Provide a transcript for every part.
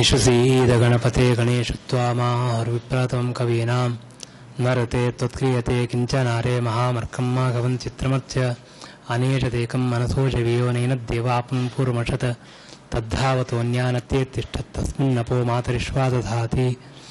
निशुसीदगणपते गणेषु त्वामाहुर्विप्रातं कवीनां नरते त्वत्क्रियते किञ्चनारे महामर्कं माघवं चित्रमर्च्य अनेषदेकं मनसो जवीयोनेन देवापं पूर्वमषत् तद्धावतोऽन्यानत्येत्तिष्ठत्तस्मिन्नपो मातरिष्वा दधाति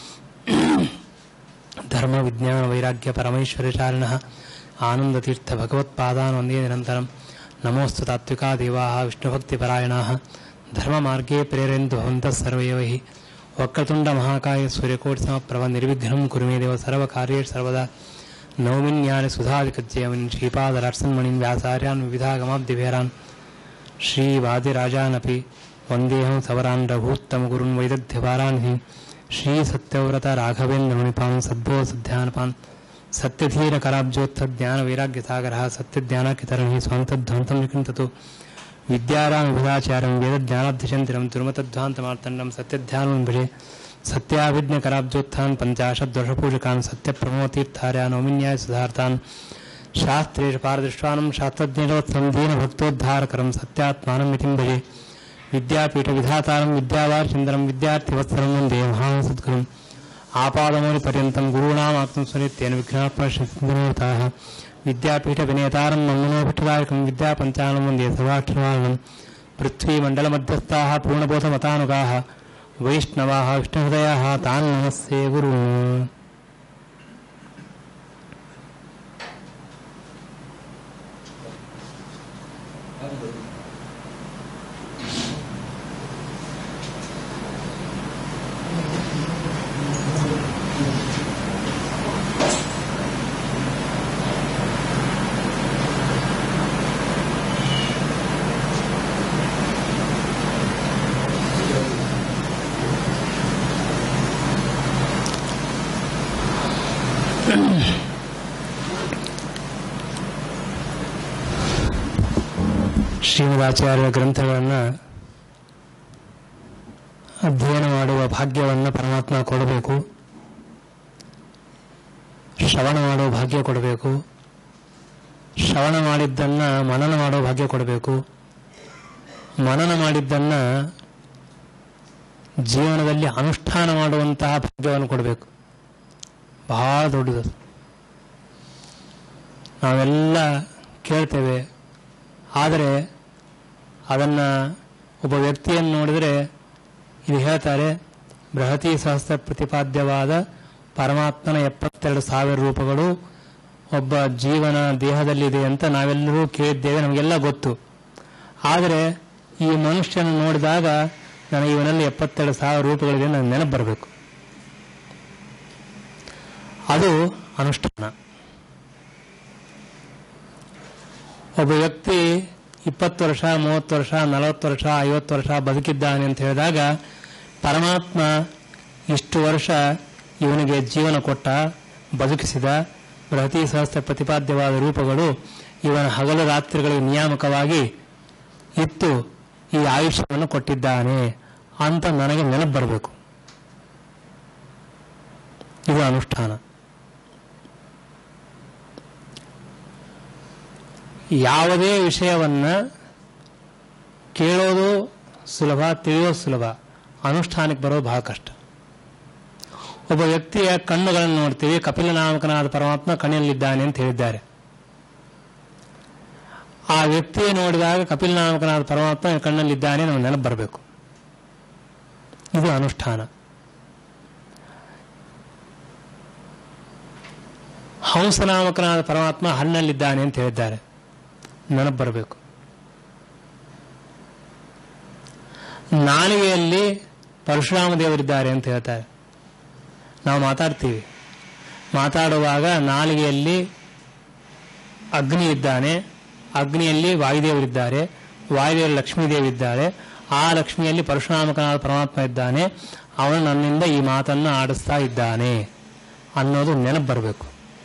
धर्मविज्ञानवैराग्यपरमैश्वर्यचारिणः आनन्दतीर्थभगवत्पादान् वन्दे निरन्तरं नमोऽस्तु तात्विका देवाः विष्णुभक्तिपरायणाः ಧರ್ಮಮಾರ್ಗೇ ಪ್ರೇರೆಂದು ಭವಂತಃ ಸರ್ವ ಏವ ಹಿ ವಕ್ರತುಂಡ ಮಹಾಕಾಯ ಸೂರ್ಯಕೋಟಿಸಮಪ್ರಭ ನಿರ್ವಿಘ್ನಂ ಕುರುಮೇ ದೇವ ಸರ್ವಕಾರ್ಯೇ ಸರ್ವದಾ ನೌಮಿನ್ಯಾನಿ ಸುಧಾಧಿಕಜ್ಯಮನ್ ಶ್ರೀಪಾದರಾರ್ಸನ್ಮಣಿಂ ವ್ಯಾಸಾರ್ಯಾನ್ ವಿವಿಧಾಗಮಾಬ್ದಿಭೇರಾನ್ ಶ್ರೀವಾದಿರಾಜಾನಪಿ ವಂದೇಹಂ ಸವರಾನ್ ರಘೂತ್ತಮ ಗುರುನ್ ವೈದಗ್ಧ್ಯಪಾರಾನ್ ಹಿ ಶ್ರೀ ಸತ್ಯವ್ರತ ರಾಘವೇಂದ್ರ ಮುನಿಪಾನ್ ಸದ್ಭೋ ಸಧ್ಯಾನಪಾನ್ ಸತ್ಯಧೀರ ಕರಾಬ್ಜೋತ್ಥ ಜ್ಞಾನ ವೈರಾಗ್ಯ ಸಾಗರ ಸತ್ಯಜ್ಞಾನಕಿತರಣಿ ಸ್ವಂತಧ್ವಂತಂ ನಿಕೃಂತತು ವಿದ್ಯಾರಾಮಭಿಧಾಚಾರ್ಯಂ ವೇದಜ್ಞಾನಾಧ್ಯಶಂತಿರಂ ತುರುಮತಧ್ವಾಂತಮಾರ್ತಂಡಂ ಸತ್ಯಧ್ಯಾನಂ ಭಜೆ ಸತ್ಯಾಭಿಜ್ಞಕರಾಬ್ಜೋತ್ಥಾನ್ ಪಂಚಾಶದ್ವರ್ಷಪೂಜಕಾನ್ ಸತ್ಯಪ್ರಮೋತೀರ್ಥಾರ್ಯ ನೌಮಿನ್ಯಾಯ ಸುಧಾರ್ಥಾನ್ ಶಾಸ್ತ್ರೇಷ ಪಾರದೃಷ್ಟಾನಂ ಶಾಸ್ತ್ರಜ್ಞೋತ್ಸವಂ ದೀನಭಕ್ತೋದ್ಧಾರಕರಂ ಸತ್ಯಾತ್ಮಾನಂ ಇತಿಂ ಭಜೆ ವಿದ್ಯಾಪೀಠ ವಿಧಾತಾರಂ ವಿದ್ಯಾವಾರಚಂದ್ರಂ ವಿದ್ಯಾರ್ಥಿವತ್ಸರಂ ವಂದೇ ಮಹಾಸದ್ಗುರುಂ ಆಪಾದಮೌಲಿ ಪರ್ಯಂతం ಗುರುಣಾಮಾಕ್ತಂ ಸ್ವನಿತ್ಯೇನ ವಿಘ್ನಾತ್ಮಶಂತಾಃ ವಿದ್ಯಾಪೀಠ ವಿನೇತಾರಂ ಮಮ್ಮನೋಪಿಠದಾಯಕಂ ವಿದ್ಯಾಪಂಚಾನಂ ವಂದೇ ಸವಾಕ್ಷರವಾಣಂ ಪೃಥ್ವೀಮಂಡಲಮಧ್ಯಸ್ಥಾः ಪೂರ್ಣಬೋಧಮತಾನುಗಾः ವೈಷ್ಣವಾः ವಿಷ್ಣುಹೃದಯಾः ತಾನ್ ನಮಸ್ತೆ ಗುರು ಶ್ರೀಮದಾಚಾರ್ಯ ಗ್ರಂಥಗಳನ್ನು ಅಧ್ಯಯನ ಮಾಡುವ ಭಾಗ್ಯವನ್ನು ಪರಮಾತ್ಮ ಕೊಡಬೇಕು ಶ್ರವಣ ಮಾಡುವ ಭಾಗ್ಯ ಕೊಡಬೇಕು ಶ್ರವಣ ಮಾಡಿದ್ದನ್ನು ಮನನ ಮಾಡುವ ಭಾಗ್ಯ ಕೊಡಬೇಕು ಮನನ ಮಾಡಿದ್ದನ್ನು ಜೀವನದಲ್ಲಿ ಅನುಷ್ಠಾನ ಮಾಡುವಂತಹ ಭಾಗ್ಯವನ್ನು ಕೊಡಬೇಕು ಬಹಳ ದೊಡ್ಡದು ನಾವೆಲ್ಲ ಕೇಳ್ತೇವೆ ಆದರೆ ಅದನ್ನು ಒಬ್ಬ ವ್ಯಕ್ತಿಯನ್ನು ನೋಡಿದರೆ ಇದು ಹೇಳ್ತಾರೆ ಬೃಹತಿ ಸಹಸ್ರ ಪ್ರತಿಪಾದ್ಯವಾದ ಪರಮಾತ್ಮನ ಎಪ್ಪತ್ತೆರಡು ಸಾವಿರ ರೂಪಗಳು ಒಬ್ಬ ಜೀವನ ದೇಹದಲ್ಲಿದೆ ಅಂತ ನಾವೆಲ್ಲರೂ ಕೇಳಿದ್ದೇವೆ ನಮಗೆಲ್ಲ ಗೊತ್ತು ಆದರೆ ಈ ಮನುಷ್ಯನ ನೋಡಿದಾಗ ನನಗೆ ಇವನಲ್ಲಿ ಎಪ್ಪತ್ತೆರಡು ಸಾವಿರ ರೂಪಗಳಿದೆ ನನಗೆ ನೆನಪು ಬರಬೇಕು ಅದು ಅನುಷ್ಠಾನ ಒಬ್ಬ ವ್ಯಕ್ತಿ ಇಪ್ಪತ್ತು ವರ್ಷ ಮೂವತ್ತು ವರ್ಷ ನಲವತ್ತು ವರ್ಷ ಐವತ್ತು ವರ್ಷ ಬದುಕಿದ್ದಾನೆ ಅಂತ ಹೇಳಿದಾಗ ಪರಮಾತ್ಮ ಇಷ್ಟು ವರ್ಷ ಇವನಿಗೆ ಜೀವನ ಕೊಟ್ಟ ಬದುಕಿಸಿದ ಬೃಹತಿ ಸಹಸ್ರ ಪ್ರತಿಪಾದ್ಯವಾದ ರೂಪಗಳು ಇವನ ಹಗಲು ರಾತ್ರಿಗಳಿಗೆ ನಿಯಾಮಕವಾಗಿ ಇತ್ತು ಈ ಆಯುಷ್ಯವನ್ನು ಕೊಟ್ಟಿದ್ದಾನೆ ಅಂತ ನನಗೆ ನೆನಪು ಬರಬೇಕು ಇದು ಅನುಷ್ಠಾನ ಯಾವುದೇ ವಿಷಯವನ್ನ ಕೇಳೋದು ಸುಲಭ ತಿಳಿಯೋದು ಸುಲಭ ಅನುಷ್ಠಾನಕ್ಕೆ ಬರೋದು ಬಹಳ ಕಷ್ಟ ಒಬ್ಬ ವ್ಯಕ್ತಿಯ ಕಣ್ಣುಗಳನ್ನು ನೋಡ್ತೀವಿ ಕಪಿಲ ನಾಮಕನಾದ ಪರಮಾತ್ಮ ಕಣ್ಣಿನಲ್ಲಿದ್ದಾನೆ ಅಂತ ಹೇಳಿದ್ದಾರೆ ಆ ವ್ಯಕ್ತಿಯ ನೋಡಿದಾಗ ಕಪಿಲ ನಾಮಕನಾದ ಪರಮಾತ್ಮ ಕಣ್ಣಲ್ಲಿದ್ದಾನೆ ನಮಗೆ ನೆನಪು ಬರಬೇಕು ಇದು ಅನುಷ್ಠಾನ ಹಂಸನಾಮಕನಾದ ಪರಮಾತ್ಮ ಹಣ್ಣಲ್ಲಿದ್ದಾನೆ ಅಂತ ಹೇಳಿದ್ದಾರೆ ನೆನಪು ಬರಬೇಕು ನಾಲಿಗೆಯಲ್ಲಿ ಪರಶುರಾಮ ದೇವರಿದ್ದಾರೆ ಅಂತ ಹೇಳ್ತಾರೆ ನಾವು ಮಾತಾಡ್ತೀವಿ ಮಾತಾಡುವಾಗ ನಾಲಿಗೆಯಲ್ಲಿ ಅಗ್ನಿ ಇದ್ದಾನೆ ಅಗ್ನಿಯಲ್ಲಿ ವಾಯುದೇವರಿದ್ದಾರೆ ವಾಯುದೇವರು ಲಕ್ಷ್ಮೀದೇವಿದ್ದಾರೆ ಆ ಲಕ್ಷ್ಮಿಯಲ್ಲಿ ಪರಶುರಾಮಕನಾದ ಪರಮಾತ್ಮ ಇದ್ದಾನೆ ಅವನು ನನ್ನಿಂದ ಈ ಮಾತನ್ನು ಆಡಿಸ್ತಾ ಇದ್ದಾನೆ ಅನ್ನೋದು ನೆನಪು ಬರಬೇಕು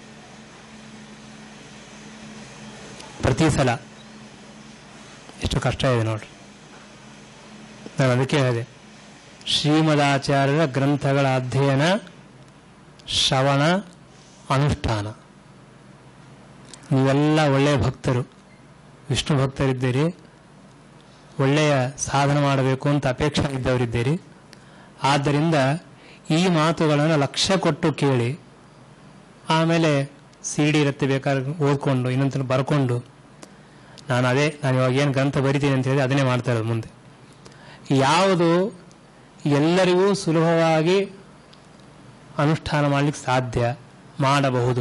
ಪ್ರತಿ ಸಲ ಎಷ್ಟು ಕಷ್ಟ ಇದೆ ನೋಡ್ರಿ ನಾನು ಅದಕ್ಕೆ ಹೇಳಿದೆ ಶ್ರೀಮದಾಚಾರ್ಯರ ಗ್ರಂಥಗಳ ಅಧ್ಯಯನ ಶ್ರವಣ ಅನುಷ್ಠಾನ ನೀವೆಲ್ಲ ಒಳ್ಳೆಯ ಭಕ್ತರು ವಿಷ್ಣು ಭಕ್ತರಿದ್ದೀರಿ ಒಳ್ಳೆಯ ಸಾಧನೆ ಮಾಡಬೇಕು ಅಂತ ಅಪೇಕ್ಷೆ ಇದ್ದವರಿದ್ದೀರಿ ಆದ್ದರಿಂದ ಈ ಮಾತುಗಳನ್ನು ಲಕ್ಷ್ಯ ಕೊಟ್ಟು ಕೇಳಿ ಆಮೇಲೆ ಸಿ ಡಿ ಇರುತ್ತೆ ಬೇಕಾದ್ರೆ ಓದ್ಕೊಂಡು ಇನ್ನೊಂದು ಬರ್ಕೊಂಡು ನಾನು ಅದೇ ನಾನು ಇವಾಗ ಏನು ಗ್ರಂಥ ಬರಿತೀನಿ ಅಂತ ಹೇಳಿ ಅದನ್ನೇ ಮಾಡ್ತಾ ಇರೋದು ಮುಂದೆ ಯಾವುದು ಎಲ್ಲರಿಗೂ ಸುಲಭವಾಗಿ ಅನುಷ್ಠಾನ ಮಾಡಲಿಕ್ಕೆ ಸಾಧ್ಯ ಮಾಡಬಹುದು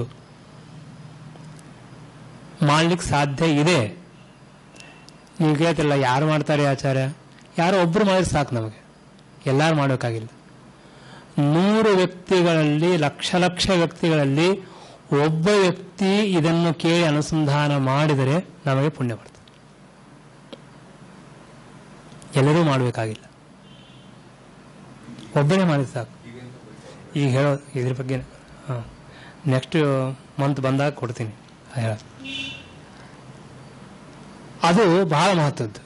ಮಾಡಲಿಕ್ಕೆ ಸಾಧ್ಯ ಇದೆ ನೀವು ಕೇಳ್ತಿಲ್ಲ ಯಾರು ಮಾಡ್ತಾರೆ ಆಚಾರ್ಯ ಯಾರೋ ಒಬ್ಬರು ಮಾಡಿದ್ರೆ ಸಾಕು ನಮಗೆ ಎಲ್ಲರೂ ಮಾಡಬೇಕಾಗಿಲ್ಲ ನೂರು ವ್ಯಕ್ತಿಗಳಲ್ಲಿ ಲಕ್ಷ ಲಕ್ಷ ವ್ಯಕ್ತಿಗಳಲ್ಲಿ ಒಬ್ಬ ವ್ಯಕ್ತಿ ಇದನ್ನು ಕೇಳಿ ಅನುಸಂಧಾನ ಮಾಡಿದರೆ ನಮಗೆ ಪುಣ್ಯ ಬರ್ತದೆ ಎಲ್ಲರೂ ಮಾಡಬೇಕಾಗಿಲ್ಲ ಒಬ್ಬನೇ ಮಾಡಿದ್ರೆ ಸಾಕು ಈಗ ಹೇಳೋ ಇದ್ರ ಬಗ್ಗೆ ಹಾಂ ನೆಕ್ಸ್ಟ್ ಮಂತ್ ಬಂದಾಗ ಕೊಡ್ತೀನಿ ಹೇಳ ಅದು ಬಹಳ ಮಹತ್ವದ್ದು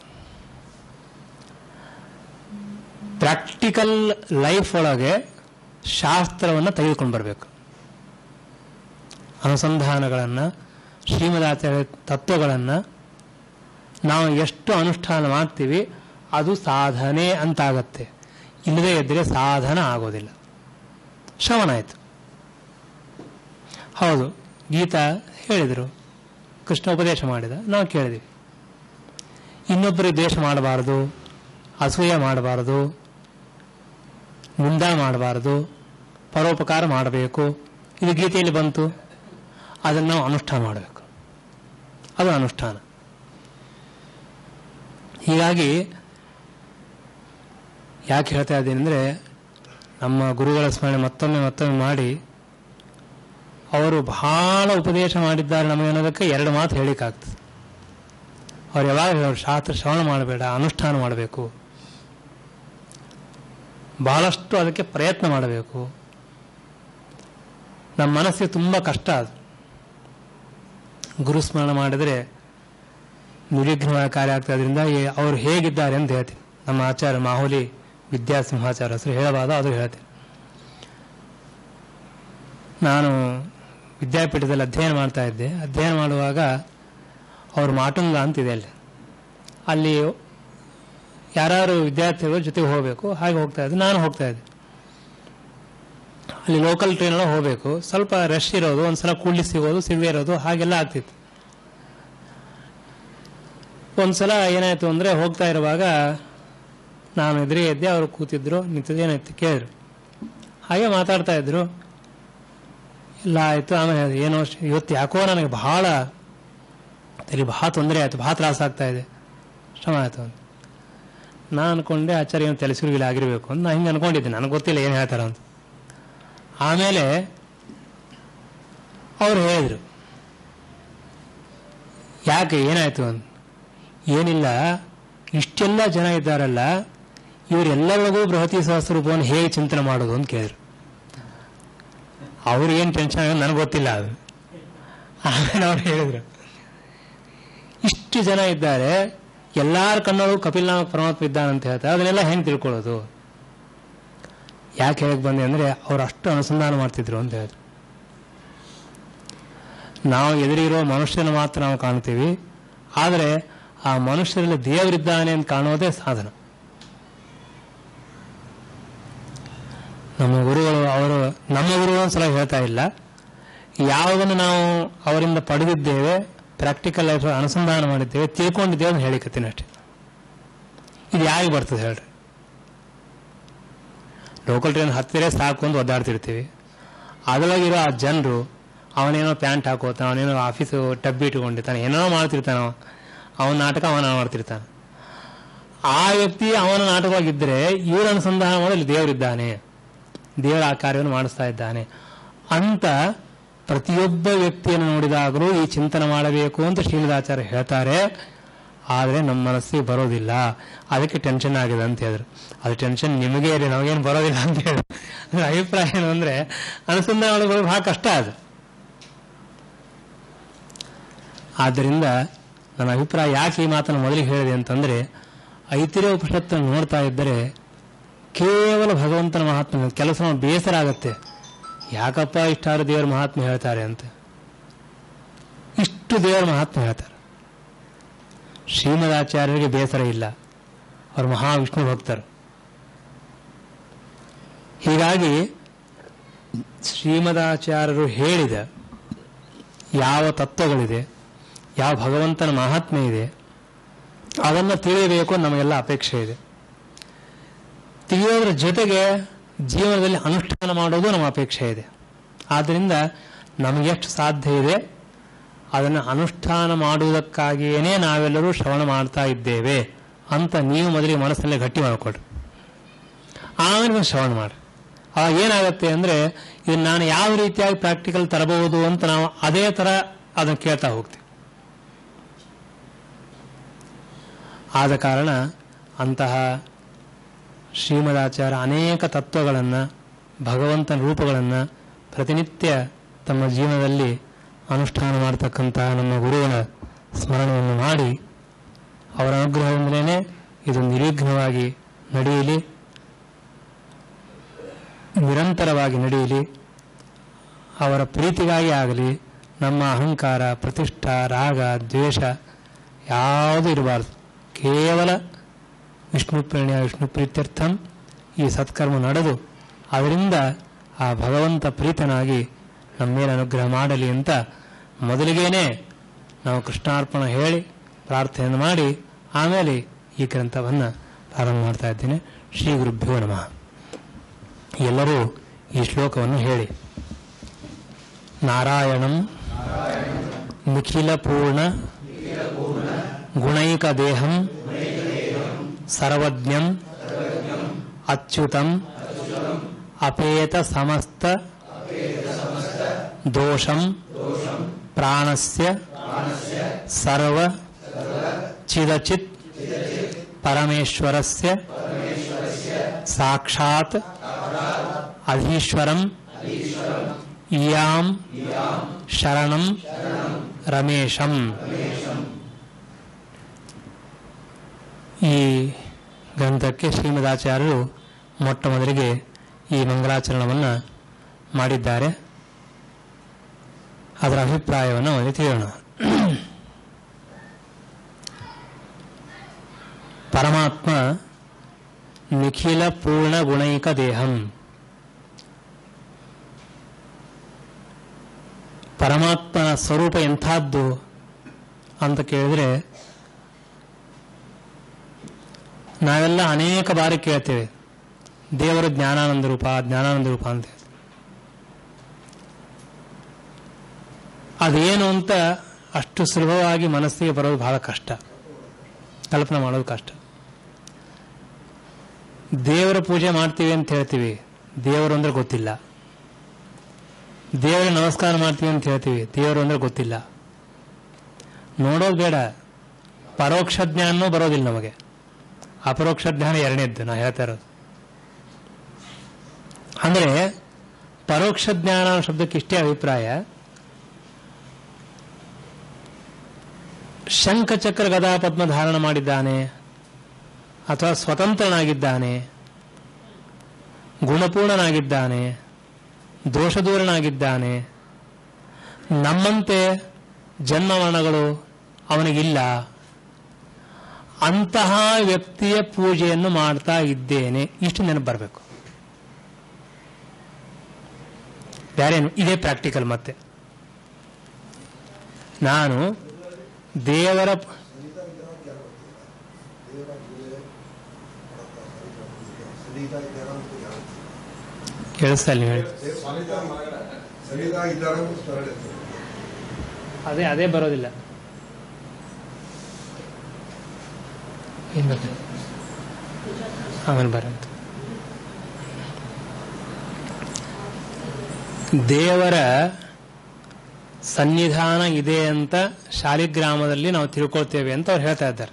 ಪ್ರಾಕ್ಟಿಕಲ್ ಲೈಫ್ ಒಳಗೆ ಶಾಸ್ತ್ರವನ್ನು ತೆಗೆದುಕೊಂಡು ಬರಬೇಕು ಅನುಸಂಧಾನಗಳನ್ನು ಶ್ರೀಮದಾಚಾರ್ಯ ತತ್ವಗಳನ್ನು ನಾವು ಎಷ್ಟು ಅನುಷ್ಠಾನ ಮಾಡ್ತೀವಿ ಅದು ಸಾಧನೆ ಅಂತಾಗತ್ತೆ ಇಲ್ಲದೇ ಇದ್ದರೆ ಸಾಧನ ಆಗೋದಿಲ್ಲ ಶ್ರವಣ ಆಯಿತು ಹೌದು ಗೀತಾ ಹೇಳಿದರು ಕೃಷ್ಣ ಉಪದೇಶ ಮಾಡಿದ ನಾವು ಕೇಳಿದ್ವಿ ಇನ್ನೊಬ್ಬರಿಗೆ ದ್ವೇಷ ಮಾಡಬಾರದು ಅಸೂಯೆ ಮಾಡಬಾರದು ನಿಂದ ಮಾಡಬಾರದು ಪರೋಪಕಾರ ಮಾಡಬೇಕು ಇದು ಗೀತೆಯಲ್ಲಿ ಬಂತು ಅದನ್ನು ನಾವು ಅನುಷ್ಠಾನ ಮಾಡಬೇಕು ಅದು ಅನುಷ್ಠಾನ ಹೀಗಾಗಿ ಯಾಕೆ ಹೇಳ್ತಾ ಇದ್ದೀನಿ ಅಂದರೆ ನಮ್ಮ ಗುರುಗಳ ಸ್ಮರಣೆ ಮತ್ತೊಮ್ಮೆ ಮತ್ತೊಮ್ಮೆ ಮಾಡಿ ಅವರು ಬಹಳ ಉಪದೇಶ ಮಾಡಿದ್ದಾರೆ ನಮಗೆ ಅನ್ನೋದಕ್ಕೆ ಎರಡು ಮಾತು ಹೇಳಿಕಾಗ್ತದೆ ಅವ್ರು ಯಾವಾಗ ಹೇಳೋರು ಶಾಸ್ತ್ರ ಶ್ರವಣ ಮಾಡಬೇಡ ಅನುಷ್ಠಾನ ಮಾಡಬೇಕು ಬಹಳಷ್ಟು ಅದಕ್ಕೆ ಪ್ರಯತ್ನ ಮಾಡಬೇಕು ನಮ್ಮ ಮನಸ್ಸಿಗೆ ತುಂಬ ಕಷ್ಟ ಅದು ಗುರುಸ್ಮರಣ ಮಾಡಿದರೆ ನಿರ್ವಿಘ್ನವಾಗಿ ಕಾರ್ಯ ಆಗ್ತದೆ ಅದರಿಂದ ಅವರು ಹೇಗಿದ್ದಾರೆ ಅಂತ ಹೇಳ್ತೀನಿ ನಮ್ಮ ಆಚಾರ್ಯ ಮಾಹುಲಿ ವಿದ್ಯಾಸಿಂಹಾಚಾರ್ಯ ಹೆಸರು ಹೇಳಬಾರ್ದು ಅದು ಹೇಳ್ತೀನಿ ನಾನು ವಿದ್ಯಾಪೀಠದಲ್ಲಿ ಅಧ್ಯಯನ ಮಾಡ್ತಾ ಇದ್ದೆ ಅಧ್ಯಯನ ಮಾಡುವಾಗ ಅವ್ರ ಮಾಟುಂಗ ಅಂತಿದೆ ಅಲ್ಲಿ ಅಲ್ಲಿ ಯಾರು ವಿದ್ಯಾರ್ಥಿಗಳು ಜೊತೆಗೆ ಹೋಗಬೇಕು ಹಾಗೆ ಹೋಗ್ತಾ ಇದ್ದೆ ನಾನು ಹೋಗ್ತಾ ಇದ್ದೆ ಅಲ್ಲಿ ಲೋಕಲ್ ಟ್ರೈನಲ್ಲ ಹೋಗಬೇಕು ಸ್ವಲ್ಪ ರಶ್ ಇರೋದು ಒಂದ್ಸಲ ಕೂಡ್ಲಿ ಸಿಗೋದು ಸಿಗದೆ ಇರೋದು ಹಾಗೆಲ್ಲ ಆಗ್ತಿತ್ತು ಒಂದ್ಸಲ ಏನಾಯ್ತು ಅಂದರೆ ಹೋಗ್ತಾ ಇರುವಾಗ ನಾನು ಎದುರೇ ಇದ್ದೆ ಅವರು ಕೂತಿದ್ರು ನಿಂತಿದ್ದು ಏನಾಯ್ತು ಕೇಳಿದ್ರು ಹಾಗೆ ಮಾತಾಡ್ತಾ ಇದ್ರು ಇಲ್ಲ ಆಯಿತು ಆಮೇಲೆ ಅದು ಏನೋ ಶ- ಇವತ್ತು ಯಾಕೋ ನನಗೆ ಬಹಳ ತಲೆ ಬಹಳ ತೊಂದರೆ ಆಯಿತು ಬಹಳ ತ್ರಾಸ ಆಗ್ತಾ ಇದೆ ಶ್ರಮ ಆಯಿತು ಅಂತ ನಾನು ಅನ್ಕೊಂಡೆ ಆಚಾರ್ಯ ಏನು ತಲೆ ಸುರುಗಿಲ್ಲ ಆಗಿರಬೇಕು ಅಂತ ನಾನು ಹಿಂಗೆ ಅನ್ಕೊಂಡಿದ್ದೆ ನನಗೆ ಗೊತ್ತಿಲ್ಲ ಏನು ಹೇಳ್ತಾರ ಅಂತ ಆಮೇಲೆ ಅವ್ರು ಹೇಳಿದ್ರು ಯಾಕೆ ಏನಾಯ್ತು ಅಂತ ಏನಿಲ್ಲ ಇಷ್ಟೆಲ್ಲ ಜನ ಇದ್ದಾರಲ್ಲ ಇವರೆಲ್ಲರಿಗೂ ಬೃಹತಿ ಸಹಸ್ರೂಪವನ್ನು ಹೇಗೆ ಚಿಂತನೆ ಮಾಡೋದು ಅಂತ ಕೇಳಿದ್ರು ಅವ್ರಿಗೇನು ಟೆನ್ಷನ್ ಆಗೋದು ನನಗೆ ಗೊತ್ತಿಲ್ಲ ಅದು ಆಮೇಲೆ ಅವ್ರು ಹೇಳಿದ್ರು ಇಷ್ಟು ಜನ ಇದ್ದಾರೆ ಎಲ್ಲಾರ ಕಣ್ಣಲ್ಲೂ ಕಪಿಲ್ನಾಮಕ ಪರಮಾತ್ಮ ಇದ್ದಾನೆ ಅಂತ ಹೇಳ್ತಾರೆ ಅದನ್ನೆಲ್ಲ ಹೆಂಗೆ ತಿಳ್ಕೊಳ್ಳೋದು ಯಾಕೆ ಹೇಳಕ್ ಬಂದೆ ಅಂದರೆ ಅವ್ರು ಅಷ್ಟು ಅನುಸಂಧಾನ ಮಾಡ್ತಿದ್ರು ಅಂತ ಹೇಳಿದ್ರು ನಾವು ಎದುರಿರೋ ಮನುಷ್ಯನ ಮಾತ್ರ ನಾವು ಕಾಣ್ತೀವಿ ಆದರೆ ಆ ಮನುಷ್ಯರಲ್ಲಿ ದೇವರಿದ್ದಾನೆ ಅಂತ ಕಾಣೋದೇ ಸಾಧನ ನಮ್ಮ ಗುರುಗಳು ಅವರು ನಮ್ಮ ಗುರುಗಳು ಒಂದ್ಸಲ ಹೇಳ್ತಾ ಇಲ್ಲ ಯಾವುದನ್ನು ನಾವು ಅವರಿಂದ ಪಡೆದಿದ್ದೇವೆ ಪ್ರಾಕ್ಟಿಕಲ್ ಲೈಫ್ ಅನುಸಂಧಾನ ಮಾಡಿದ್ದೇವೆ ತಿಳ್ಕೊಂಡಿದ್ದೇವೆ ಅಂತ ಹೇಳಿಕತ್ತೀನಿ ಅಷ್ಟೇ ಇದು ಯಾರಿಗೆ ಬರ್ತದೆ ಹೇಳ್ರಿ ಲೋಕಲ್ ಟ್ರೈನ್ ಹತ್ತಿರ ಸಾಕು ಅಂತ ಒದ್ದಾಡ್ತಿರ್ತೀವಿ ಅದರೊಳಗಿರೋ ಆ ಜನರು ಅವನೇನೋ ಪ್ಯಾಂಟ್ ಹಾಕೋತಾನೆ ಅವನೇನೋ ಆಫೀಸು ಟಬ್ಬಿ ಇಟ್ಕೊಂಡಿರ್ತಾನೆ ಏನೋ ಮಾಡ್ತಿರ್ತಾನೆ ಅವ. ಅವನ ನಾಟಕ ಅವನ ಮಾಡ್ತಿರ್ತಾನೆ ಆ ವ್ಯಕ್ತಿ ಅವನ ನಾಟಕವಾಗಿದ್ದರೆ ಇವ್ರ ಅನುಸಂಧಾನ ಮಾಡಲು ದೇವರಿದ್ದಾನೆ ದೇವರ ಆ ಕಾರ್ಯವನ್ನು ಮಾಡಿಸ್ತಾ ಇದ್ದಾನೆ ಅಂತ ಪ್ರತಿಯೊಬ್ಬ ವ್ಯಕ್ತಿಯನ್ನು ನೋಡಿದಾಗಲೂ ಈ ಚಿಂತನೆ ಮಾಡಬೇಕು ಅಂತ ಶ್ರೀಮದಾಚಾರ್ಯ ಹೇಳ್ತಾರೆ ಆದರೆ ನಮ್ಮ ಮನಸ್ಸಿಗೆ ಬರೋದಿಲ್ಲ ಅದಕ್ಕೆ ಟೆನ್ಷನ್ ಆಗಿದೆ ಅಂತ ಹೇಳಿದ್ರು ಅದು ಟೆನ್ಷನ್ ನಿಮಗೆ ಇದೆ ನಮಗೇನು ಬರೋದಿಲ್ಲ ಅಂತ ಹೇಳಿ ಅದ್ರ ಅಭಿಪ್ರಾಯ ಏನು ಅಂದರೆ ಅನುಸಂಧಾನ ಮಾಡೋದು ಬಹಳ ಕಷ್ಟ ಅದು ಆದ್ದರಿಂದ ನನ್ನ ಅಭಿಪ್ರಾಯ ಯಾಕೆ ಈ ಮಾತನ್ನು ಮೊದಲಿಗೆ ಹೇಳಿದೆ ಅಂತಂದರೆ ಐತಿರ್ಯ ಉಪನಿಷತ್ತನ್ನು ನೋಡ್ತಾ ಇದ್ದರೆ ಕೇವಲ ಭಗವಂತನ ಮಹಾತ್ಮ ಕೆಲಸ ಬೇಸರ ಆಗತ್ತೆ ಯಾಕಪ್ಪ ಇಷ್ಟಾರು ದೇವರ ಮಹಾತ್ಮ ಹೇಳ್ತಾರೆ ಅಂತ ಇಷ್ಟು ದೇವರ ಮಹಾತ್ಮ ಹೇಳ್ತಾರೆ ಶ್ರೀಮದಾಚಾರ್ಯರಿಗೆ ಬೇಸರ ಇಲ್ಲ ಅವರು ಮಹಾವಿಷ್ಣು ಭಕ್ತರು ಹೀಗಾಗಿ ಶ್ರೀಮದಾಚಾರ್ಯರು ಹೇಳಿದ ಯಾವ ತತ್ವಗಳಿದೆ ಯಾವ ಭಗವಂತನ ಮಹಾತ್ಮೆ ಇದೆ ಅದನ್ನು ತಿಳಿಯಬೇಕು ನಮಗೆಲ್ಲ ಅಪೇಕ್ಷೆ ಇದೆ ತಿಳಿಯೋದ್ರ ಜೊತೆಗೆ ಜೀವನದಲ್ಲಿ ಅನುಷ್ಠಾನ ಮಾಡೋದು ನಮ್ಮ ಅಪೇಕ್ಷೆ ಇದೆ ಆದ್ದರಿಂದ ನಮಗೆಷ್ಟು ಸಾಧ್ಯ ಇದೆ ಅದನ್ನು ಅನುಷ್ಠಾನ ಮಾಡುವುದಕ್ಕಾಗಿಯೇ ನಾವೆಲ್ಲರೂ ಶ್ರವಣ ಮಾಡ್ತಾ ಇದ್ದೇವೆ ಅಂತ ನೀವು ಮೊದಲಿಗೆ ಮನಸ್ಸಲ್ಲೇ ಗಟ್ಟಿ ಮಾಡಿಕೊಡ್ರಿ ಆಮೇಲೆ ನೀವು ಶ್ರವಣ ಮಾಡಿ ಆವಾಗ ಏನಾಗುತ್ತೆ ಅಂದರೆ ಇದನ್ನು ನಾನು ಯಾವ ರೀತಿಯಾಗಿ ಪ್ರಾಕ್ಟಿಕಲ್ ತರಬಹುದು ಅಂತ ನಾವು ಅದೇ ಥರ ಅದನ್ನು ಕೇಳ್ತಾ ಹೋಗ್ತೀವಿ ಆದ ಕಾರಣ ಅಂತಹ ಶ್ರೀಮದಾಚಾರ್ಯ ಅನೇಕ ತತ್ವಗಳನ್ನು ಭಗವಂತನ ರೂಪಗಳನ್ನು ಪ್ರತಿನಿತ್ಯ ತಮ್ಮ ಜೀವನದಲ್ಲಿ ಅನುಷ್ಠಾನ ಮಾಡತಕ್ಕಂತಹ ನಮ್ಮ ಗುರುವಿನ ಸ್ಮರಣೆಯನ್ನು ಮಾಡಿ ಅವರ ಅನುಗ್ರಹದಿಂದಲೇ ಇದು ನಿರ್ವಿಘ್ನವಾಗಿ ನಡೆಯಲಿ ನಿರಂತರವಾಗಿ ನಡೆಯಲಿ ಅವರ ಪ್ರೀತಿಗಾಗಿ ಆಗಲಿ ನಮ್ಮ ಅಹಂಕಾರ ಪ್ರತಿಷ್ಠಾ ರಾಗ ದ್ವೇಷ ಯಾವುದೂ ಇರಬಾರ್ದು ಕೇವಲ ವಿಷ್ಣು ಪ್ರೇಣಿಯ ವಿಷ್ಣು ಪ್ರೀತ್ಯರ್ಥಂ ಈ ಸತ್ಕರ್ಮ ನಡೆದು ಅದರಿಂದ ಆ ಭಗವಂತ ಪ್ರೀತನಾಗಿ ನಮ್ಮ ಮೇಲೆ ಅನುಗ್ರಹ ಮಾಡಲಿ ಅಂತ ಮೊದಲಿಗೇನೆ ನಾವು ಕೃಷ್ಣಾರ್ಪಣ ಹೇಳಿ ಪ್ರಾರ್ಥನೆಯನ್ನು ಮಾಡಿ ಆಮೇಲೆ ಈ ಗ್ರಂಥವನ್ನು ಪ್ರಾರಂಭ ಮಾಡ್ತಾ ಇದ್ದೇನೆ ಶ್ರೀ ಗುರುಭ್ಯೋ ನಮಃ ಎಲ್ಲರೂ ಈ ಶ್ಲೋಕವನ್ನು ಹೇಳಿ ನಾರಾಯಣಂ ನಿಖಿಲ ಪೂರ್ಣ ಗುಣೈಕ ದೇಹಂ ಸರ್ವಜ್ಞಂ ಅಚ್ಯುತಂ ಅಪೇತ ಸಮಸ್ತ ದೋಷಂ ಪ್ರಾಣಸ್ಯ ಸರ್ವ ಚಿದಚಿತ್ ಪರಮೇಶ್ವರಸ್ಯ ಸಾಕ್ಷಾತ್ ಅಧೀಶ್ವರಂ ಇಯಾಂ ಶರಣಂ ರಮೇಶಂ ಈ ಗ್ರಂಥಕ್ಕೆ ಶ್ರೀಮದಾಚಾರ್ಯರು ಮೊಟ್ಟ ಮೊದಲಿಗೆ ಈ ಮಂಗಲಾಚರಣವನ್ನು ಮಾಡಿದ್ದಾರೆ ಅದರ ಅಭಿಪ್ರಾಯವನ್ನು ಮೊದಲು ತಿಳಿಯೋಣ ಪರಮಾತ್ಮ ನಿಖಿಲ ಪೂರ್ಣ ಗುಣೈಕ ದೇಹಂ ಪರಮಾತ್ಮನ ಸ್ವರೂಪ ಎಂಥದ್ದು ಅಂತ ಕೇಳಿದ್ರೆ ನಾವೆಲ್ಲ ಅನೇಕ ಬಾರಿ ಕೇಳ್ತೇವೆ ದೇವರು ಜ್ಞಾನಾನಂದ ರೂಪ ಜ್ಞಾನಾನಂದ ರೂಪ ಅಂತ ಅದೇನು ಅಂತ ಅಷ್ಟು ಸುಲಭವಾಗಿ ಮನಸ್ಸಿಗೆ ಬರೋದು ಬಹಳ ಕಷ್ಟ ಕಲ್ಪನೆ ಮಾಡೋದು ಕಷ್ಟ ದೇವರ ಪೂಜೆ ಮಾಡ್ತೀವಿ ಅಂತ ಹೇಳ್ತೀವಿ ದೇವರು ಅಂದ್ರೆ ಗೊತ್ತಿಲ್ಲ ದೇವರಿಗೆ ನಮಸ್ಕಾರ ಮಾಡ್ತೀವಿ ಅಂತ ಹೇಳ್ತೀವಿ ದೇವರು ಅಂದ್ರೆ ಗೊತ್ತಿಲ್ಲ ನೋಡೋದು ಬೇಡ ಪರೋಕ್ಷ ಜ್ಞಾನನೂ ಬರೋದಿಲ್ಲ ನಮಗೆ ಅಪರೋಕ್ಷ ಜ್ಞಾನ ಎರಡನೇದ್ದು ನಾ ಹೇಳ್ತಾ ಇರೋದು ಅಂದ್ರೆ ಪರೋಕ್ಷ ಜ್ಞಾನ ಅನ್ನೋ ಶಬ್ದಕ್ಕೆ ಇಷ್ಟೇ ಅಭಿಪ್ರಾಯ ಶಂಖಚಕ್ರ ಗದಾ ಪದ್ಮ ಧಾರಣ ಮಾಡಿದ್ದಾನೆ ಅಥವಾ ಸ್ವತಂತ್ರನಾಗಿದ್ದಾನೆ ಗುಣಪೂರ್ಣನಾಗಿದ್ದಾನೆ ದೋಷದೂರನಾಗಿದ್ದಾನೆ ನಮ್ಮಂತೆ ಜನ್ಮವರ್ಣಗಳು ಅವನಿಗಿಲ್ಲ ಅಂತಹ ವ್ಯಕ್ತಿಯ ಪೂಜೆಯನ್ನು ಮಾಡ್ತಾ ಇದ್ದೇನೆ ಇಷ್ಟು ನೆನಪು ಬರಬೇಕು ಬೇರೇನು ಇದೇ ಪ್ರಾಕ್ಟಿಕಲ್ ಮತ್ತೆ ನಾನು ದೇವರ ಕೇಳಿಸ್ತಾ ಇಲ್ಲ ಹೇಳಿ ಸರಿದಾ ಇದ್ದಾರೆ ಸ್ಮರಣೆ ಅದೇ ಅದೇ ಬರೋದಿಲ್ಲ ಏನ್ ಬರ್ತದೆ ಆಮೇಲೆ ಬರಂತ ದೇವರ ಸನ್ನಿಧಾನ ಇದೆ ಅಂತ ಶಾಲಿಗ್ರಾಮದಲ್ಲಿ ನಾವು ತಿಳ್ಕೊಳ್ತೇವೆ ಅಂತ ಅವ್ರು ಹೇಳ್ತಾ ಇದ್ದಾರೆ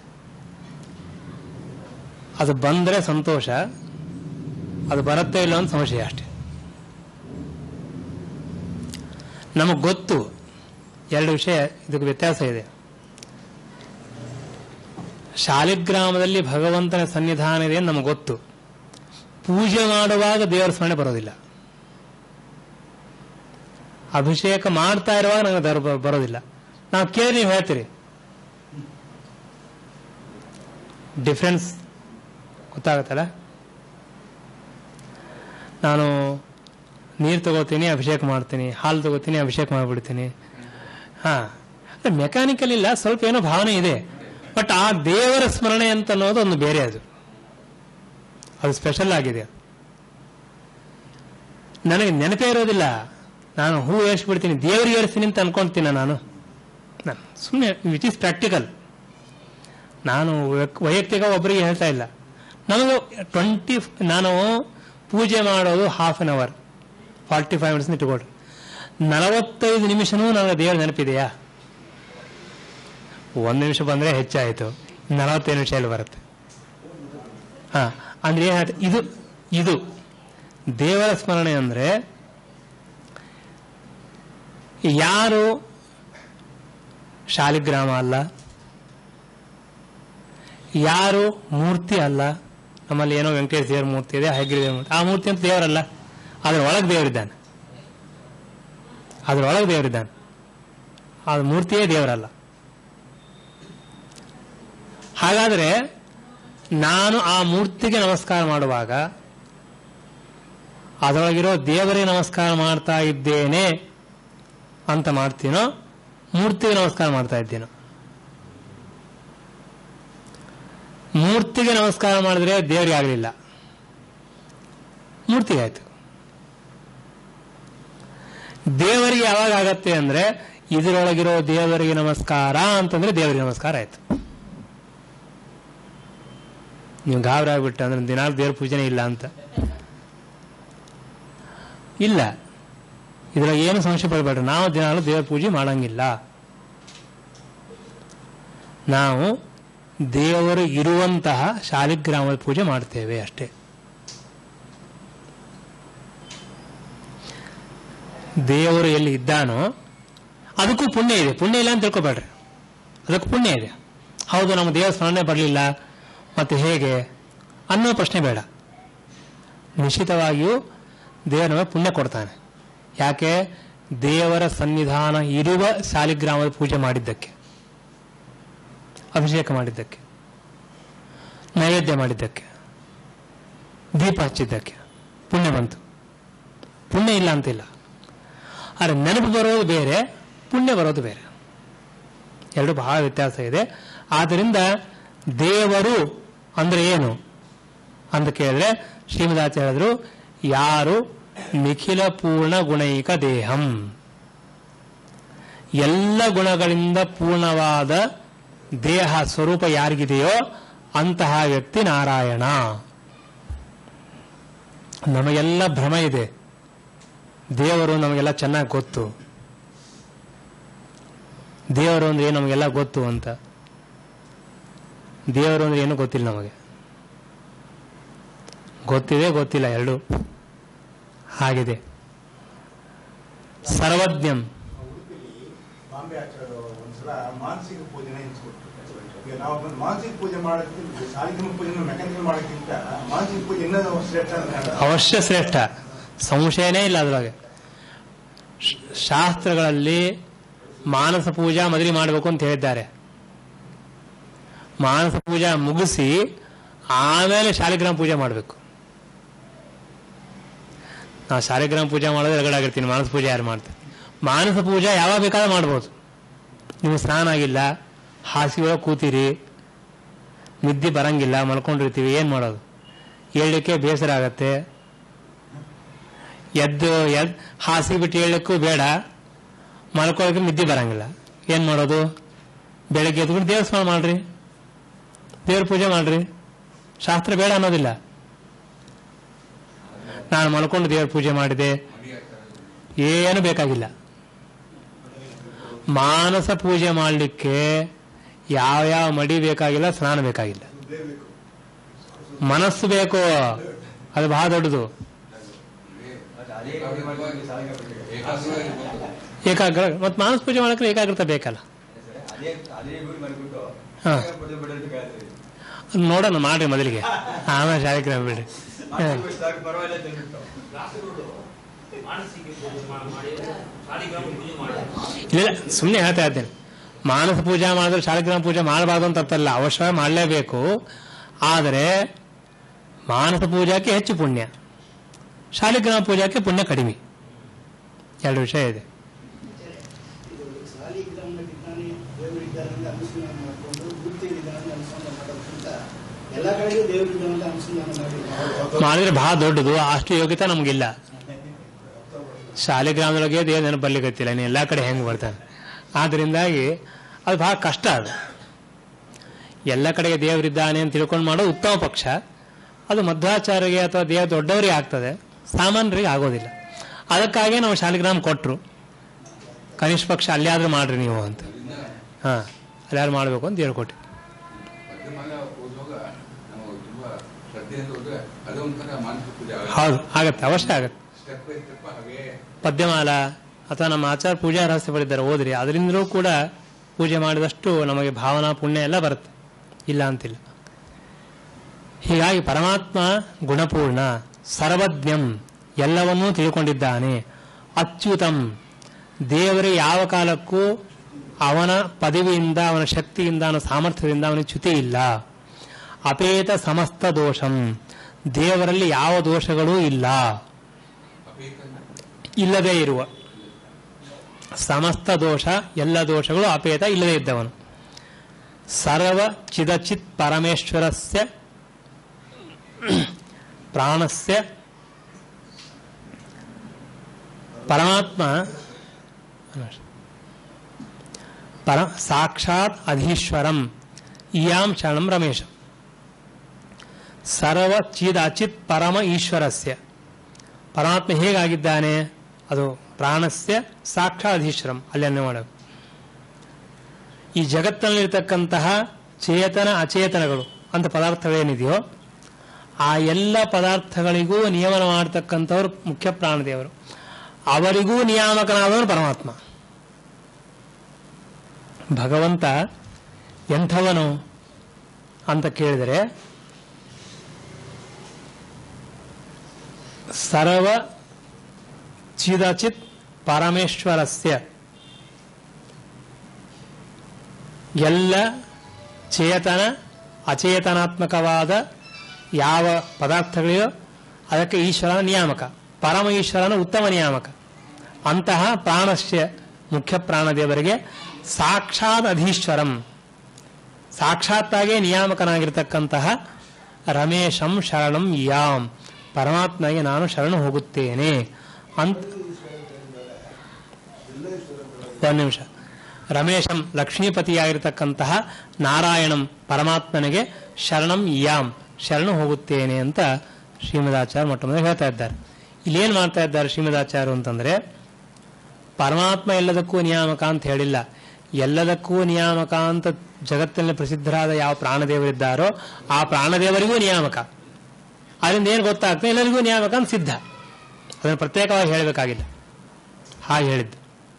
ಅದು ಬಂದ್ರೆ ಸಂತೋಷ ಅದು ಬರುತ್ತೆ ಇಲ್ಲ ಅಂತ ಸಂಶಯ ಅಷ್ಟೇ ನಮಗೆ ಗೊತ್ತು ಎರಡು ವಿಷಯ ಇದಕ್ಕೆ ವ್ಯತ್ಯಾಸ ಇದೆ ಶಾಲಿಗ್ರಾಮದಲ್ಲಿ ಭಗವಂತನ ಸನ್ನಿಧಾನ ಇದೆ ಅಂತ ನಮಗೆ ಗೊತ್ತು ಪೂಜೆ ಮಾಡುವಾಗ ದೇವರ ಸ್ಮರಣೆ ಬರೋದಿಲ್ಲ ಅಭಿಷೇಕ ಮಾಡ್ತಾ ಇರುವಾಗ ನನಗೆ ದರ್ ಬ- ಬರೋದಿಲ್ಲ ನಾವು ಕೇಳಿ ನೀವು ಹೇಳ್ತೀರಿ ಡಿಫ್ರೆನ್ಸ್ ಗೊತ್ತಾಗತ್ತಲ್ಲ ನಾನು ನೀರು ತಗೋತೀನಿ ಅಭಿಷೇಕ ಮಾಡ್ತೀನಿ ಹಾಲು ತಗೋತೀನಿ ಅಭಿಷೇಕ ಮಾಡಿಬಿಡ್ತೀನಿ ಹಾಂ ಮೆಕ್ಯಾನಿಕಲ್ ಇಲ್ಲ ಸ್ವಲ್ಪ ಏನೋ ಭಾವನೆ ಇದೆ ಬಟ್ ಆ ದೇವರ ಸ್ಮರಣೆ ಅಂತ ಅನ್ನೋದು ಒಂದು ಬೇರೆ ಅದು ಅದು ಸ್ಪೆಷಲ್ ಆಗಿದೆ ನನಗೆ ನೆನಪೇ ಇರೋದಿಲ್ಲ ನಾನು ಹೂ ಏರಿಸ್ಬಿಡ್ತೀನಿ ದೇವರಿಗೆ ಏರಿಸ್ತೀನಿ ಅಂತ ಅನ್ಕೊಂತೀನಿ ನಾನು ನಾನು ಸುಮ್ಮನೆ ವಿಚ್ ಇಸ್ ಪ್ರಾಕ್ಟಿಕಲ್ ನಾನು ವೈಯಕ್- ವೈಯಕ್ತಿಕ ಒಬ್ಬರಿಗೆ ಹೇಳ್ತಾ ಇಲ್ಲ ನಮಗೆ ಟ್ವೆಂಟಿ ನಾನು ಪೂಜೆ ಮಾಡೋದು half an hour forty five minutes ಇಟ್ಕೊಳ್ರಿ ನಲವತ್ತೈದು ನಿಮಿಷನೂ ನನಗೆ ದೇವರ ನೆನಪಿದೆಯಾ ಒಂದು ನಿಮಿಷ ಬಂದರೆ ಹೆಚ್ಚಾಯಿತು ನಲವತ್ತೈದು ನಿಮಿಷ ಇಲ್ಲಿ ಬರುತ್ತೆ ಹಾ ಅಂದ್ರೆ ಏನಾಯ್ತು ಇದು ಇದು ದೇವರ ಸ್ಮರಣೆ ಅಂದ್ರೆ ಯಾರು ಶಾಲಿಗ್ರಾಮ ಅಲ್ಲ ಯಾರು ಮೂರ್ತಿ ಅಲ್ಲ ನಮ್ಮಲ್ಲಿ ಏನೋ ವೆಂಕಟೇಶ ದೇವರ ಮೂರ್ತಿ ಇದೆ ಹೈಗ್ರೀವ ದೇವರ ಮೂರ್ತಿ ಆ ಮೂರ್ತಿ ಅಂತ ದೇವರಲ್ಲ ಅದ್ರ ಒಳಗೆ ದೇವರಿದ್ದಾನೆ ಅದ್ರೊಳಗೆ ದೇವರಿದ್ದಾನೆ ಆ ಮೂರ್ತಿಯೇ ದೇವರಲ್ಲ ಹಾಗಾದ್ರೆ ನಾನು ಆ ಮೂರ್ತಿಗೆ ನಮಸ್ಕಾರ ಮಾಡುವಾಗ ಅದರೊಳಗಿರೋ ದೇವರಿಗೆ ನಮಸ್ಕಾರ ಮಾಡ್ತಾ ಇದ್ದೇನೆ ಅಂತ ಮಾಡ್ತೀನೋ ಮೂರ್ತಿಗೆ ನಮಸ್ಕಾರ ಮಾಡ್ತಾ ಇದ್ದೇನೋ ಮೂರ್ತಿಗೆ ನಮಸ್ಕಾರ ಮಾಡಿದ್ರೆ ದೇವರಿಗೆ ಆಗಲಿಲ್ಲ ಮೂರ್ತಿಗೆ ಆಯ್ತು ದೇವರಿಗೆ ಯಾವಾಗ ಆಗತ್ತೆ ಅಂದ್ರೆ ಇದರೊಳಗಿರೋ ದೇವರಿಗೆ ನಮಸ್ಕಾರ ಅಂತಂದ್ರೆ ದೇವರಿಗೆ ನಮಸ್ಕಾರ ಆಯ್ತು ನೀವು ಗಾಬರಿ ಆಗ್ಬಿಟ್ಟು ಅಂದ್ರೆ ದಿನಾಲು ದೇವ್ರ ಪೂಜೆನೇ ಇಲ್ಲ ಅಂತ ಇಲ್ಲ ಇದ್ರಾಗ ಏನು ಸಂಶಯ ಪಡಬೇಡ್ರಿ ನಾವು ದಿನಾಲು ದೇವರ ಪೂಜೆ ಮಾಡಂಗಿಲ್ಲ ನಾವು ದೇವರು ಇರುವಂತಹ ಶಾಲಿಗ್ರಾಮದ ಪೂಜೆ ಮಾಡ್ತೇವೆ ಅಷ್ಟೇ ದೇವರು ಎಲ್ಲಿ ಇದ್ದಾನೋ ಅದಕ್ಕೂ ಪುಣ್ಯ ಇದೆ ಪುಣ್ಯ ಇಲ್ಲ ಅಂತ ತಿಳ್ಕೊಬೇಡ್ರಿ ಅದಕ್ಕೂ ಪುಣ್ಯ ಇದೆ ಹೌದು ನಮ್ಮ ದೇವರ ಸ್ಮರಣೆ ಬರಲಿಲ್ಲ ಮತ್ತೆ ಹೇಗೆ ಅನ್ನೋ ಪ್ರಶ್ನೆ ಬೇಡ ನಿಶ್ಚಿತವಾಗಿಯೂ ದೇವರು ನಮಗೆ ಪುಣ್ಯ ಕೊಡ್ತಾನೆ ಯಾಕೆ ದೇವರ ಸನ್ನಿಧಾನ ಇರುವ ಶಾಲಿಗ್ರಾಮದ ಪೂಜೆ ಮಾಡಿದ್ದಕ್ಕೆ ಅಭಿಷೇಕ ಮಾಡಿದ್ದಕ್ಕೆ ನೈವೇದ್ಯ ಮಾಡಿದ್ದಕ್ಕೆ ದೀಪ ಹಚ್ಚಿದ್ದಕ್ಕೆ ಪುಣ್ಯ ಬಂತು ಪುಣ್ಯ ಇಲ್ಲ ಅಂತಿಲ್ಲ ಆದರೆ ನೆನಪು ಬರೋದು ಬೇರೆ ಪುಣ್ಯ ಬರೋದು ಬೇರೆ ಎರಡು ಬಹಳ ವ್ಯತ್ಯಾಸ ಇದೆ ಆದ್ದರಿಂದ ದೇವರು ಅಂದ್ರೆ ಏನು ಅಂತ ಕೇಳಿದ್ರೆ ಶ್ರೀಮದಾಚಾರ್ಯ ಹೇಳಿದ್ರು ಯಾರು ನಿಖಿಲ ಪೂರ್ಣ ಗುಣೈಕ ದೇಹಂ ಎಲ್ಲ ಗುಣಗಳಿಂದ ಪೂರ್ಣವಾದ ದೇಹ ಸ್ವರೂಪ ಯಾರಿಗಿದೆಯೋ ಅಂತಹ ವ್ಯಕ್ತಿ ನಾರಾಯಣ ನಮಗೆಲ್ಲ ಭ್ರಮ ಇದೆ ದೇವರು ನಮಗೆಲ್ಲ ಚೆನ್ನಾಗಿ ಗೊತ್ತು ದೇವರು ಅಂದ್ರೆ ಏನು ನಮಗೆಲ್ಲ ಗೊತ್ತು ಅಂತ ದೇವರು ಅಂದ್ರೆ ಏನು ಗೊತ್ತಿಲ್ಲ ನಮಗೆ ಗೊತ್ತಿದೆ ಗೊತ್ತಿಲ್ಲ ಎರಡು ಹಾಗಿದೆ ಸರ್ವಜ್ಞಂ ಉಡುಪಿಲಿ ಬಾಂಬೆ ಆಚಾರ್ಯ ಒಂದ್ಸಲ ಮಾನಸಿಕ ಪೂಜೆನ ಎನ್ಸ್ಕೊಟ್ರು ಈಗ ನಾವು ಬಂದು ಮಾನಸಿಕ ಪೂಜೆ ಮಾಡೋದಕ್ಕಿಂತ ಸಾಲಿಗ್ರಾಮ ಪೂಜೆ ಮೆಕ್ಯಾನಿಕಲ್ ಮಾಡೋಕ್ಕಿಂತ ಮಾನಸಿಕ ಪೂಜೆ ಇನ್ನೂ ಶ್ರೇಷ್ಠ ಅಂತ ಹೇಳ್ತಾರೆ. ಅವಶ್ಯ ಶ್ರೇಷ್ಠ ಸಂಶಯನೇ ಇಲ್ಲ ಅದ್ರೊಳಗೆ ಶ- ಶಾಸ್ತ್ರಗಳಲ್ಲಿ ಮಾನಸ ಪೂಜಾ ಮದುವೆ ಮಾಡಬೇಕು ಅಂತ ಹೇಳಿದ್ದಾರೆ ಮಾನಸ ಪೂಜಾ ಮುಗಿಸಿ ಆಮೇಲೆ ಶಾಲಿಗ್ರಾಮ ಪೂಜೆ ಮಾಡಬೇಕು ನಾವು ಶಾಲಿಗ್ರಾಮ ಪೂಜೆ ಮಾಡೋದು ರಗಡಾಗಿರ್ತೀನಿ ಮಾನಸ ಪೂಜೆ ಯಾರು ಮಾಡ್ತಾರೆ ಮಾನಸ ಪೂಜೆ ಯಾವಾಗ ಬೇಕಾದ್ರೂ ಮಾಡ್ಬೋದು ನಿಮ್ಗೆ ಸ್ನಾನ ಆಗಿಲ್ಲ ಹಾಸಿಗೆ ಒಳಗೆ ಕೂತೀರಿ ನಿದ್ದೆ ಬರಂಗಿಲ್ಲ ಮಲ್ಕೊಂಡಿರ್ತೀವಿ ಏನು ಮಾಡೋದು ಹೇಳಲಿಕ್ಕೆ ಬೇಸರ ಆಗತ್ತೆ ಎದ್ದು ಎದ್ ಹಾಸಿಗೆ ಬಿಟ್ಟು ಹೇಳಲಿಕ್ಕೂ ಬೇಡ ಮಲ್ಕೊಳ್ಳೋಕೆ ನಿದ್ದೆ ಬರಂಗಿಲ್ಲ ಏನು ಮಾಡೋದು ಬೆಳಗ್ಗೆ ಎದ್ಬಿಟ್ಟು ದೇವಸ್ಥಾನ ಮಾಡ್ರಿ ದೇವ್ರ ಪೂಜೆ ಮಾಡ್ರಿ ಶಾಸ್ತ್ರ ಬೇಡ ಅನ್ನೋದಿಲ್ಲ ನಾನು ಮಲ್ಕೊಂಡು ದೇವ್ರ ಪೂಜೆ ಮಾಡಿದೆ ಏನು ಬೇಕಾಗಿಲ್ಲ ಮಾನಸ ಪೂಜೆ ಮಾಡಲಿಕ್ಕೆ ಯಾವ ಯಾವ ಮಡಿ ಬೇಕಾಗಿಲ್ಲ ಸ್ನಾನ ಬೇಕಾಗಿಲ್ಲ ಮನಸ್ಸು ಬೇಕು ಅದು ಬಹಳ ದೊಡ್ಡದು ಏಕಾಗ್ರ ಮತ್ತೆ ಮಾನಸ ಪೂಜೆ ಮಾಡಕ್ಕೆ ಏಕಾಗ್ರತೆ ಬೇಕಲ್ಲ ಹಾ. ಅದ್ ನೋಡೋಣ ಮಾಡ್ರಿ ಮೊದಲಿಗೆ ಆಮೇಲೆ ಶಾಲೆಗೆ ಬಿಡ್ರಿ ಹಾ. ಇಲ್ಲ ಸುಮ್ಮನೆ ಹೇಳ್ತಾ ಇದ್ದೇನೆ ಮಾನಸ ಪೂಜೆ ಮಾಡಿದ್ರೆ ಶಾಲಿಗ್ರಾಮ ಪೂಜೆ ಮಾಡಬಾರ್ದು ಅಂತ ಅರ್ಥಲ್ಲ ಅವಶ್ಯವಾಗಿ ಮಾಡಲೇಬೇಕು ಆದರೆ ಮಾನಸ ಪೂಜಾಕ್ಕೆ ಹೆಚ್ಚು ಪುಣ್ಯ ಶಾಲಿಗ್ರಾಮ ಪೂಜಾಕ್ಕೆ ಪುಣ್ಯ ಕಡಿಮೆ ಎರಡು ವಿಷಯ ಇದೆ ಇದು ಸಾಲಿಗ್ರಾಮ ವಿಜ್ಞಾನಿ ದೇವರಿದ್ದಾರೆ ಅಂತ ಅನುಸಂಧಾನ ಮಾಡಿಕೊಂಡು ಮೂರ್ತಿ ವಿಧಾನ ಅನುಸಂಧಾನ ಮಾಡೋದ್ಕಿಂತ ಎಲ್ಲ ಕಡೆಗೂ ದೇವರಿದ್ದಾನೆ ಅನುಸಂಧಾನ ಮಾಡಿ ಮಾಡಿದ್ರೆ ಬಹಳ ದೊಡ್ಡದು ಅಷ್ಟು ಯೋಗ್ಯತೆ ನಮಗಿಲ್ಲ ಶಾಲಿಗ್ರಾಮದೊಳಗೆ ದೇವ ನೆನಪು ಬರ್ಲಿಕ್ಕತ್ತಿಲ್ಲ ನೀನು ಎಲ್ಲ ಕಡೆ ಹೆಂಗೆ ಬರ್ತಾನೆ ಆದ್ರಿಂದಾಗಿ ಅದು ಬಹಳ ಕಷ್ಟ ಅದು ಎಲ್ಲ ಕಡೆಗೆ ದೇವರಿದ್ದಾನೆ ಅಂತ ತಿಳ್ಕೊಂಡು ಮಾಡೋದು ಉತ್ತಮ ಪಕ್ಷ ಅದು ಮಧ್ವಾಚಾರ್ಯರಿಗೆ ಅಥವಾ ದೇವ ದೊಡ್ಡವರಿಗೆ ಆಗ್ತದೆ ಸಾಮಾನ್ಯರಿಗೆ ಆಗೋದಿಲ್ಲ ಅದಕ್ಕಾಗಿ ನಾವು ಶಾಲಿಗ್ರಾಮ ಕೊಟ್ಟರು ಕನಿಷ್ಠ ಪಕ್ಷ ಅಲ್ಲೇ ಆದ್ರೂ ಮಾಡ್ರಿ ನೀವು ಅಂತ ಹಾಂ ಅಲ್ಲಾರು ಮಾಡಬೇಕು ಅಂತ ಹೇಳ್ಕೊಟ್ಟು ಮಧ್ಯಮಾಲ ಓದುವಾಗ ನಾವು ತುಂಬಾ ಶ್ರದ್ಧೆಯಿಂದ ಹೋದ್ರೆ ಅದೊಂಥರ ಮಾನಸಿಕ ಪೂಜೆ ಹೌದು ಆಗತ್ತೆ ಅವಶ್ಯ ಆಗತ್ತೆ ಸ್ಟೆಪ್ ಬೈ ಸ್ಟೆಪ್ ಹಾಗೆ ಪದ್ಯಮಾಲ ಅಥವಾ ನಮ್ಮ ಆಚಾರ ಪೂಜಾ ರಹಸ್ಯ ಬರೆದಿದ್ದಾರೆ ಓದ್ರಿ ಅದರಿಂದಲೂ ಕೂಡ ಪೂಜೆ ಮಾಡಿದಷ್ಟು ನಮಗೆ ಭಾವನಾ ಪುಣ್ಯ ಎಲ್ಲ ಬರುತ್ತೆ ಇಲ್ಲ ಅಂತಿಲ್ಲ ಹೀಗಾಗಿ ಪರಮಾತ್ಮ ಗುಣಪೂರ್ಣ ಸರ್ವಜ್ಞಂ ಎಲ್ಲವನ್ನೂ ತಿಳ್ಕೊಂಡಿದ್ದಾನೆ ಅಚ್ಯುತಂ ದೇವರೇ ಯಾವ ಕಾಲಕ್ಕೂ ಅವನ ಪದವಿಯಿಂದ ಅವನ ಶಕ್ತಿಯಿಂದ ಅವನ ಸಾಮರ್ಥ್ಯದಿಂದ ಅವನಿಗೆ ಚ್ಯುತಿ ಇಲ್ಲ ಅಪೇತ ಸಮಸ್ತ ದೋಷಂ ದೇವರಲ್ಲಿ ಯಾವ ದೋಷಗಳೂ ಇಲ್ಲ ಅಪೇತನ ಇಲ್ಲದೇ ಇರುವ ಸಮಸ್ತ ದೋಷ ಎಲ್ಲ ದೋಷಗಳು ಅಪೇತ ಇಲ್ಲದೇ ಇದ್ದವನು ಸರ್ವ ಚಿದಚಿತ್ ಪರಮೇಶ್ವರಸ್ಯ ಪ್ರಾಣಸ್ಯ ಪರಮಾತ್ಮ ಪರ ಸಾಕ್ಷಾತ್ ಅಧೀಶ್ವರಂ ಇಯಾಂ ಶರಣಂ ರಮೇಶ ಸರ್ವ ಚಿದ್ ಅಚಿತ್ ಪರಮ ಈಶ್ವರಸ್ಯ ಪರಮಾತ್ಮ ಹೇಗಾಗಿದ್ದಾನೆ ಅದು ಪ್ರಾಣಸ್ಯ ಸಾಕ್ಷಾಧೀಶ್ವರಂ ಅಲ್ಲೇ ಮಾಡಬೇಕು ಈ ಜಗತ್ತಿನಲ್ಲಿರ್ತಕ್ಕಂತಹ ಚೇತನ ಅಚೇತನಗಳು ಅಂತ ಪದಾರ್ಥಗಳೇನಿದೆಯೋ ಆ ಎಲ್ಲ ಪದಾರ್ಥಗಳಿಗೂ ನಿಯಮನ ಮಾಡತಕ್ಕಂಥವ್ರು ಮುಖ್ಯ ಪ್ರಾಣದೇವರು ಅವರಿಗೂ ನಿಯಾಮಕನಾದವನು ಪರಮಾತ್ಮ ಭಗವಂತ ಎಂಥವನು ಅಂತ ಕೇಳಿದರೆ ಸರ್ವ ಚಿದಚಿತ್ ಪರಮೇಶ್ವರಸ್ಯ ಎಲ್ಲ ಚೇತನ ಅಚೇತನಾತ್ಮಕವಾದ ಯಾವ ಪದಾರ್ಥಗಳಿಯೋ ಅದಕ್ಕೆ ಈಶ್ವರನ ನಿಯಾಮಕ ಪರಮ ಈಶ್ವರನ ಉತ್ತಮ ನಿಯಾಮಕ ಅಂತಹ ಪ್ರಾಣಸ್ಯ ಮುಖ್ಯ ಪ್ರಾಣದೇವರಿಗೆ ಸಾಕ್ಷಾತ್ ಅಧೀಶ್ವರಂ ಸಾಕ್ಷಾತ್ತಾಗೇ ನಿಯಾಮಕನಾಗಿರ್ತಕ್ಕಂತಹ ರಮೇಶಂ ಶರಣಂ ಯಾಂ ಪರಮಾತ್ಮಗೆ ನಾನು ಶರಣ ಹೋಗುತ್ತೇನೆ ಅಂತ ಒಂದು ನಿಮಿಷ ರಮೇಶಂ ಲಕ್ಷ್ಮೀಪತಿಯಾಗಿರ್ತಕ್ಕಂತಹ ನಾರಾಯಣಂ ಪರಮಾತ್ಮನಿಗೆ ಶರಣಂ ಯಾಂ ಶರಣ ಹೋಗುತ್ತೇನೆ ಅಂತ ಶ್ರೀಮದಾಚಾರ್ಯ ಮೊಟ್ಟ ಮೊದಲು ಹೇಳ್ತಾ ಇದ್ದಾರೆ ಇಲ್ಲೇನು ಮಾಡ್ತಾ ಇದ್ದಾರೆ ಶ್ರೀಮದಾಚಾರ್ಯರು ಅಂತಂದ್ರೆ ಪರಮಾತ್ಮ ಎಲ್ಲದಕ್ಕೂ ನಿಯಾಮಕ ಅಂತ ಹೇಳಿಲ್ಲ ಎಲ್ಲದಕ್ಕೂ ನಿಯಾಮಕ ಅಂತ ಜಗತ್ತಿನಲ್ಲಿ ಪ್ರಸಿದ್ಧರಾದ ಯಾವ ಪ್ರಾಣದೇವರಿದ್ದಾರೋ ಆ ಪ್ರಾಣದೇವರಿಗೂ ನಿಯಾಮಕ ಅದರಿಂದ ಏನು ಗೊತ್ತಾಗ್ತದೆ ಎಲ್ಲರಿಗೂ ನಿಯಾಮಕ ಅಂತ ಸಿದ್ಧ ಅದನ್ನು ಪ್ರತ್ಯೇಕವಾಗಿ ಹೇಳಬೇಕಾಗಿಲ್ಲ ಹಾಗೆ ಹೇಳಿದ್ದು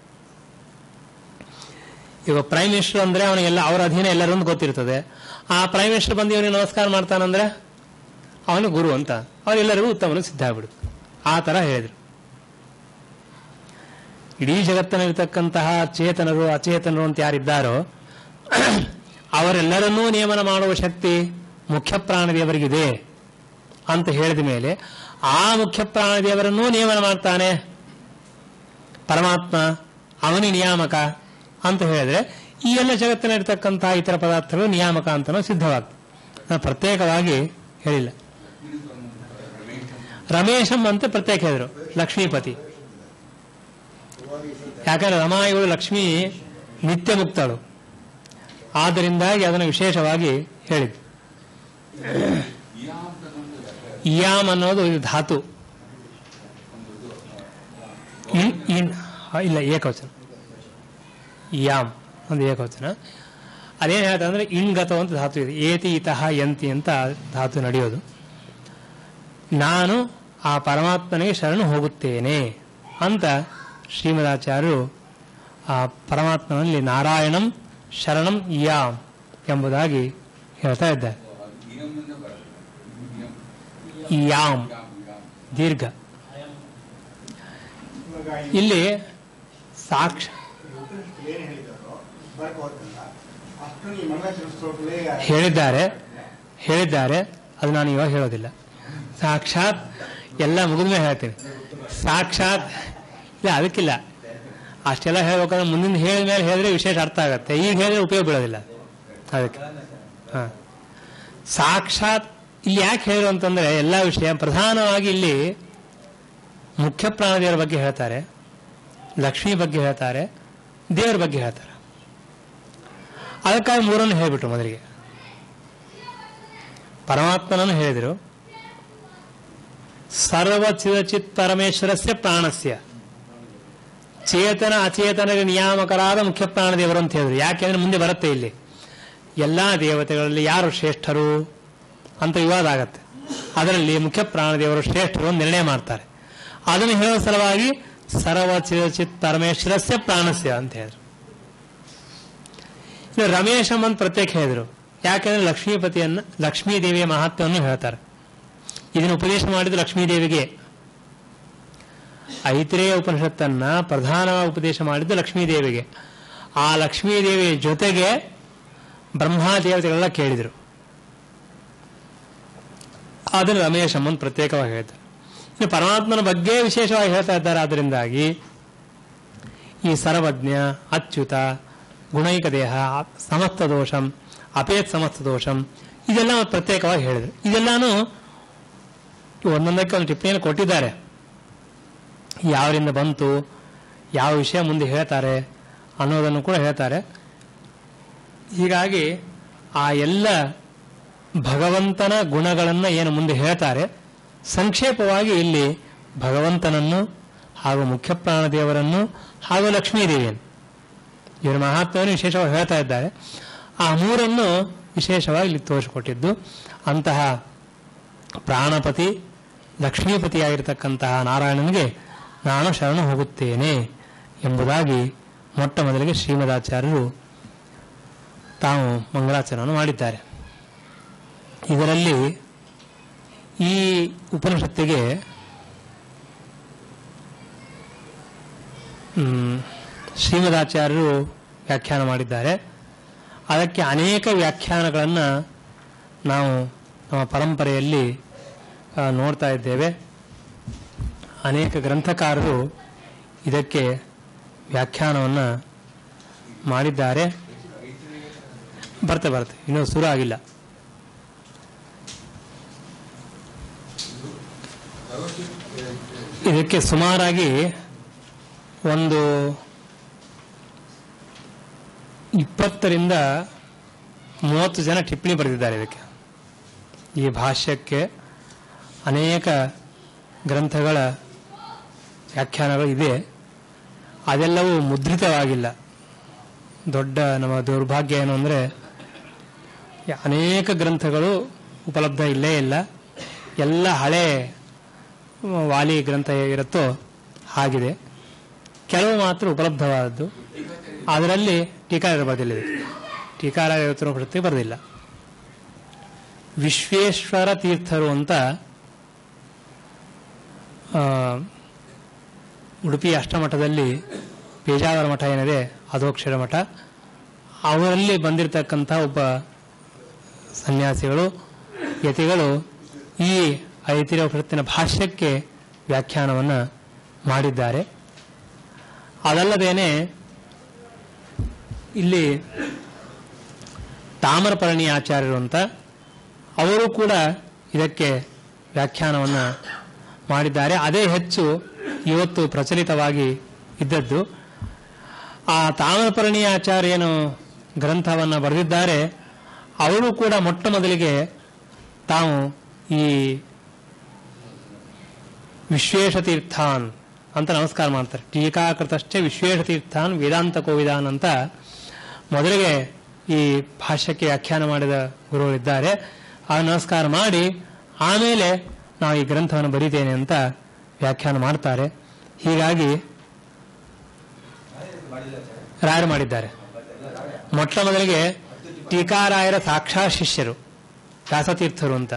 ಈಗ ಪ್ರೈಮ್ ಮಿನಿಸ್ಟರ್ ಅಂದ್ರೆ ಅವನಿಗೆಲ್ಲ ಅವರ ಅಧೀನ ಎಲ್ಲರೊಂದು ಗೊತ್ತಿರ್ತದೆ ಆ ಪ್ರೈಮ್ ಮಿನಿಸ್ಟರ್ ಬಂದು ಇವನಿಗೆ ನಮಸ್ಕಾರ ಮಾಡ್ತಾನಂದ್ರೆ ಅವನು ಗುರು ಅಂತ ಅವರೆಲ್ಲರಿಗೂ ಉತ್ತಮನು ಸಿದ್ಧ ಆಗ್ಬಿಡುತ್ತೆ ಆ ತರ ಹೇಳಿದ್ರು ಇಡೀ ಜಗತ್ತಿನಲ್ಲಿರ್ತಕ್ಕಂತಹ ಚೇತನರು ಅಚೇತನರು ಅಂತ ಯಾರಿದ್ದಾರೋ ಅವರೆಲ್ಲರನ್ನೂ ನಿಯಮನ ಮಾಡುವ ಶಕ್ತಿ ಮುಖ್ಯ ಪ್ರಾಣದೇವರಿಗಿದೆ ಅಂತ ಹೇಳಿದ ಮೇಲೆ ಆ ಮುಖ್ಯ ಪ್ರಾಣದೇವರನ್ನೂ ನಿಯಮನ ಮಾಡ್ತಾನೆ ಪರಮಾತ್ಮ ಅವನಿ ನಿಯಾಮಕ ಅಂತ ಹೇಳಿದ್ರೆ ಈ ಎಲ್ಲ ಜಗತ್ತಿನಲ್ಲಿರ್ತಕ್ಕಂತಹ ಇತರ ಪದಾರ್ಥಗಳು ನಿಯಾಮಕ ಅಂತನೂ ಸಿದ್ಧವಾಗ್ತದೆ ನಾನು ಪ್ರತ್ಯೇಕವಾಗಿ ಹೇಳಿಲ್ಲ ರಮೇಶಂ ಅಂತ ಪ್ರತ್ಯೇಕ ಹೇಳಿದ್ರು ಲಕ್ಷ್ಮೀಪತಿ ಯಾಕಂದ್ರೆ ರಮಾಯಿಗಳು ಲಕ್ಷ್ಮಿ ನಿತ್ಯ ಮುಕ್ತಳು ಆದ್ದರಿಂದಾಗಿ ಅದನ್ನು ವಿಶೇಷವಾಗಿ ಹೇಳಿದ್ದು ಇಯಾಮ್ ಅನ್ನೋದು ಇದು ಧಾತು ಇನ್ ಇನ್ ಹ, ಇಲ್ಲ ಏಕವಚನ ಯಾಮ್ ಒಂದು ಏಕವಚನ ಅದೇನು ಹೇಳ್ತಾರೆ ಅಂದ್ರೆ ಇಣ್ಗತ ಅಂತ ಧಾತು ಇದೆ ಏತಿ ಇತಃ ಯಂತಿ ಅಂತ ಧಾತು ನಡೆಯೋದು ನಾನು ಆ ಪರಮಾತ್ಮನಿಗೆ ಶರಣು ಹೋಗುತ್ತೇನೆ ಅಂತ ಶ್ರೀಮದಾಚಾರ್ಯರು ಆ ಪರಮಾತ್ಮನಲ್ಲಿ ನಾರಾಯಣಂ ಶರಣಂ ಯಾಮ್ ಎಂಬುದಾಗಿ ಹೇಳ್ತಾ ಇದ್ದಾರೆ ನಿಯಮದಿಂದ ಬರ್ತದೆ ನಿಯಮ ಯಾಮ್ ಯಾಮ್ ಯಾಮ್ ದೀರ್ಘ ಇವಾಗ ಇಲ್ಲಿ ಸಾಕ್ಷ ಉಪನಿಷತ್ತು ಏನು ಹೇಳಿದಾರೋ ಬರಕ್ಕೆ ಹೋಗ್ತಲ್ಲ ಅಷ್ಟು ಈ ಮಂಗಳಾಚರಣ ಶ್ಲೋಕಗಳೇ ಹೇಳಿದ್ದಾರೆ ಹೇಳಿದ್ದಾರೆ ಅದು ನಾನು ಇವಾಗ ಹೇಳೋದಿಲ್ಲ ಸಾಕ್ಷಾತ್ ಎಲ್ಲ ಮುಗಿದ್ಮೇಲೆ ಹೇಳ್ತೀನಿ ಸಾಕ್ಷಾತ್ ಇಲ್ಲ ಅದಕ್ಕಿಲ್ಲ ಅಷ್ಟೆಲ್ಲ ಹೇಳ್ಬೇಕಾದ್ರೆ ಮುಂದಿನ ಹೇಳಿದ ಮೇಲೆ ಹೇಳಿದ್ರೆ ವಿಶೇಷ ಅರ್ಥ ಆಗುತ್ತೆ ಈಗ ಹೇಳಿದ್ರೆ ಉಪಯೋಗ ಬೀಳೋದಿಲ್ಲ ಅದಕ್ಕೆ ಹಾ ಸಾಕ್ಷಾತ್ ಇಲ್ಲಿ ಯಾಕೆ ಹೇಳಿರು ಅಂತಂದ್ರೆ ಎಲ್ಲ ವಿಷಯ ಪ್ರಧಾನವಾಗಿ ಇಲ್ಲಿ ಮುಖ್ಯ ಪ್ರಾಣದೇವರ ಬಗ್ಗೆ ಹೇಳ್ತಾರೆ ಲಕ್ಷ್ಮಿ ಬಗ್ಗೆ ಹೇಳ್ತಾರೆ ದೇವರ ಬಗ್ಗೆ ಹೇಳ್ತಾರೆ ಅದಕ್ಕಾಗಿ ಮೂರನ್ನು ಹೇಳಿಬಿಟ್ರು ಮೊದಲಿಗೆ ಪರಮಾತ್ಮನನ್ನು ಹೇಳಿದರು ಸರ್ವ ಚಿರಚಿತ್ ಪರಮೇಶ್ವರಸ್ಯ ಪ್ರಾಣಸ್ಯ ಚೇತನ ಅಚೇತನಗೆ ನಿಯಾಮಕರಾದ ಮುಖ್ಯ ಪ್ರಾಣದೇವರು ಅಂತ ಹೇಳಿದ್ರು ಯಾಕೆಂದ್ರೆ ಮುಂದೆ ಬರುತ್ತೆ ಇಲ್ಲಿ ಎಲ್ಲಾ ದೇವತೆಗಳಲ್ಲಿ ಯಾರು ಶ್ರೇಷ್ಠರು ಅಂತ ವಿವಾದ ಆಗತ್ತೆ ಅದರಲ್ಲಿ ಮುಖ್ಯ ಪ್ರಾಣದೇವರು ಶ್ರೇಷ್ಠರು ಅಂತ ನಿರ್ಣಯ ಮಾಡ್ತಾರೆ ಅದನ್ನು ಹೇಳುವ ಸಲುವಾಗಿ ಸರ್ವ ಚಿರಚಿತ್ ಪರಮೇಶ್ವರಸ್ಯ ಪ್ರಾಣಸ್ಯ ಅಂತ ಹೇಳಿದ್ರು ಇನ್ನು ರಮೇಶಂ ಅಂತ ಪ್ರತ್ಯೇಕ ಹೇಳಿದ್ರು ಯಾಕೆಂದ್ರೆ ಲಕ್ಷ್ಮೀಪತಿಯನ್ನ ಲಕ್ಷ್ಮೀ ದೇವಿಯ ಮಹತ್ವವನ್ನು ಹೇಳ್ತಾರೆ ಇದನ್ನು ಉಪದೇಶ ಮಾಡಿದ್ದು ಲಕ್ಷ್ಮೀ ದೇವಿಗೆ ಐತಿರೇಯ ಉಪನಿಷತ್ತನ್ನ ಪ್ರಧಾನವಾಗಿ ಉಪದೇಶ ಮಾಡಿದ್ದು ಲಕ್ಷ್ಮೀ ದೇವಿಗೆ ಆ ಲಕ್ಷ್ಮೀ ದೇವಿಯ ಜೊತೆಗೆ ಬ್ರಹ್ಮಾದೇವತೆಗಳೆಲ್ಲ ಕೇಳಿದರು ಅದನ್ನು ರಮೇಶ್ ಅಮ್ಮನ್ ಪ್ರತ್ಯೇಕವಾಗಿ ಹೇಳ್ತಾರೆ ಇನ್ನು ಪರಮಾತ್ಮನ ಬಗ್ಗೆ ವಿಶೇಷವಾಗಿ ಹೇಳ್ತಾ ಇದ್ದಾರೆ ಅದರಿಂದಾಗಿ ಈ ಸರ್ವಜ್ಞ ಅಚ್ಯುತ ಗುಣೈಕ ದೇಹ ಸಮಸ್ತ ದೋಷಂ ಅಪೇತ್ ಸಮಸ್ತ ದೋಷಂ ಇದೆಲ್ಲ ಅವ್ರು ಪ್ರತ್ಯೇಕವಾಗಿ ಹೇಳಿದರು ಇದೆಲ್ಲಾನು ಒಂದೊಂದಕ್ಕೆ ಒಂದು ಟಿಪ್ಪಣಿಯನ್ನು ಕೊಟ್ಟಿದ್ದಾರೆ ಯಾವರಿಂದ ಬಂತು ಯಾವ ವಿಷಯ ಮುಂದೆ ಹೇಳ್ತಾರೆ ಅನ್ನೋದನ್ನು ಕೂಡ ಹೇಳ್ತಾರೆ ಹೀಗಾಗಿ ಆ ಎಲ್ಲ ಭಗವಂತನ ಗುಣಗಳನ್ನು ಏನು ಮುಂದೆ ಹೇಳ್ತಾರೆ ಸಂಕ್ಷೇಪವಾಗಿ ಇಲ್ಲಿ ಭಗವಂತನನ್ನು ಹಾಗೂ ಮುಖ್ಯ ಪ್ರಾಣದೇವರನ್ನು ಹಾಗೂ ಲಕ್ಷ್ಮೀದೇವಿಯನ್ನು ಇವರ ಮಹಾತ್ಮವನ್ನು ವಿಶೇಷವಾಗಿ ಹೇಳ್ತಾ ಇದ್ದಾರೆ ಆ ಮೂರನ್ನು ವಿಶೇಷವಾಗಿ ಇಲ್ಲಿ ತೋರಿಸಿಕೊಟ್ಟಿದ್ದು ಅಂತಹ ಪ್ರಾಣಪತಿ ಲಕ್ಷ್ಮೀಪತಿಯಾಗಿರ್ತಕ್ಕಂತಹ ನಾರಾಯಣನಿಗೆ ನಾನು ಶರಣ ಹೋಗುತ್ತೇನೆ ಎಂಬುದಾಗಿ ಮೊಟ್ಟ ಮೊದಲಿಗೆ ಶ್ರೀಮದಾಚಾರ್ಯರು ತಾವು ಮಂಗಳಾಚರಣೆಯನ್ನು ಮಾಡಿದ್ದಾರೆ ಇದರಲ್ಲಿ ಈ ಉಪನಿಷತ್ತಿಗೆ ಮ್, ಶ್ರೀಮದಾಚಾರ್ಯರು ವ್ಯಾಖ್ಯಾನ ಮಾಡಿದ್ದಾರೆ ಅದಕ್ಕೆ ಅನೇಕ ವ್ಯಾಖ್ಯಾನಗಳನ್ನು ನಾವು ನಮ್ಮ ಪರಂಪರೆಯಲ್ಲಿ ಆ, ನೋಡ್ತಾ ಇದ್ದೇವೆ ಅನೇಕ ಗ್ರಂಥಕಾರರು ಇದಕ್ಕೆ ವ್ಯಾಖ್ಯಾನವನ್ನು ಮಾಡಿದ್ದಾರೆ ಬರ್ತೆ ಬರ್ತೆ ಇನ್ನೂ ಶುರು ಆಗಿಲ್ಲ ಇದಕ್ಕೆ ಸುಮಾರಾಗಿ ಒಂದು ಇಪ್ಪತ್ತರಿಂದ ಮೂವತ್ತು ಜನ ಟಿಪ್ಪಣಿ ಬರೆದಿದ್ದಾರೆ ಇದಕ್ಕೆ ಈ ಭಾಷ್ಯಕ್ಕೆ ಅನೇಕ ಗ್ರಂಥಗಳ ವ್ಯಾಖ್ಯಾನಗಳು ಇದೆ ಅದೆಲ್ಲವೂ ಮುದ್ರಿತವಾಗಿಲ್ಲ ದೊಡ್ಡ ನಮ್ಮ ದೌರ್ಭಾಗ್ಯ ಏನು ಅಂದರೆ ಅನೇಕ ಗ್ರಂಥಗಳು ಉಪಲಬ್ಧ ಇಲ್ಲೇ ಇಲ್ಲ ಎಲ್ಲ ಹಳೆ ವಾಲಿ ಗ್ರಂಥ ಹೇಗಿರುತ್ತೋ ಹಾಗಿದೆ ಕೆಲವು ಮಾತ್ರ ಉಪಲಬ್ಧವಾದದ್ದು ಅದರಲ್ಲಿ ಟೀಕಾರ ಬರೆದಿಲ್ಲ ಇದಕ್ಕೆ. ಟೀಕಾರ ಪ್ರತಿ ಬರೆದಿಲ್ಲ ವಿಶ್ವೇಶ್ವರ ತೀರ್ಥರು ಅಂತ ಆ, ಉಡುಪಿ ಅಷ್ಟಮಠದಲ್ಲಿ ಪೇಜಾವರ ಮಠ ಏನಿದೆ ಅಧೋಕ್ಷರ ಮಠ ಅವರಲ್ಲಿ ಬಂದಿರತಕ್ಕಂಥ ಒಬ್ಬ ಸನ್ಯಾಸಿಗಳು ಯತಿಗಳು ಈ ಐತಿರ ಉಪನಿಷತ್ತಿನ ಭಾಷ್ಯಕ್ಕೆ ವ್ಯಾಖ್ಯಾನವನ್ನು ಮಾಡಿದ್ದಾರೆ ಅದಲ್ಲದೇನೆ ಇಲ್ಲಿ ತಾಮ್ರಪರ್ಣಿ ಆಚಾರ್ಯರು ಅಂತ ಅವರು ಕೂಡ ಇದಕ್ಕೆ ವ್ಯಾಖ್ಯಾನವನ್ನು ಮಾಡಿದ್ದಾರೆ ಅದೇ ಹೆಚ್ಚು ಇವತ್ತು ಪ್ರಚಲಿತವಾಗಿ ಇದ್ದದ್ದು ಆ ತಾಮ್ರಪರ್ಣಿ ಆಚಾರ್ಯನು ಗ್ರಂಥವನ್ನು ಬರೆದಿದ್ದಾರೆ ಅವರು ಕೂಡ ಮೊಟ್ಟ ಮೊದಲಿಗೆ ತಾವು ಈ ವಿಶ್ವೇಶತೀರ್ಥಾನ್ ಅಂತ ನಮಸ್ಕಾರ ಮಾಡ್ತಾರೆ ಟೀಕಾಕೃತಶ್ಚ ವಿಶ್ವೇಶತೀರ್ಥಾನ್ ವೇದಾಂತ ಕೋವಿದಾನ್ ಅಂತ ಮೊದಲಿಗೆ ಈ ಭಾಷ್ಯಕ್ಕೆ ವ್ಯಾಖ್ಯಾನ ಮಾಡಿದ ಗುರುಗಳಿದ್ದಾರೆ ಆ ನಮಸ್ಕಾರ ಮಾಡಿ ಆಮೇಲೆ ನಾವು ಈ ಗ್ರಂಥವನ್ನು ಬರೀತೇನೆ ಅಂತ ವ್ಯಾಖ್ಯಾನ ಮಾಡ್ತಾರೆ ಹೀಗಾಗಿ ರಾಯರು ಮಾಡಿದ್ದಾರೆ ಮೊಟ್ಟ ಮೊದಲಿಗೆ ಟೀಕಾರಾಯರ ಸಾಕ್ಷಾ ಶಿಷ್ಯರು ವ್ಯಾಸತೀರ್ಥರು ಅಂತ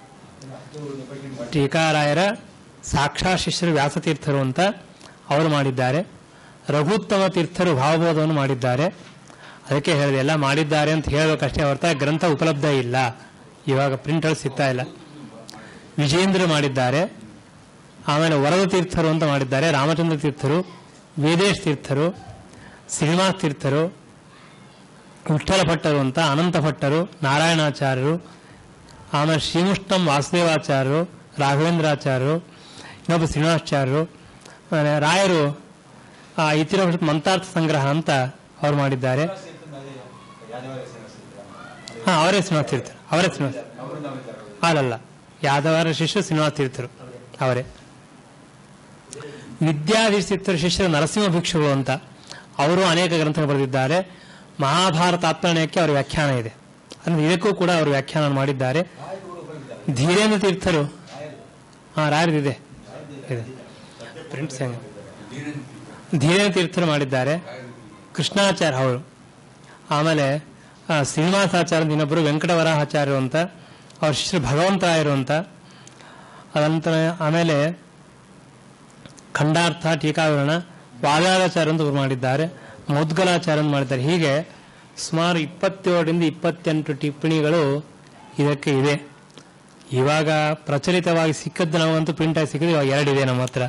ಟೀಕಾರಾಯರ ಸಾಕ್ಷಾ ಶಿಷ್ಯರು ವ್ಯಾಸತೀರ್ಥರು ಅಂತ ಅವರು ಮಾಡಿದ್ದಾರೆ ರಘುತ್ತಮ ತೀರ್ಥರು ಭಾವಬೋಧವನ್ನು ಮಾಡಿದ್ದಾರೆ ಅದಕ್ಕೆ ಹೇಳಿದೆ ಎಲ್ಲ ಮಾಡಿದ್ದಾರೆ ಅಂತ ಹೇಳಬೇಕಷ್ಟೇ ಹೊರತ ಗ್ರಂಥ ಉಪಲಬ್ಧ ಇಲ್ಲ ಇವಾಗ ಪ್ರಿಂಟರ್ ಸಿಗ್ತಾ ಇಲ್ಲ ವಿಜೇಂದ್ರ ಮಾಡಿದ್ದಾರೆ ಆಮೇಲೆ ವರದ ತೀರ್ಥರು ಅಂತ ಮಾಡಿದ್ದಾರೆ ರಾಮಚಂದ್ರ ತೀರ್ಥರು ವೇದೇಶ್ ತೀರ್ಥರು ಶ್ರೀನಿವಾಸ ತೀರ್ಥರು ವಿಠ್ಠಲ ಭಟ್ಟರು ಅಂತ ಅನಂತ ಭಟ್ಟರು ನಾರಾಯಣಾಚಾರ್ಯರು ಆಮೇಲೆ ಶ್ರೀಮುಷ್ಟಂ ವಾಸುದೇವಾಚಾರ್ಯರು ರಾಘವೇಂದ್ರಾಚಾರ್ಯರು ಇನ್ನೊಬ್ಬ ಶ್ರೀನಿವಾಸಾಚಾರ್ಯರು ಆಮೇಲೆ ರಾಯರು ಆ ಇತಿರೋಷತ್ ಮಂತಾರ್ಥ ಸಂಗ್ರಹ ಅಂತ ಅವ್ರು ಮಾಡಿದ್ದಾರೆ ಹಾ ಅವರೇ ಶ್ರೀನಿವಾಸ ತೀರ್ಥರು ಅವರೇ ಶ್ರೀನಿವಾಸ ಅಲ್ಲಲ್ಲ ಯಾದವರ ಶಿಷ್ಯ ಶ್ರೀನಿವಾಸ ತೀರ್ಥರು ಅವರೇ ವಿದ್ಯಾಧೀಶ ತೀರ್ಥರ ಶಿಷ್ಯರು ನರಸಿಂಹ ಭಿಕ್ಷುಗಳು ಅಂತ ಅವರು ಅನೇಕ ಗ್ರಂಥ ಬರೆದಿದ್ದಾರೆ ಮಹಾಭಾರತ ಆತ್ಮರಣಯಕ್ಕೆ ಅವರ ವ್ಯಾಖ್ಯಾನ ಇದೆ ಅಂದ್ರೆ ಇದಕ್ಕೂ ಕೂಡ ಅವರು ವ್ಯಾಖ್ಯಾನ ಮಾಡಿದ್ದಾರೆ ಧೀರೇಂದ್ರ ತೀರ್ಥರು ಹಾ ರಾಯರದಿದೆ ಇದೆ ಪ್ರಿಂಟ್ಸ್ ಹೆಂಗೆ ಧೀರೇಂದ್ರ ತೀರ್ಥರು ಮಾಡಿದ್ದಾರೆ ಕೃಷ್ಣಾಚಾರ್ಯ ಅವರು ಆಮೇಲೆ ಆ, ಶ್ರೀನಿವಾಸಾಚಾರ್ಯ ಅಂತ ಇನ್ನೊಬ್ಬರು ವೆಂಕಟವರಾಚಾರ್ಯರು ಅಂತ ಅವ್ರ ಶಿಷ್ಯರು ಭಗವಂತರಾಯರು ಅಂತ ಅದಂತರ ಆಮೇಲೆ ಖಂಡಾರ್ಥ ಟೀಕಾವಿವರಣ ವಾದಾಚಾರ್ಯ ಅಂತ ಒಬ್ರು ಮಾಡಿದ್ದಾರೆ ಮುದ್ಗಲಾಚಾರ್ಯ ಅಂತ ಮಾಡಿದ್ದಾರೆ ಹೀಗೆ ಸುಮಾರು ಇಪ್ಪತ್ತೇಳರಿಂದ ಇಪ್ಪತ್ತೆಂಟು ಟಿಪ್ಪಣಿಗಳು ಇದಕ್ಕೆ ಇದೆ ಇವಾಗ ಪ್ರಚಲಿತವಾಗಿ ಸಿಕ್ಕದ್ದು ನಮಗಂತೂ ಪ್ರಿಂಟ್ ಆಗಿ ಸಿಕ್ಕಿದ್ರೆ ಇವಾಗ ಎರಡಿದೆ ನಮ್ಮ ಹತ್ರ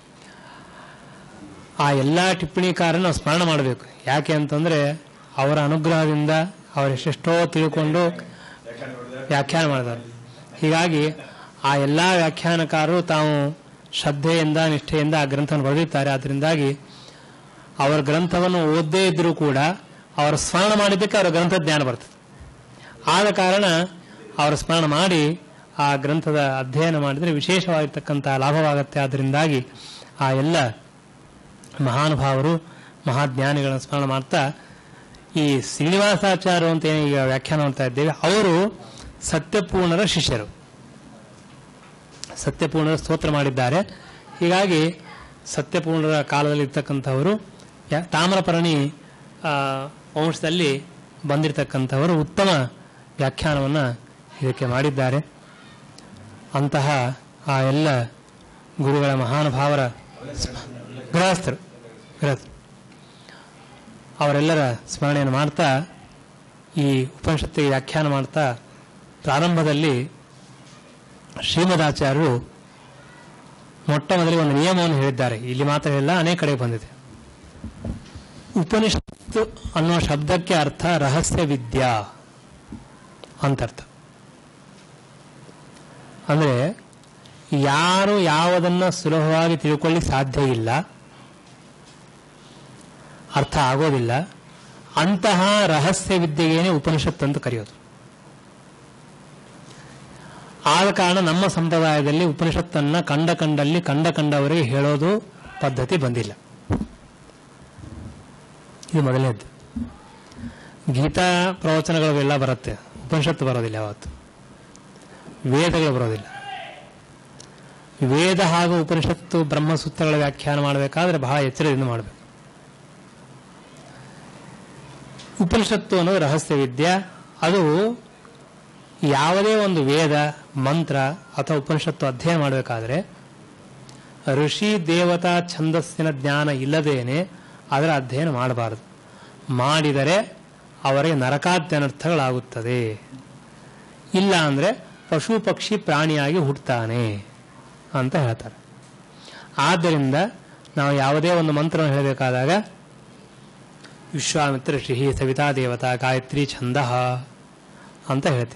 ಆ ಎಲ್ಲ ಟಿಪ್ಪಣಿಕಾರನ್ನು ನಾವು ಸ್ಮರಣ ಮಾಡಬೇಕು ಯಾಕೆ ಅಂತಂದ್ರೆ ಅವರ ಅನುಗ್ರಹದಿಂದ ಅವರು ಎಷ್ಟೆಷ್ಟೋ ತಿಳ್ಕೊಂಡು ವ್ಯಾಖ್ಯಾನ ಮಾಡಿದ್ದಾರೆ ಹೀಗಾಗಿ ಆ ಎಲ್ಲ ವ್ಯಾಖ್ಯಾನಕಾರರು ತಾವು ಶ್ರದ್ಧೆಯಿಂದ ನಿಷ್ಠೆಯಿಂದ ಆ ಗ್ರಂಥವನ್ನು ಬರೆದಿದ್ದಾರೆ ಅದರಿಂದಾಗಿ ಅವರ ಗ್ರಂಥವನ್ನು ಓದದೇ ಇದ್ರೂ ಕೂಡ ಅವರ ಸ್ಮರಣ ಮಾಡಿದ್ದಕ್ಕೆ ಅವರ ಗ್ರಂಥ ಜ್ಞಾನ ಬರ್ತದೆ ಆದ ಕಾರಣ ಅವರ ಸ್ಮರಣ ಮಾಡಿ ಆ ಗ್ರಂಥದ ಅಧ್ಯಯನ ಮಾಡಿದರೆ ವಿಶೇಷವಾಗಿರ್ತಕ್ಕಂಥ ಲಾಭವಾಗುತ್ತೆ ಅದರಿಂದಾಗಿ ಆ ಎಲ್ಲ ಮಹಾನುಭಾವರು ಮಹಾಜ್ಞಾನಿಗಳನ್ನು ಸ್ಮರಣ ಮಾಡ್ತಾ ಈ ಶ್ರೀನಿವಾಸಾಚಾರ್ಯ ಅಂತ ಏನು ಈಗ ವ್ಯಾಖ್ಯಾನ ಮಾಡ್ತಾ ಇದ್ದೇವೆ ಅವರು ಸತ್ಯಪೂರ್ಣರ ಶಿಷ್ಯರು ಸತ್ಯಪೂರ್ಣರ ಸ್ತೋತ್ರ ಮಾಡಿದ್ದಾರೆ ಹೀಗಾಗಿ ಸತ್ಯಪೂರ್ಣರ ಕಾಲದಲ್ಲಿ ಇರ್ತಕ್ಕಂಥವರು ಯಾ- ತಾಮ್ರಪರ್ಣಿ ಆ, ವಂಶದಲ್ಲಿ ಬಂದಿರತಕ್ಕಂಥವರು ಉತ್ತಮ ವ್ಯಾಖ್ಯಾನವನ್ನು ಇದಕ್ಕೆ ಮಾಡಿದ್ದಾರೆ ಅಂತಹ ಆ ಎಲ್ಲ ಗುರುಗಳ ಮಹಾನುಭಾವರ ಗೃಹಸ್ಥರು ಗೃಹಸ್ಥರು ಅವರೆಲ್ಲರ ಸ್ಮರಣೆಯನ್ನು ಮಾಡ್ತಾ ಈ ಉಪನಿಷತ್ತಿಗೆ ವ್ಯಾಖ್ಯಾನ ಮಾಡ್ತಾ ಪ್ರಾರಂಭದಲ್ಲಿ ಶ್ರೀಮದಾಚಾರ್ಯರು ಮೊಟ್ಟ ಮೊದಲಿಗೆ ಒಂದು ನಿಯಮವನ್ನು ಹೇಳಿದ್ದಾರೆ ಇಲ್ಲಿ ಮಾತ್ರ ಇಲ್ಲ ಅನೇಕ ಕಡೆ ಬಂದಿದೆ ಉಪನಿಷತ್ತು ಅನ್ನುವ ಶಬ್ದಕ್ಕೆ ಅರ್ಥ ರಹಸ್ಯ ವಿದ್ಯಾ ಅಂತ ಅರ್ಥ ಅಂದ್ರೆ ಯಾರು ಯಾವುದನ್ನ ಸುಲಭವಾಗಿ ತಿಳ್ಕೊಳ್ಳಿ ಸಾಧ್ಯ ಇಲ್ಲ ಅರ್ಥ ಆಗೋದಿಲ್ಲ ಅಂತಹ ರಹಸ್ಯ ವಿದ್ಯೆಗೇನೆ ಉಪನಿಷತ್ತು ಅಂತ ಕರೆಯೋದು ಆದ ಕಾರಣ ನಮ್ಮ ಸಂಪ್ರದಾಯದಲ್ಲಿ ಉಪನಿಷತ್ತನ್ನ ಕಂಡ ಕಂಡಲ್ಲಿ ಕಂಡ ಕಂಡವರಿಗೆ ಹೇಳೋದು ಪದ್ಧತಿ ಬಂದಿಲ್ಲ ಇದು ಮೊದಲನೇದ್ದು ಗೀತಾ ಪ್ರವಚನಗಳೆಲ್ಲ ಬರುತ್ತೆ ಉಪನಿಷತ್ತು ಬರೋದಿಲ್ಲ ಯಾವತ್ತು ವೇದಗಳು ಬರೋದಿಲ್ಲ ವೇದ ಹಾಗೂ ಉಪನಿಷತ್ತು ಬ್ರಹ್ಮಸೂತ್ರಗಳ ವ್ಯಾಖ್ಯಾನ ಮಾಡಬೇಕಾದ್ರೆ ಬಹಳ ಎಚ್ಚರದಿಂದ ಮಾಡಬೇಕು ಉಪನಿಷತ್ತು ಅನ್ನೋದು ರಹಸ್ಯ ವಿದ್ಯೆ ಅದು ಯಾವುದೇ ಒಂದು ವೇದ ಮಂತ್ರ ಅಥವಾ ಉಪನಿಷತ್ತು ಅಧ್ಯಯನ ಮಾಡಬೇಕಾದ್ರೆ ಋಷಿ ದೇವತಾ ಛಂದಸ್ಸಿನ ಜ್ಞಾನ ಇಲ್ಲದೇನೆ ಅದರ ಅಧ್ಯಯನ ಮಾಡಬಾರದು ಮಾಡಿದರೆ ಅವರಿಗೆ ನರಕಾದ್ಯನರ್ಥಗಳಾಗುತ್ತದೆ ಇಲ್ಲ ಅಂದ್ರೆ ಪಶು ಪಕ್ಷಿ ಪ್ರಾಣಿಯಾಗಿ ಹುಟ್ಟುತ್ತಾನೆ ಅಂತ ಹೇಳ್ತಾರೆ ಆದ್ದರಿಂದ ನಾವು ಯಾವುದೇ ಒಂದು ಮಂತ್ರವನ್ನು ಹೇಳಬೇಕಾದಾಗ ವಿಶ್ವಾಮಿತ್ರ ಶ್ರೀ ಸವಿತಾ ದೇವತಾ ಗಾಯತ್ರಿ ಛಂದ ಅಂತ ಹೇಳ್ತೀವಿ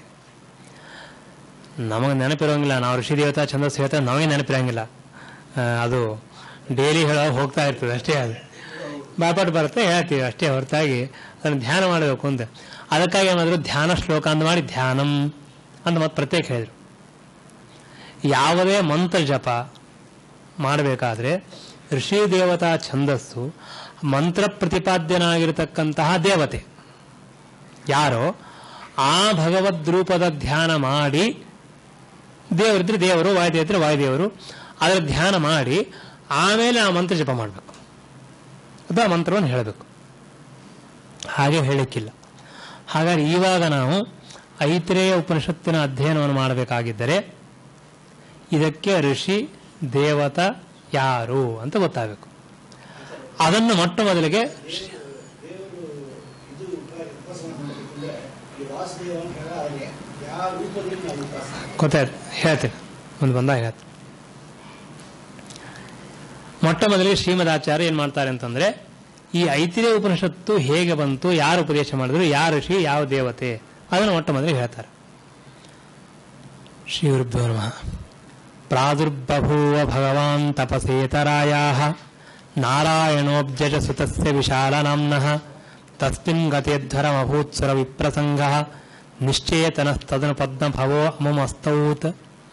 ನಮಗೆ ನೆನಪಿರೋಂಗಿಲ್ಲ ನಾವು ಋಷಿ ದೇವತಾ ಛಂದಸ್ಸು ಹೇಳ್ತಾರೆ ನಮಗೆ ನೆನಪಿರಂಗಿಲ್ಲ ಆ, ಅದು ಡೈಲಿ ಹೇಳೋ ಹೋಗ್ತಾ ಇರ್ತದೆ ಅಷ್ಟೇ ಅದು ಬಾಪಾಟ್ ಬರುತ್ತೆ ಹೇಳ್ತೀವಿ ಅಷ್ಟೇ ಹೊರತಾಗಿ ಅದನ್ನು ಧ್ಯಾನ ಮಾಡಬೇಕು ಅಂತ ಅದಕ್ಕಾಗಿ ಏನಾದರೂ ಧ್ಯಾನ ಶ್ಲೋಕ ಅಂತ ಮಾಡಿ ಧ್ಯಾನಂ ಅಂತ ಮತ್ತೆ ಪ್ರತ್ಯೇಕ ಹೇಳಿದ್ರು ಯಾವುದೇ ಮಂತ್ರ ಜಪ ಮಾಡಬೇಕಾದ್ರೆ ಋಷಿ ದೇವತಾ ಛಂದಸ್ಸು ಮಂತ್ರ ಪ್ರತಿಪಾದ್ಯನಾಗಿರತಕ್ಕಂತಹ ದೇವತೆ ಯಾರೋ ಆ ಭಗವದ್ರೂಪದ ಧ್ಯಾನ ಮಾಡಿ ದೇವರಿದ್ರೆ ದೇವರು ವಾಯುದೇವರಿದ್ರೆ ವಾಯುದೇವರು ಅದರ ಧ್ಯಾನ ಮಾಡಿ ಆಮೇಲೆ ಆ ಮಂತ್ರ ಜಪ ಮಾಡಬೇಕು ಅದು ಆ ಮಂತ್ರವನ್ನು ಹೇಳಬೇಕು ಹಾಗೆ ಹೇಳಕ್ಕಿಲ್ಲ ಹಾಗಾಗಿ ಇವಾಗ ನಾವು ಐತರೇಯ ಉಪನಿಷತ್ತಿನ ಅಧ್ಯಯನವನ್ನು ಮಾಡಬೇಕಾಗಿದ್ದರೆ ಇದಕ್ಕೆ ಋಷಿ ದೇವತ ಯಾರು ಅಂತ ಗೊತ್ತಾಗಬೇಕು ಅದನ್ನು ಮೊಟ್ಟ ಮೊದಲಿಗೆ ದೇವರು ಇದು ಉಪ- ಉಪಾಸನೆ ಮಾಡಬೇಕಂದ್ರೆ ಈ ವಾಸುದೇವ ಅಂತ ಹೇಳ ಹಾಗೆ ಯಾವ ರೂಪದಲ್ಲಿ ನಾವು ಉಪಾಸನೆ ಗೊತ್ತಾಯ್ತು ಹೇಳ್ತೀನಿ ಮುಂದೆ ಬಂದಾಗ ಹೇಳ್ತೀನಿ ಮೊಟ್ಟ ಮೊದಲಿಗೆ ಶ್ರೀಮದಾಚಾರ್ಯ ಏನ್ ಮಾಡ್ತಾರೆ ಅಂತಂದ್ರೆ ಈ ಐತಿರೇ ಉಪನಿಷತ್ತು ಹೇಗೆ ಬಂತು ಯಾರು ಉಪದೇಶ ಮಾಡಿದ್ರು ಯಾವ ಋಷಿ ಯಾವ ದೇವತೆ ಅದನ್ನು ಮೊಟ್ಟ ಮೊದಲಿಗೆ ಹೇಳ್ತಾರೆ ಶ್ರೀ ಗುರುಭ್ಯೋ ನಮಃ ಪ್ರಾದುರ್ಬಭೂವ ಭಗವಾನ್ ತಪಸೇತರಾಯ ನಾರಾಯಣೋಬ್ಜಜ ಸುತಸ್ಯ ವಿಶಾಲನಾಮ್ನಃ ತಸ್ಮಿನ್ ಗತೇಧ್ವರಮಭೂತ್ಸುರ ವಿಪ್ರಸಂಗ ನಿಶ್ಚೇತನಸ್ತದನು ಪದ್ಮಭವೋ ಅಮಮಸ್ತೌತ್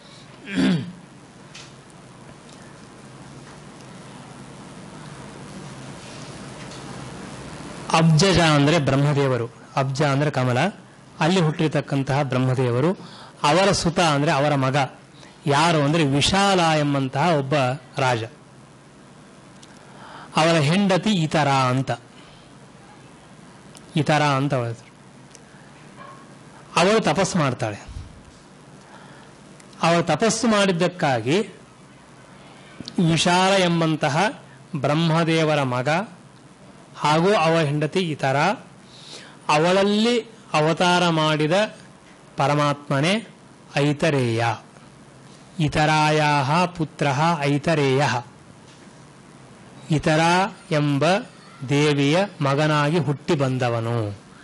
ಅಬ್ಜಜ ಅಂದ್ರೆ ಬ್ರಹ್ಮದೇವರು ಅಬ್ಜ ಅಂದ್ರೆ ಕಮಲ ಅಲ್ಲಿ ಹುಟ್ಟಿರ್ತಕ್ಕಂತಹ ಬ್ರಹ್ಮದೇವರು ಅವರ ಸುತ ಅಂದ್ರೆ ಅವರ ಮಗ ಯಾರು ಅಂದ್ರೆ ವಿಶಾಲ ಎಂಬಂತಹ ಒಬ್ಬ ರಾಜ ಅವರ ಹೆಂಡತಿ ಇತರ ಅಂತ ಇತರ ಅಂತ ಅವಳ ಹೆಸರು ಅವಳು ತಪಸ್ಸು ಮಾಡ್ತಾಳೆ ಅವಳು ತಪಸ್ಸು ಮಾಡಿದ್ದಕ್ಕಾಗಿ ವಿಶಾಲ ಎಂಬಂತಹ ಬ್ರಹ್ಮದೇವರ ಮಗ ಹಾಗೂ ಅವಳ ಹೆಂಡತಿ ಇತರ ಅವಳಲ್ಲಿ ಅವತಾರ ಮಾಡಿದ ಪರಮಾತ್ಮನೇ ಐತರೇಯ ಇತರಾಯ ಪುತ್ರ ಐತರೇಯ ಇತರ ಎಂಬ ದೇವಿಯ ಮಗನಾಗಿ ಹುಟ್ಟಿ ಬಂದವನು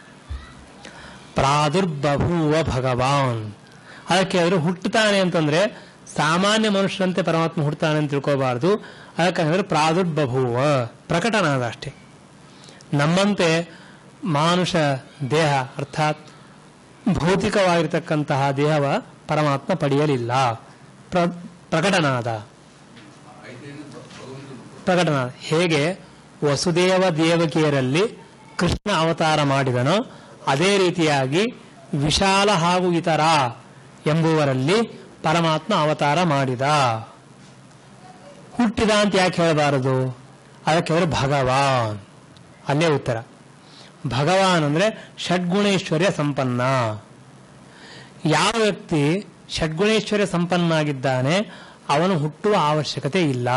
ಪ್ರಾದುರ್ಬಭೂವ ಭಗವಾನ್ ಅದಕ್ಕೆ ಅವರು ಹುಟ್ಟುತ್ತಾನೆ ಅಂತಂದ್ರೆ ಸಾಮಾನ್ಯ ಮನುಷ್ಯರಂತೆ ಪರಮಾತ್ಮ ಹುಟ್ಟುತ್ತಾನೆ ಅಂತ ತಿಳ್ಕೋಬಾರ್ದು ಅದಕ್ಕೆ ಪ್ರಾದುರ್ಬಭೂವ ಪ್ರಕಟನಾದ ಅಷ್ಟೇ ನಮ್ಮಂತೆ ಮಾನುಷ ದೇಹ ಅರ್ಥಾತ್ ಭೌತಿಕವಾಗಿರ್ತಕ್ಕಂತಹ ದೇಹವ ಪರಮಾತ್ಮ ಪಡೆಯಲಿಲ್ಲ ಪ್ರ ಪ್ರಕಟನಾದ ಐದೈದು ಭಗವಂತನು ಪ್ರಕಟನಾದ ಹೇಗೆ ವಸುದೇವ ದೇವಕಿಯರಲ್ಲಿ ಕೃಷ್ಣ ಅವತಾರ ಮಾಡಿದನೋ ಅದೇ ರೀತಿಯಾಗಿ ವಿಶಾಲ ಹಾಗೂ ಇತರ ಎಂಬುವರಲ್ಲಿ ಪರಮಾತ್ಮ ಅವತಾರ ಮಾಡಿದ ಹುಟ್ಟಿದ ಅಂತ ಯಾಕೆ ಹೇಳಬಾರದು ಅದಕ್ಕೆ ಅವರು ಭಗವಾನ್ ಅಲ್ಲೇ ಉತ್ತರ ಭಗವಾನ್ ಅಂದ್ರೆ ಷಡ್ಗುಣೇಶ್ವರ್ಯ ಸಂಪನ್ನ ಯಾವ ವ್ಯಕ್ತಿ ಷಡ್ಗುಣೇಶ್ವರ್ಯ ಸಂಪನ್ನಾಗಿದ್ದಾನೆ ಅವನು ಹುಟ್ಟುವ ಅವಶ್ಯಕತೆ ಇಲ್ಲ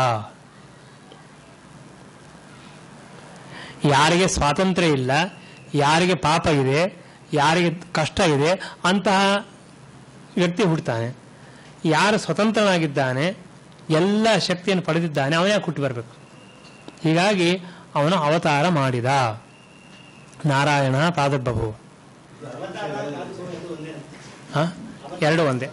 ಯಾರಿಗೆ ಸ್ವಾತಂತ್ರ್ಯ ಇಲ್ಲ ಯಾರಿಗೆ ಪಾಪ ಇದೆ ಯಾರಿಗೆ ಕಷ್ಟ ಇದೆ ಅಂತಹ ವ್ಯಕ್ತಿ ಹುಟ್ಟುತ್ತಾನೆ ಯಾರು ಸ್ವತಂತ್ರನಾಗಿದ್ದಾನೆ ಎಲ್ಲ ಶಕ್ತಿಯನ್ನು ಪಡೆದಿದ್ದಾನೆ ಅವನೇ ಹುಟ್ಟಿ ಬರಬೇಕು ಹೀಗಾಗಿ ಅವನು ಅವತಾರ ಮಾಡಿದ ನಾರಾಯಣ ಪ್ರಾದುರ್ಭವು ಹ? ಎರಡು ಒಂದೇ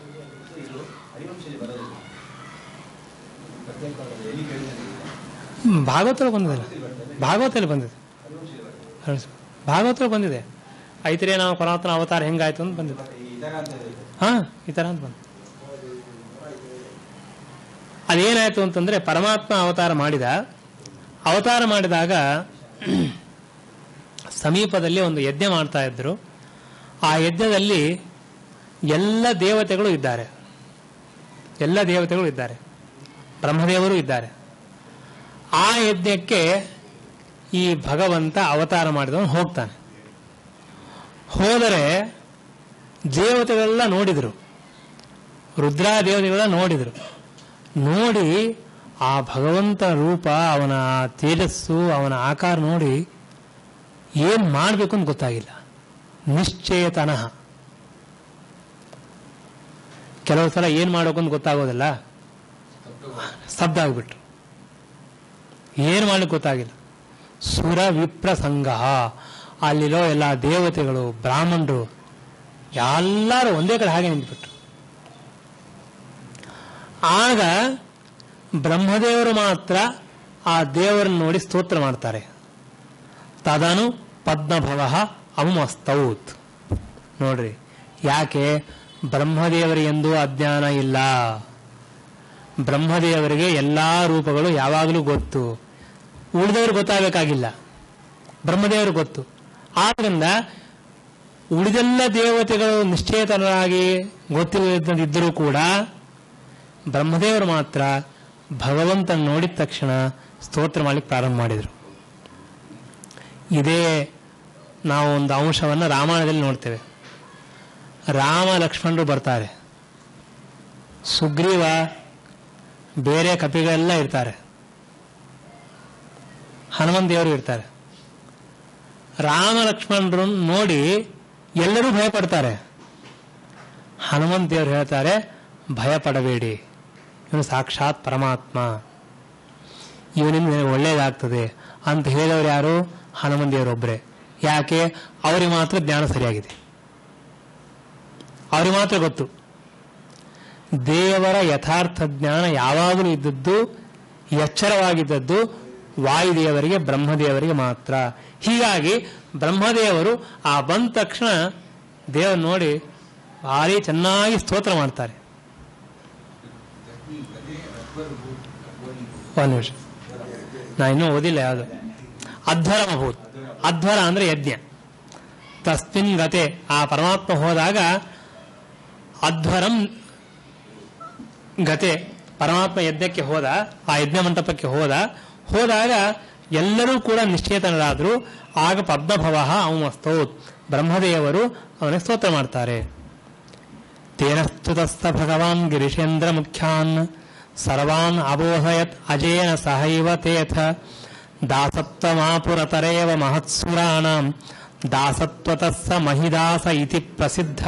ಹ್ಮ್, ಭಾಗವತಲ್ಲಿ ಬಂದಿದೆ ಭಾಗವತಲ್ಲಿ ಬಂದಿದೆ ಹೌದು ಸರ್. ಭಾಗವತಲ್ಲಿ ಬಂದಿದೆ ಐತರೇ ನಾವು ಪರಮಾತ್ಮನ ಅವತಾರ ಹೆಂಗಾಯ್ತು ಅಂತ ಬಂದಿದೆ ಹಾ ಈ ತರ ಅಂತ ಬಂದು ಅದೇನಾಯ್ತು ಅಂತಂದ್ರೆ ಪರಮಾತ್ಮ ಅವತಾರ ಮಾಡಿದ ಅವತಾರ ಮಾಡಿದಾಗ ಸಮೀಪದಲ್ಲಿ ಒಂದು ಯಜ್ಞ ಮಾಡ್ತಾ ಇದ್ರು ಆ ಯಜ್ಞದಲ್ಲಿ ಎಲ್ಲ ದೇವತೆಗಳು ಇದ್ದಾರೆ ಎಲ್ಲ ದೇವತೆಗಳು ಇದ್ದಾರೆ ಬ್ರಹ್ಮದೇವರು ಇದ್ದಾರೆ ಆ ಯಜ್ಞಕ್ಕೆ ಈ ಭಗವಂತ ಅವತಾರ ಮಾಡಿದವನು ಹೋಗ್ತಾನೆ ಹೋದರೆ ದೇವತೆಗಳೆಲ್ಲ ನೋಡಿದರು ರುದ್ರಾ ದೇವತೆಗಳೆಲ್ಲ ನೋಡಿದರು ನೋಡಿ ಆ ಭಗವಂತ ರೂಪ ಅವನ ತೇಜಸ್ಸು ಅವನ ಆಕಾರ ನೋಡಿ ಏನ್ ಮಾಡಬೇಕು ಅಂತ ಗೊತ್ತಾಗಿಲ್ಲ ನಿಶ್ಚೇತನಃ ಕೆಲವು ಸಲ ಏನ್ ಮಾಡಬೇಕು ಅಂತ ಗೊತ್ತಾಗೋದಿಲ್ಲ ಸ್ತಬ್ಧ ಆಗ್ಬಿಟ್ರು ಏನ್ ಮಾಡ್ಲಿಕ್ಕೆ ಗೊತ್ತಾಗಿಲ್ಲ ಸುರ ವಿಪ್ರ ಸಂಘ ಅಲ್ಲಿರೋ ಎಲ್ಲ ದೇವತೆಗಳು ಬ್ರಾಹ್ಮಣರು ಎಲ್ಲರೂ ಒಂದೇ ಕಡೆ ಹಾಗೆ ನಿಂತ್ಬಿಟ್ರು ಆಗ ಬ್ರಹ್ಮದೇವರು ಮಾತ್ರ ಆ ದೇವರನ್ನು ನೋಡಿ ಸ್ತೋತ್ರ ಮಾಡ್ತಾರೆ ತದನು ಪದ್ಮಭವ ಅಮಸ್ತೌತ್ ನೋಡ್ರಿ ಯಾಕೆ ಬ್ರಹ್ಮದೇವರಿಗೆ ಎಂದೂ ಅಜ್ಞಾನ ಇಲ್ಲ ಬ್ರಹ್ಮದೇವರಿಗೆ ಎಲ್ಲಾ ರೂಪಗಳು ಯಾವಾಗಲೂ ಗೊತ್ತು ಉಳಿದವರು ಗೊತ್ತಾಗಬೇಕಾಗಿಲ್ಲ ಬ್ರಹ್ಮದೇವರು ಗೊತ್ತು ಆದ್ರಿಂದ ಉಳಿದೆಲ್ಲ ದೇವತೆಗಳು ನಿಶ್ಚೇತನರಾಗಿ ಗೊತ್ತಿಲ್ಲದಿದ್ದರೂ ಕೂಡ ಬ್ರಹ್ಮದೇವರು ಮಾತ್ರ ಭಗವಂತನ ನೋಡಿದ ತಕ್ಷಣ ಸ್ತೋತ್ರ ಮಾಡ್ಲಿಕ್ಕೆ ಪ್ರಾರಂಭ ಮಾಡಿದರು ಇದೇ ನಾವು ಒಂದು ಅಂಶವನ್ನು ರಾಮಾಯಣದಲ್ಲಿ ನೋಡ್ತೇವೆ ರಾಮ ಲಕ್ಷ್ಮಣರು ಬರ್ತಾರೆ ಸುಗ್ರೀವ ಬೇರೆ ಕಪಿಗಳೆಲ್ಲ ಇರ್ತಾರೆ ಹನುಮಂತ ದೇವರು ಇರ್ತಾರೆ ರಾಮ ಲಕ್ಷ್ಮಣರು ನೋಡಿ ಎಲ್ಲರೂ ಭಯಪಡ್ತಾರೆ ಹನುಮಂತ ದೇವರು ಹೇಳ್ತಾರೆ ಭಯ ಪಡಬೇಡಿ ಇವನು ಸಾಕ್ಷಾತ್ ಪರಮಾತ್ಮ ಇವನಿಂದ ನಿನಗೆ ಒಳ್ಳೇದಾಗ್ತದೆ ಅಂತ ಹೇಳಿದವರು ಯಾರು ಹನುಮನ್ ದೇವರೊಬ್ಬರೇ ಯಾಕೆ ಅವರಿಗೆ ಮಾತ್ರ ಜ್ಞಾನ ಸರಿಯಾಗಿದೆ ಅವರಿಗೆ ಮಾತ್ರ ಗೊತ್ತು ದೇವರ ಯಥಾರ್ಥ ಜ್ಞಾನ ಯಾವಾಗಲೂ ಇದ್ದದ್ದು ಎಚ್ಚರವಾಗಿದ್ದದ್ದು ವಾಯುದೇವರಿಗೆ ಬ್ರಹ್ಮದೇವರಿಗೆ ಮಾತ್ರ ಹೀಗಾಗಿ ಬ್ರಹ್ಮದೇವರು ಆ ಬಂದ ತಕ್ಷಣ ದೇವರು ನೋಡಿ ಭಾರಿ ಚೆನ್ನಾಗಿ ಸ್ತೋತ್ರ ಮಾಡ್ತಾರೆ ಅದೇ ಅಕ್ಬರ್ ಭೂತ್ ಅಕ್ಬರ್ ಒಂದು ನಿಮಿಷ ನಾ ಇನ್ನೂ ಓದಿಲ್ಲ ಯಾವುದು ಅಧ್ವರಮಭೂತ್ ಅಧ್ವರ ಅಂದ್ರೆ ಯಜ್ಞ ತಸ್ಮಿನ್ ಗತೆ ಆ ಪರಮಾತ್ಮ ಹೋದಾಗ ಅಧ್ವರಂ ಗತೆ ಪರಮಾತ್ಮ ಯಜ್ಞಕ್ಕೆ ಹೋದ ಆ ಯಜ್ಞ ಮಂಟಪಕ್ಕೆ ಹೋದ ಹೋದಾಗ ಎಲ್ಲರೂ ಕೂಡ ನಿಶ್ಚೇತನರಾದರು ಆಗ ಪದ್ಮಭವ ಅವಮಸ್ತೌತ್ ಬ್ರಹ್ಮದೇವರು ಅವನಿಗೆ ಸ್ತೋತ್ರ ಮಾಡ್ತಾರೆ ತೇನ ಸ್ತುತಸ್ಥ ಭಗವಾನ್ ಗಿರಿಶೇಂದ್ರ ಮುಖ್ಯಾನ್ ಸರ್ವಾನ್ ಅಬೋಧಯತ್ ಅಜೇನ ಸಹೈವ ತೇಥ ದಾಸತ್ವಮಾಪುರತರೇವ ಮಹತ್ಸುರಾಣಾಂ ದಾಸತ್ವತಸ್ಸ ಮಹಿದಾಸ ಇತಿ ಪ್ರಸಿದ್ಧ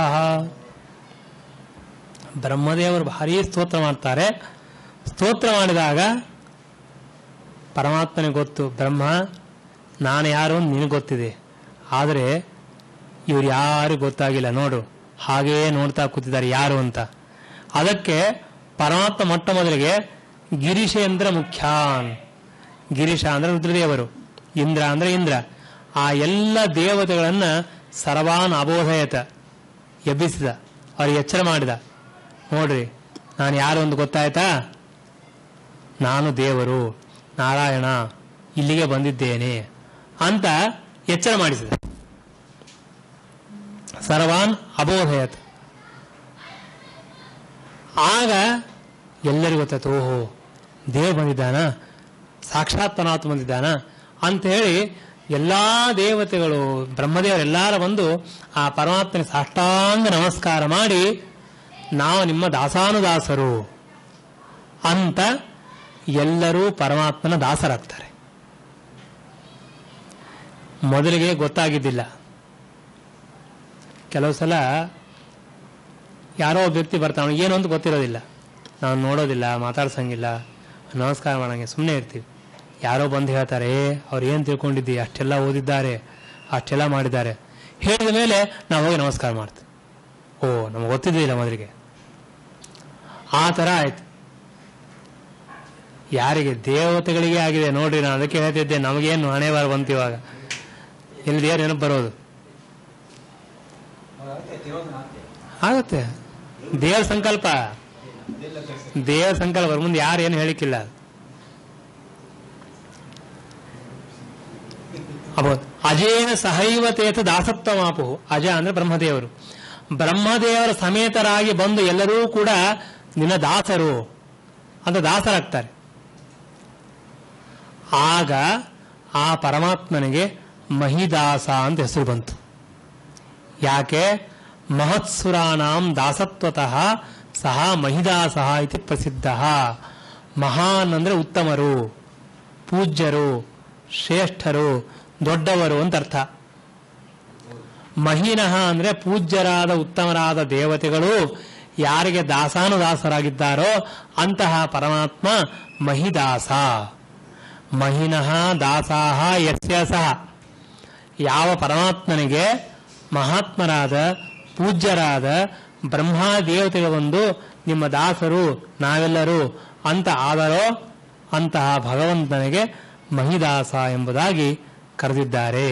ಬ್ರಹ್ಮದೇವರು ಭಾರಿ ಸ್ತೋತ್ರ ಮಾಡ್ತಾರೆ ಸ್ತೋತ್ರ ಮಾಡಿದಾಗ ಪರಮಾತ್ಮನಿಗೆ ಗೊತ್ತು ಬ್ರಹ್ಮ ನಾನು ಯಾರು ಅಂತ ನಿನಗೆ ಗೊತ್ತಿದೆ ಆದರೆ ಇವ್ರು ಯಾರು ಗೊತ್ತಾಗಿಲ್ಲ ನೋಡು ಹಾಗೇ ನೋಡ್ತಾ ಕೂತಿದ್ದಾರೆ ಯಾರು ಅಂತ ಅದಕ್ಕೆ ಪರಮಾತ್ಮ ಮೊಟ್ಟ ಮೊದಲಿಗೆ ಗಿರೀಶೇಂದ್ರ ಮುಖ್ಯಾನ್ ಗಿರೀಶ ಅಂದ್ರೆ ರುದ್ರದೇವರು ಇಂದ್ರ ಅಂದ್ರೆ ಇಂದ್ರ ಆ ಎಲ್ಲ ದೇವತೆಗಳನ್ನ ಸರ್ವಾನ್ ಅಬೋಧಯತ ಎಬ್ಬಿಸಿದ ಅವ್ರಿಗೆ ಎಚ್ಚರ ಮಾಡಿದ ನೋಡ್ರಿ ನಾನು ಯಾರು ಅಂತ ಗೊತ್ತಾಯ್ತಾ ನಾನು ದೇವರು ನಾರಾಯಣ ಇಲ್ಲಿಗೆ ಬಂದಿದ್ದೇನೆ ಅಂತ ಎಚ್ಚರ ಮಾಡಿಸಿದ ಸರ್ವಾನ್ ಅಬೋಧಯತ್ ಆಗ ಎಲ್ಲರಿಗೂ ಗೊತ್ತಾಯ್ತು ಓಹೋ ದೇವ್ ಬಂದಿದ್ದಾನ ಸಾಕ್ಷಾತ್ ಪರಮಾತ್ಮ ಬಂದಿದ್ದಾನ ಅಂತ ಹೇಳಿ ಎಲ್ಲಾ ದೇವತೆಗಳು ಬ್ರಹ್ಮದೇವರೆಲ್ಲಾರ ಬಂದು ಆ ಪರಮಾತ್ಮನ ಸಾಷ್ಟಾಂಗ ನಮಸ್ಕಾರ ಮಾಡಿ ನಾವು ನಿಮ್ಮ ದಾಸಾನುದಾಸರು ಅಂತ ಎಲ್ಲರೂ ಪರಮಾತ್ಮನ ದಾಸರಾಗ್ತಾರೆ ಮೊದಲಿಗೆ ಗೊತ್ತಾಗಿದ್ದಿಲ್ಲ ಕೆಲವು ಸಲ ಯಾರೋ ಒಬ್ಬ ವ್ಯಕ್ತಿ ಬರ್ತಾನೆ ಏನು ಅಂತ ಗೊತ್ತಿರೋದಿಲ್ಲ ನಾವು ನೋಡೋದಿಲ್ಲ ಮಾತಾಡ್ಸಂಗಿಲ್ಲ ನಮಸ್ಕಾರ ಮಾಡಂಗೆ ಸುಮ್ಮನೆ ಇರ್ತೀವಿ ಯಾರೋ ಬಂದು ಹೇಳ್ತಾರೆ ಏ ಅವ್ರು ಏನು ತಿಳ್ಕೊಂಡಿದ್ದಿ ಅಷ್ಟೆಲ್ಲ ಓದಿದ್ದಾರೆ ಅಷ್ಟೆಲ್ಲ ಮಾಡಿದ್ದಾರೆ ಹೇಳಿದ ಮೇಲೆ ನಾವು ಹೋಗಿ ನಮಸ್ಕಾರ ಮಾಡ್ತೀವಿ ಓ ನಮ್ಗೆ ಗೊತ್ತಿದ್ದಿಲ್ಲ ಮೊದಲಿಗೆ ಆ ಥರ ಆಯ್ತು ಯಾರಿಗೆ ದೇವತೆಗಳಿಗೆ ಆಗಿದೆ ನೋಡ್ರಿ ನಾನು ಅದಕ್ಕೆ ಹೇಳ್ತಿದ್ದೆ ನಮಗೇನು ಹಣೆ ಬಾರ ಬಂತು ಇವಾಗ ಇಲ್ಲಿ ದೇವ್ರ ನೆನಪು ಬರೋದು ಆಗತ್ತೆ ದೇವ್ರ ಸಂಕಲ್ಪ ದೇವ್ರ ಸಂಕಲ್ಪ ಮುಂದೆ ಯಾರು ಏನು ಹೇಳಿಕ್ಕಿಲ್ಲ ಅಬೋದು ಅಜೇನ ಸಹೈವ ತೇಥ ದಾಸತ್ವ ಮಾಪು ಅಜ ಅಂದ್ರೆ ಬ್ರಹ್ಮದೇವರು ಬ್ರಹ್ಮದೇವರ ಸಮೇತರಾಗಿ ಬಂದು ಎಲ್ಲರೂ ಕೂಡ ನಿನ್ನ ದಾಸರು ಅಂತ ದಾಸರಾಗ್ತಾರೆ ಆಗ ಆ ಪರಮಾತ್ಮನಿಗೆ ಮಹಿದಾಸ ಅಂತ ಹೆಸರು ಬಂತು ಯಾಕೆ ಮಹತ್ಸುರಾಣಾಂ ದಾಸತ್ವತಃ ಸಹ ಮಹಿದಾಸ ಇತಿ ಪ್ರಸಿದ್ಧ ಮಹಾನ್ ಅಂದ್ರೆ ಉತ್ತಮರು ಪೂಜ್ಯರು ಶ್ರೇಷ್ಠರು ದೊಡ್ಡವರು ಅಂತ ಅರ್ಥ ಮಹಿನಃ ಅಂದ್ರೆ ಪೂಜ್ಯರಾದ ಉತ್ತಮರಾದ ದೇವತೆಗಳು ಯಾರಿಗೆ ದಾಸಾನುದಾಸರಾಗಿದ್ದಾರೋ ಅಂತಹ ಪರಮಾತ್ಮ ಮಹಿದಾಸ ಮಹಿನಃ ದಾಸಾಹ ಯಸ್ಯ ಸಹ ಯಾವ ಪರಮಾತ್ಮನಿಗೆ ಮಹಾತ್ಮರಾದ ಪೂಜ್ಯರಾದ ಬ್ರಹ್ಮ ದೇವತೆಗಳು ಬಂದು ನಿಮ್ಮ ದಾಸರು ನಾವೆಲ್ಲರೂ ಅಂತ ಆದರೋ ಅಂತಹ ಭಗವಂತನಿಗೆ ಮಹಿದಾಸ ಎಂಬುದಾಗಿ ಕರೆದಿದ್ದಾರೆ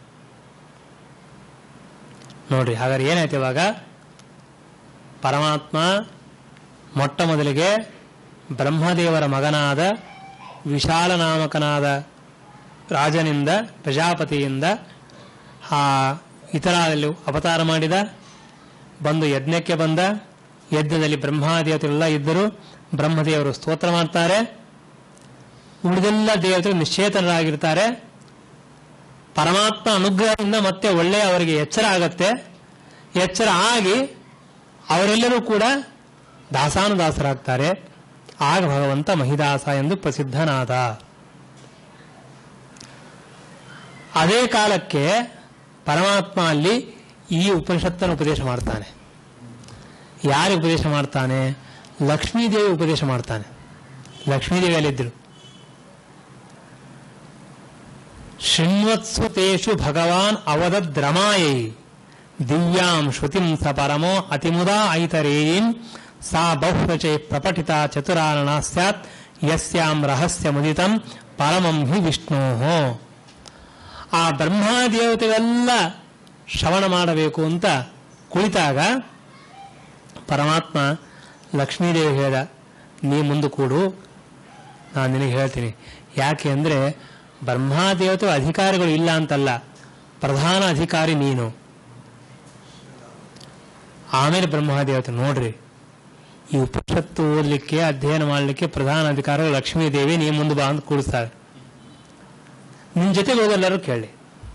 ನೋಡ್ರಿ ಹಾಗಾದ್ರೆ ಏನಾಯ್ತು ಇವಾಗ ಪರಮಾತ್ಮ ಮೊಟ್ಟ ಮೊದಲಿಗೆ ಬ್ರಹ್ಮದೇವರ ಮಗನಾದ ವಿಶಾಲ ನಾಮಕನಾದ ರಾಜನಿಂದ ಪ್ರಜಾಪತಿಯಿಂದ ಆ ಇತರಲ್ಲಿ ಅವತಾರ ಮಾಡಿದ ಬಂದು ಯಜ್ಞಕ್ಕೆ ಬಂದ ಯಜ್ಞದಲ್ಲಿ ಬ್ರಹ್ಮಾದೇವತೆಗಳೆಲ್ಲ ಇದ್ದರು ಬ್ರಹ್ಮದೇವರು ಸ್ತೋತ್ರ ಮಾಡ್ತಾರೆ ಉಳಿದೆಲ್ಲ ದೇವತೆಗಳು ನಿಶ್ಚೇತನರಾಗಿರ್ತಾರೆ ಪರಮಾತ್ಮ ಅನುಗ್ರಹದಿಂದ ಮತ್ತೆ ಒಳ್ಳೆ ಅವರಿಗೆ ಎಚ್ಚರ ಆಗತ್ತೆ ಎಚ್ಚರ ಆಗಿ ಅವರೆಲ್ಲರೂ ಕೂಡ ದಾಸಾನುದಾಸರಾಗ್ತಾರೆ ಆಗ ಭಗವಂತ ಮಹಿದಾಸ ಎಂದು ಪ್ರಸಿದ್ಧನಾದ ಅದೇ ಕಾಲಕ್ಕೆ ಪರಮಾತ್ಮ ಅಲ್ಲಿ ಈ ಉಪನಿಷತ್ತನ್ನು ಉಪದೇಶ ಮಾಡ್ತಾನೆ ಯಾರಿಗೆ ಉಪದೇಶ ಮಾಡ್ತಾನೆ ಲಕ್ಷ್ಮೀದೇವಿ ಉಪದೇಶ ಮಾಡ್ತಾನೆ ಲಕ್ಷ್ಮೀದೇವಿ ಅಲ್ಲಿದ್ದರು ಶೃಣ್ವತ್ಸು ತೇಷು ಭಗವಾನ್ ಅವದದ್ರಮಾಯೈ ದಿವ್ಯಾಂ ಶ್ರುತಿಂ ಸ ಪರಮೋ ಅತಿಮುದಾ ಐತರೇಯೀಂ ಸಾ ಬಹುರಚೈ ಪ್ರಪಟಿತ ಚತುರಾರಣ ಸ್ಯಾತ್ ಯಸ್ಯಾಂ ರಹಸ್ಯ ಮುದಿತಂ ಪರಮಂ ಹಿ ವಿಷ್ಣೋ ಆ ಬ್ರಹ್ಮಾದೇವತೆಗಳೆಲ್ಲ ಶ್ರವಣ ಮಾಡಬೇಕು ಅಂತ ಕುಳಿತಾಗ ಪರಮಾತ್ಮ ಲಕ್ಷ್ಮೀದೇವಿ ಹೇಳ್ದ ನೀ ಮುಂದೆ ಕೂಡು ನಾನು ನಿನಗೆ ಹೇಳ್ತೀನಿ ಯಾಕೆ ಅಂದರೆ ಬ್ರಹ್ಮಾದೇವತೆ ಅಧಿಕಾರಿಗಳು ಇಲ್ಲ ಅಂತಲ್ಲ ಪ್ರಧಾನ ಅಧಿಕಾರಿ ನೀನು ಆಮೇಲೆ ಬ್ರಹ್ಮದೇವತೆ ನೋಡ್ರಿ ಈ ಉಪನಿಷತ್ತು ಓದಲಿಕ್ಕೆ ಅಧ್ಯಯನ ಮಾಡಲಿಕ್ಕೆ ಪ್ರಧಾನ ಅಧಿಕಾರಿಗಳು ಲಕ್ಷ್ಮೀದೇವಿ ನೀ ಮುಂದೆ ಬಾ ಅಂತ ಕೂಡಿಸ್ತಾರೆ ನಿನ್ನ ಜೊತೆ ಹೋದೆಲ್ಲರೂ ಕೇಳಿ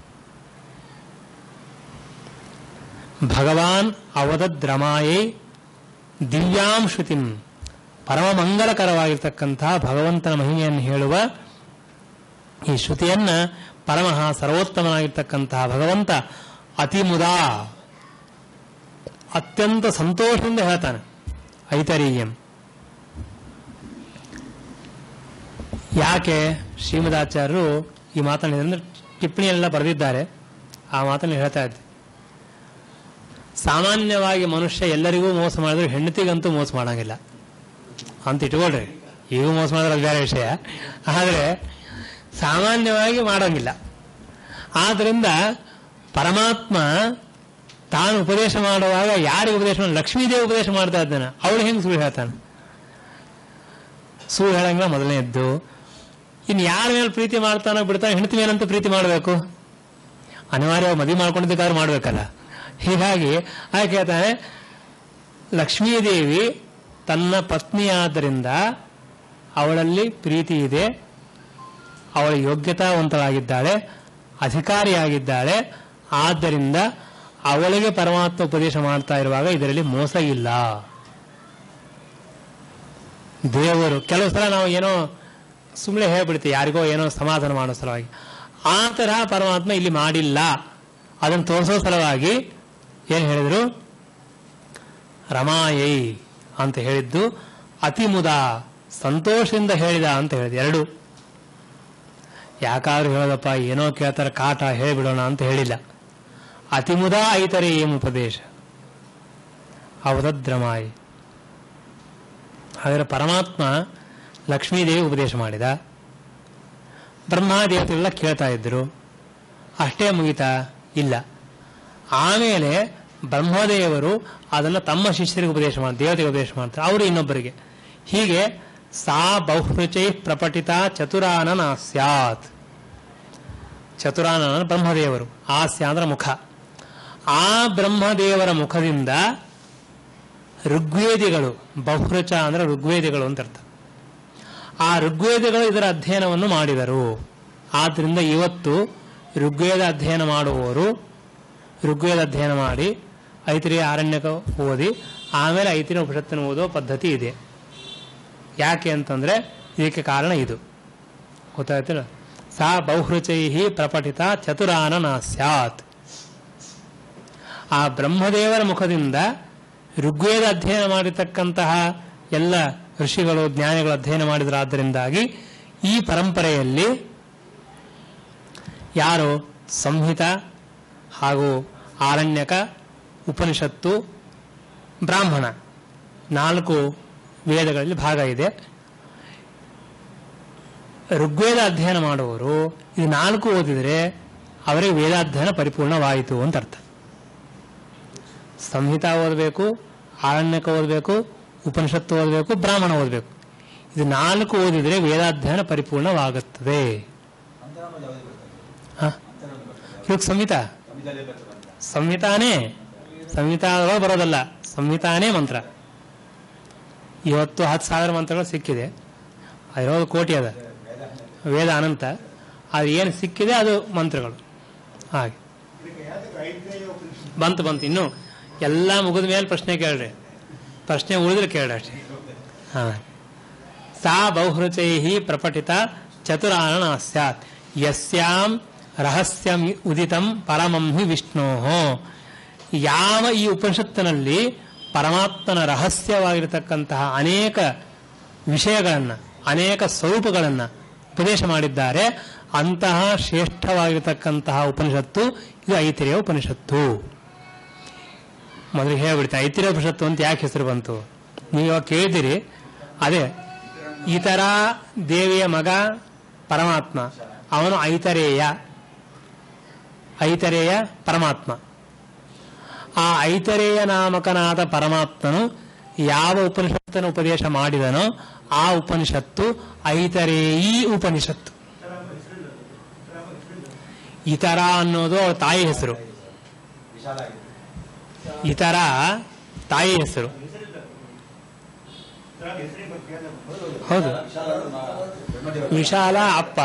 ಭಗವಾನ್ ಅವದದ್ರಮಾಯೇ ದಿವ್ಯಾಂ ಶ್ರುತಿಂ ಪರಮ ಮಂಗಲಕರವಾಗಿರ್ತಕ್ಕಂತಹ ಭಗವಂತನ ಮಹಿಮೆಯನ್ನು ಹೇಳುವ ಈ ಶ್ರುತಿಯನ್ನ ಪರಮಃ ಸರ್ವೋತ್ತಮನಾಗಿರ್ತಕ್ಕಂತಹ ಭಗವಂತ ಅತಿಮುದಾ ಅತ್ಯಂತ ಸಂತೋಷದಿಂದ ಹೇಳ್ತಾನೆ ಐತರೀಯಂ ಯಾಕೆ ಶ್ರೀಮದಾಚಾರ್ಯರು ಈ ಮಾತನ್ನು ಅಂದ್ರೆ ಟಿಪ್ಪಣಿಯೆಲ್ಲ ಬರೆದಿದ್ದಾರೆ ಆ ಮಾತನ್ನು ಹೇಳ್ತಾ ಇದ್ದೆ ಸಾಮಾನ್ಯವಾಗಿ ಮನುಷ್ಯ ಎಲ್ಲರಿಗೂ ಮೋಸ ಮಾಡಿದ್ರೆ ಹೆಂಡತಿಗಂತೂ ಮೋಸ ಮಾಡಂಗಿಲ್ಲ ಅಂತ ಇಟ್ಕೊಳ್ರಿ ಈಗ ಮೋಸ ಮಾಡಿದ್ರೆ ಅದು ಬೇರೆ ವಿಷಯ ಆದರೆ ಸಾಮಾನ್ಯವಾಗಿ ಮಾಡೋಂಗಿಲ್ಲ ಆದ್ರಿಂದ ಪರಮಾತ್ಮ ತಾನು ಉಪದೇಶ ಮಾಡುವಾಗ ಯಾರಿಗೆ ಉಪದೇಶ ಮಾಡಿ ಲಕ್ಷ್ಮೀದೇವಿ ಉಪದೇಶ ಮಾಡ್ತಾ ಇದ್ದಾನೆ ಅವಳು ಹೆಂಗೆ ಸುಳ್ಳು ಹೇಳ್ತಾನೆ ಸುಳ್ಳು ಹೇಳಂಗಿಲ್ಲ ಮೊದಲನೇದ್ದು ಇನ್ನು ಯಾರ ಮೇಲೆ ಪ್ರೀತಿ ಮಾಡ್ತಾನೋ ಬಿಡ್ತಾನೋ ಹೆಂಡತಿ ಮೇಲಂತ ಪ್ರೀತಿ ಮಾಡಬೇಕು ಅನಿವಾರ್ಯವಾಗಿ ಮದುವೆ ಮಾಡ್ಕೊಂಡಿದ್ದಕ್ಕಾದ್ರೂ ಮಾಡ್ಬೇಕಲ್ಲ ಹೀಗಾಗಿ ಆಕೆ ಹೇಳ್ತಾನೆ ಲಕ್ಷ್ಮೀದೇವಿ ತನ್ನ ಪತ್ನಿಯಾದ್ದರಿಂದ ಅವಳಲ್ಲಿ ಪ್ರೀತಿ ಇದೆ ಅವಳ ಯೋಗ್ಯತಾವಂತಳಾಗಿದ್ದಾಳೆ ಅಧಿಕಾರಿಯಾಗಿದ್ದಾಳೆ ಆದ್ದರಿಂದ ಅವಳಿಗೆ ಪರಮಾತ್ಮ ಉಪದೇಶ ಮಾಡ್ತಾ ಇರುವಾಗ ಇದರಲ್ಲಿ ಮೋಸ ಇಲ್ಲ ದೇವರು ಕೆಲವು ಸಲ ನಾವು ಏನೋ ಸುಮ್ಮನೆ ಹೇಳ್ಬಿಡ್ತೀವಿ ಯಾರಿಗೋ ಏನೋ ಸಮಾಧಾನ ಮಾಡೋ ಸಲುವಾಗಿ ಆ ತರಹ ಪರಮಾತ್ಮ ಇಲ್ಲಿ ಮಾಡಿಲ್ಲ ಅದನ್ನು ತೋರಿಸೋ ಸಲುವಾಗಿ ಏನು ಹೇಳಿದ್ರು ರಮಾಯೈ ಅಂತ ಹೇಳಿದ್ದು ಅತಿಮುದ ಸಂತೋಷದಿಂದ ಹೇಳಿದ ಅಂತ ಹೇಳಿದ ಎರಡು ಯಾಕಾದ್ರೂ ಹೇಳೋದಪ್ಪ ಏನೋ ಕೇಳ್ತಾರೆ ಕಾಟ ಹೇಳಿಬಿಡೋಣ ಅಂತ ಹೇಳಿಲ್ಲ ಅತಿಮುದ ಐತರೆ ಏಂ ಉಪದೇಶ ಅವತದ್ರಮಾಯಿ ಹಾಗಾದ್ರೆ ಪರಮಾತ್ಮ ಲಕ್ಷ್ಮೀದೇವಿ ಉಪದೇಶ ಮಾಡಿದ ಬ್ರಹ್ಮಾದೇವತೆಲ್ಲ ಕೇಳ್ತಾ ಇದ್ರು ಅಷ್ಟೇ ಮುಗಿತಾ ಇಲ್ಲ ಆಮೇಲೆ ಬ್ರಹ್ಮದೇವರು ಅದನ್ನು ತಮ್ಮ ಶಿಷ್ಯರಿಗೆ ಉಪದೇಶ ಮಾಡಿ ದೇವತೆಗೆ ಉಪದೇಶ ಮಾಡ್ತಾರೆ ಅವರು ಇನ್ನೊಬ್ಬರಿಗೆ ಹೀಗೆ ಸಾ ಬಹುರುಚೈ ಪ್ರಪಟಿತ ಚತುರಾನನ ಸ್ಯಾತ್ ಚತುರಾನನ ಬ್ರಹ್ಮದೇವರು ಆಸ್ಯ ಅಂದ್ರೆ ಮುಖ ಆ ಬ್ರಹ್ಮದೇವರ ಮುಖದಿಂದ ಋಗ್ವೇದಿಗಳು ಬಹುರುಚ ಅಂದ್ರೆ ಋಗ್ವೇದಿಗಳು ಅಂತ ಅರ್ಥ ಆ ಋಗ್ವೇದಗಳು ಇದರ ಅಧ್ಯಯನವನ್ನು ಮಾಡಿದರು ಆದ್ರಿಂದ ಇವತ್ತು ಋಗ್ವೇದ ಅಧ್ಯಯನ ಮಾಡುವವರು ಋಗ್ವೇದ ಅಧ್ಯಯನ ಮಾಡಿ ಐತಿರಿಯ ಆರಣ್ಯಕ ಓದಿ ಆಮೇಲೆ ಐತಿರಿಯ ಉಪನಿಷತ್ತನ್ನು ಓದೋ ಪದ್ಧತಿ ಇದೆ ಯಾಕೆ ಅಂತಂದ್ರೆ ಇದಕ್ಕೆ ಕಾರಣ ಇದು ಗೊತ್ತಾಯ್ತಲ್ಲ ಸಾ ಬಹುರುಚೈ ಪ್ರಪಟಿತ ಚತುರಾನನ ಸ್ಯಾತ್ ಆ ಬ್ರಹ್ಮದೇವರ ಮುಖದಿಂದ ಋಗ್ವೇದ ಅಧ್ಯಯನ ಮಾಡಿರ್ತಕ್ಕಂತಹ ಎಲ್ಲ ಋಷಿಗಳು ಜ್ಞಾನಿಗಳು ಅಧ್ಯಯನ ಮಾಡಿದ್ರಾದ್ದರಿಂದಾಗಿ ಈ ಪರಂಪರೆಯಲ್ಲಿ ಯಾರು ಸಂಹಿತ ಹಾಗೂ ಆರಣ್ಯಕ ಉಪನಿಷತ್ತು ಬ್ರಾಹ್ಮಣ ನಾಲ್ಕು ವೇದಗಳಲ್ಲಿ ಭಾಗ ಇದೆ ಋಗ್ವೇದ ಅಧ್ಯಯನ ಮಾಡುವವರು ಇದು ನಾಲ್ಕು ಓದಿದರೆ ಅವರಿಗೆ ವೇದಾಧ್ಯಯನ ಪರಿಪೂರ್ಣವಾಯಿತು ಅಂತ ಅರ್ಥ ಸಂಹಿತ ಓದಬೇಕು ಆರಣ್ಯಕ ಓದಬೇಕು ಉಪನಿಷತ್ತು ಓದಬೇಕು ಬ್ರಾಹ್ಮಣ ಓದಬೇಕು ಇದು ನಾಲ್ಕು ಓದಿದರೆ ವೇದಾಧ್ಯಯನ ಪರಿಪೂರ್ಣವಾಗುತ್ತದೆ ಹ? ಇವಾಗ ಸಂಹಿತ ಸಂಹಿತಾನೇ ಸಂಹಿತಾದೊಳಗೆ ಬರೋದಲ್ಲ ಸಂಹಿತಾನೇ ಮಂತ್ರ ಇವತ್ತು ಹತ್ತು ಸಾವಿರ ಮಂತ್ರಗಳು ಸಿಕ್ಕಿದೆ ಅದಿರೋದು ಕೋಟಿ ಅದ ವೇದ ಅನಂತ ಅದು ಏನು ಸಿಕ್ಕಿದೆ ಅದು ಮಂತ್ರಗಳು ಹಾಗೆ ಇದಕ್ಕೆ ಯಾತಕ್ಕೆ ಐದನೇ ಉಪನಿಷತ್ತು ಬಂತು ಬಂತು ಇನ್ನು ಎಲ್ಲ ಮುಗಿದ ಮೇಲೆ ಪ್ರಶ್ನೆ ಕೇಳ್ರಿ ಪ್ರಶ್ನೆ ಉಳಿದ್ರೆ ಕೇಳ್ರಿ ಅಷ್ಟೇ ಹಾ ಸಾ ಬಹುರುಚೈ ಪ್ರಪಟಿತ ಚತುರಾಣ ಸ್ಯಾತ್ ಯಸ್ಯಾಂ ರಹಸ್ಯಂ ಉದಿತಂ ಪರಮಂ ಹಿ ವಿಷ್ಣೋ ಯಾವ ಈ ಉಪನಿಷತ್ತಿನಲ್ಲಿ ಪರಮಾತ್ಮನ ರಹಸ್ಯವಾಗಿರತಕ್ಕಂತಹ ಅನೇಕ ವಿಷಯಗಳನ್ನು ಅನೇಕ ಸ್ವರೂಪಗಳನ್ನು ಉಪದೇಶ ಮಾಡಿದ್ದಾರೆ ಅಂತಹ ಶ್ರೇಷ್ಠವಾಗಿರತಕ್ಕಂತಹ ಉಪನಿಷತ್ತು ಇದು ಐತಿರೇಯ ಉಪನಿಷತ್ತು ಮೊದಲು ಹೇಳ್ಬಿಡ್ತೆ ಐತಿರೇಯ ಉಪನಿಷತ್ತು ಅಂತ ಯಾಕೆ ಹೆಸರು ಬಂತು ನೀವು ಇವಾಗ ಕೇಳಿದಿರಿ ಅದೇ ಇತರ ದೇವಿಯ ಮಗ ಪರಮಾತ್ಮ ಅವನು ಐತರೇಯ ಐತರೇಯ ಪರಮಾತ್ಮ ಆ ಐತರೇಯ ನಾಮಕನಾದ ಪರಮಾತ್ಮನು ಯಾವ ಉಪನಿಷತ್ತನ್ನು ಉಪದೇಶ ಮಾಡಿದನೋ ಆ ಉಪನಿಷತ್ತು ಐತರೇಯಿ ಉಪನಿಷತ್ತು ಇತರ ಅನ್ನೋದು ಅವಳ ತಾಯಿ ಹೆಸರು ಇತರ ತಾಯಿ ಹೆಸರು ಹೌದು ವಿಶಾಲ ಅಪ್ಪ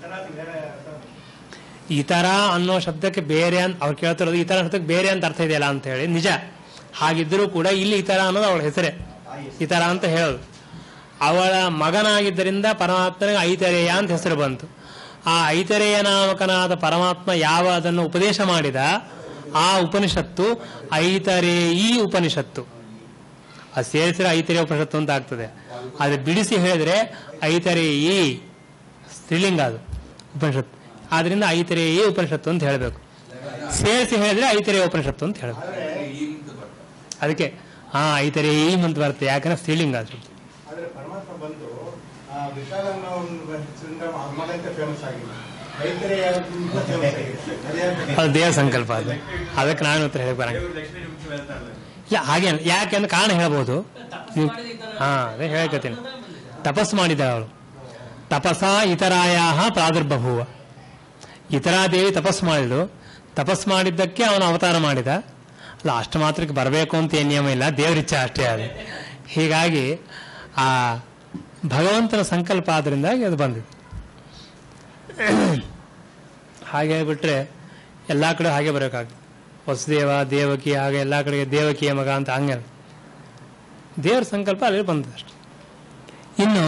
ಇತರ ಅನ್ನೋ ಶಬ್ದಕ್ಕೆ ಬೇರೆ ಅಂತ ಅವ್ರು ಕೇಳ್ತಿರೋದು ಇತರ ಶಬ್ದಕ್ಕೆ ಬೇರೆ ಅಂತ ಅರ್ಥ ಇದೆಯಲ್ಲ ಅಂತ ಹೇಳಿ ನಿಜ ಹಾಗಿದ್ದರೂ ಕೂಡ ಇಲ್ಲಿ ಇತರ ಅನ್ನೋದು ಅವಳ ಹೆಸರೇ ಇತರ ಅಂತ ಹೇಳೋದು ಅವಳ ಮಗನಾಗಿದ್ದರಿಂದ ಪರಮಾತ್ಮನಿಗೆ ಐತರೇಯ ಅಂತ ಹೆಸರು ಬಂತು ಆ ಐತರೇಯ ನಾಮಕನಾದ ಪರಮಾತ್ಮ ಯಾವ ಅದನ್ನು ಉಪದೇಶ ಮಾಡಿದ ಆ ಉಪನಿಷತ್ತು ಐತರೇಯಿ ಉಪನಿಷತ್ತು ಅದು ಸೇರಿಸಿದ್ರೆ ಐತರೇಯ ಉಪನಿಷತ್ತು ಅಂತ ಆಗ್ತದೆ ಅದು ಬಿಡಿಸಿ ಹೇಳಿದ್ರೆ ಐತರೇಯಿ ಸ್ತ್ರೀಲಿಂಗ ಅದು ಉಪನಿಷತ್ತು ಆದ್ರಿಂದ ಐತರೇಯಿ ಉಪನಿಷತ್ತು ಅಂತ ಹೇಳಬೇಕು ಸೇರಿಸಿ ಹೇಳಿದ್ರೆ ಐತರೇಯ ಉಪನಿಷತ್ತು ಅಂತ ಹೇಳಬೇಕು ಈ ಮುಂದೆ ಬರ್ತಾರೆ ಅದಕ್ಕೆ ಹಾ ಐತರೇಯಿ ಅಂತ ಬರುತ್ತೆ ಯಾಕಂದ್ರೆ ಸ್ತ್ರೀಲಿಂಗ ಅದು ಆದ್ರೆ ಪರಮಾತ್ಮ ಬಂದು ಆ ವಿಶಾಲ ಅನ್ನೋ ಒಂದು ಹೆಸರಿಂದ ಮಗಂತ ಫೇಮಸ್ ಆಗಿಲ್ಲ ರೈತರೇ ಫೇಮಸ್ ಆಗಿದೆ ಅದೇ ಅದು ದೇವ ಸಂಕಲ್ಪ ಅದು ಅದಕ್ಕೆ ನಾನು ಉತ್ತರ ಹೇಳಕ್ ಬರಂಗ ಇಲ್ಲ ಹಾಗೆ ಅಲ್ಲ. ಯಾಕೆಂದ್ರೆ ಕಾರಣ ಹೇಳ್ಬೋದು ನೀವು ಹಾ ಅದೇ ಹೇಳ್ಕತ್ತೀನಿ ತಪಸ್ ಮಾಡಿದ ಅವಳು ತಪಸ ಇತರಾಯ ಪ್ರಾದುರ್ಬಭುವ ಇತರಾದೇವಿ ತಪಸ್ ಮಾಡಿದ್ಳು ತಪಸ್ ಮಾಡಿದ್ದಕ್ಕೆ ಅವನು ಅವತಾರ ಮಾಡಿದ ಅಲ್ಲ ಅಷ್ಟು ಮಾತ್ರಕ್ಕೆ ಬರಬೇಕು ಅಂತ ಏನು ನಿಯಮ ಇಲ್ಲ ದೇವರಿಚ್ಛೆ ಅಷ್ಟೇ ಅದು ಹೀಗಾಗಿ ಆ ಭಗವಂತನ ಸಂಕಲ್ಪ ಆದ್ರಿಂದಾಗಿ ಅದು ಬಂದಿದೆ ಹಾಗೆ ಹೇಳ್ಬಿಟ್ರೆ ಎಲ್ಲ ಕಡೆ ಹಾಗೆ ಬರೋಕ್ಕಾಗ್ತದೆ ವಸುದೇವ ದೇವಕಿ ಹಾಗೆ ಎಲ್ಲ ಕಡೆಗೆ ದೇವಕಿಯ ಮಗ ಅಂತ ಹಂಗೆ ದೇವರ ಸಂಕಲ್ಪ ಅಲ್ಲಿ ಬಂದದ್ದು ಅಷ್ಟೆ ಇನ್ನು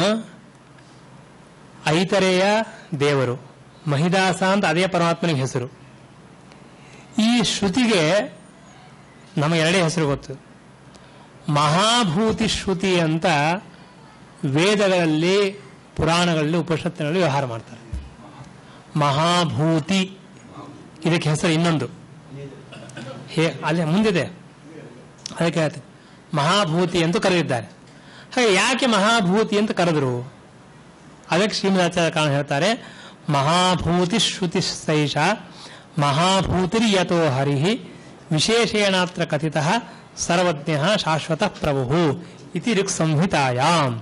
ಐತರೇಯ ದೇವರು ಮಹಿದಾಸ ಅಂತ ಅದೇ ಪರಮಾತ್ಮನಿಗೆ ಹೆಸರು ಈ ಶ್ರುತಿಗೆ ನಮಗೆ ಎರಡೇ ಹೆಸರು ಗೊತ್ತು ಮಹಾಭೂತಿ ಶ್ರುತಿ ಅಂತ ವೇದಗಳಲ್ಲಿ ಪುರಾಣಗಳಲ್ಲಿ ಉಪನಿಷತ್ತಿನಲ್ಲಿ ವ್ಯವಹಾರ ಮಾಡ್ತಾರೆ ಮಹಾಭೂತಿ ಇದಕ್ಕೆ ಹೆಸರು ಇನ್ನೊಂದು ಹೇ ಅಲ್ಲಿ ಮುಂದಿದೆ ಅದಕ್ಕೆ ಹೇಳ್ತೀನಿ ಮಹಾಭೂತಿ ಅಂತ ಕರೆದಿದ್ದಾರೆ ಹಾಗೆ ಯಾಕೆ ಮಹಾಭೂತಿ ಅಂತ ಕರೆದ್ರು ಅದಕ್ಕೆ ಶ್ರೀಮದಾಚಾರ್ಯ ಕಾರಣ ಹೇಳ್ತಾರೆ ಮಹಾಭೂತಿ ಶ್ರುತಿ ಸೈಷ ಮಹಾಭೂತಿರ್ ಯಥೋ ಹರಿ ವಿಶೇಷೇಣಾತ್ರ ಕಥಿತ ಸರ್ವಜ್ಞ ಶಾಶ್ವತ ಪ್ರಭು ಇತಿ ಋಕ್ ಸಂಹಿತಾಯಾಮ್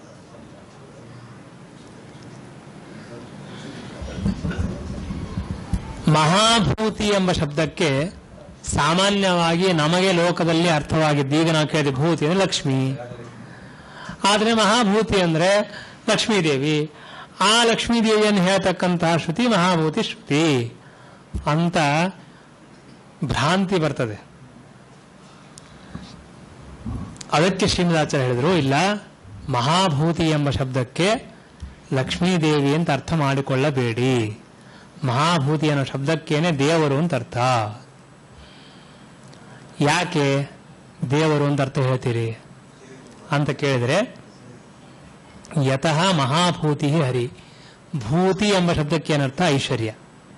ಮಹಾಭೂತಿ ಎಂಬ ಶಬ್ದಕ್ಕೆ ಸಾಮಾನ್ಯವಾಗಿ ನಮಗೆ ಲೋಕದಲ್ಲಿ ಅರ್ಥವಾಗಿದ್ದು ಈಗ ನಾವು ಕೇಳಿದ ಭೂತಿ ಅಂದ್ರೆ ಲಕ್ಷ್ಮಿ ಆದ್ರೆ ಮಹಾಭೂತಿ ಅಂದ್ರೆ ಲಕ್ಷ್ಮೀದೇವಿ ಆ ಲಕ್ಷ್ಮೀದೇವಿಯನ್ನು ಹೇಳ್ತಕ್ಕಂತಹ ಶ್ರುತಿ ಮಹಾಭೂತಿ ಶ್ರುತಿ ಅಂತ ಭ್ರಾಂತಿ ಬರ್ತದೆ ಅದಕ್ಕೆ ಶ್ರೀಮದಾಚಾರ್ಯ ಹೇಳಿದ್ರು ಇಲ್ಲ ಮಹಾಭೂತಿ ಎಂಬ ಶಬ್ದಕ್ಕೆ ಲಕ್ಷ್ಮೀದೇವಿ ಅಂತ ಅರ್ಥ ಮಾಡಿಕೊಳ್ಳಬೇಡಿ ಮಹಾಭೂತಿ ಅನ್ನೋ ಶಬ್ದಕ್ಕೇನೆ ದೇವರು ಅಂತ ಅರ್ಥ ಯಾಕೆ ದೇವರು ಅಂತ ಅರ್ಥ ಹೇಳ್ತೀರಿ ಅಂತ ಕೇಳಿದ್ರೆ ಯತಃ ಮಹಾಭೂತಿ ಹರಿ ಭೂತಿ ಎಂಬ ಶಬ್ದಕ್ಕೆ ಏನರ್ಥ ಐಶ್ವರ್ಯ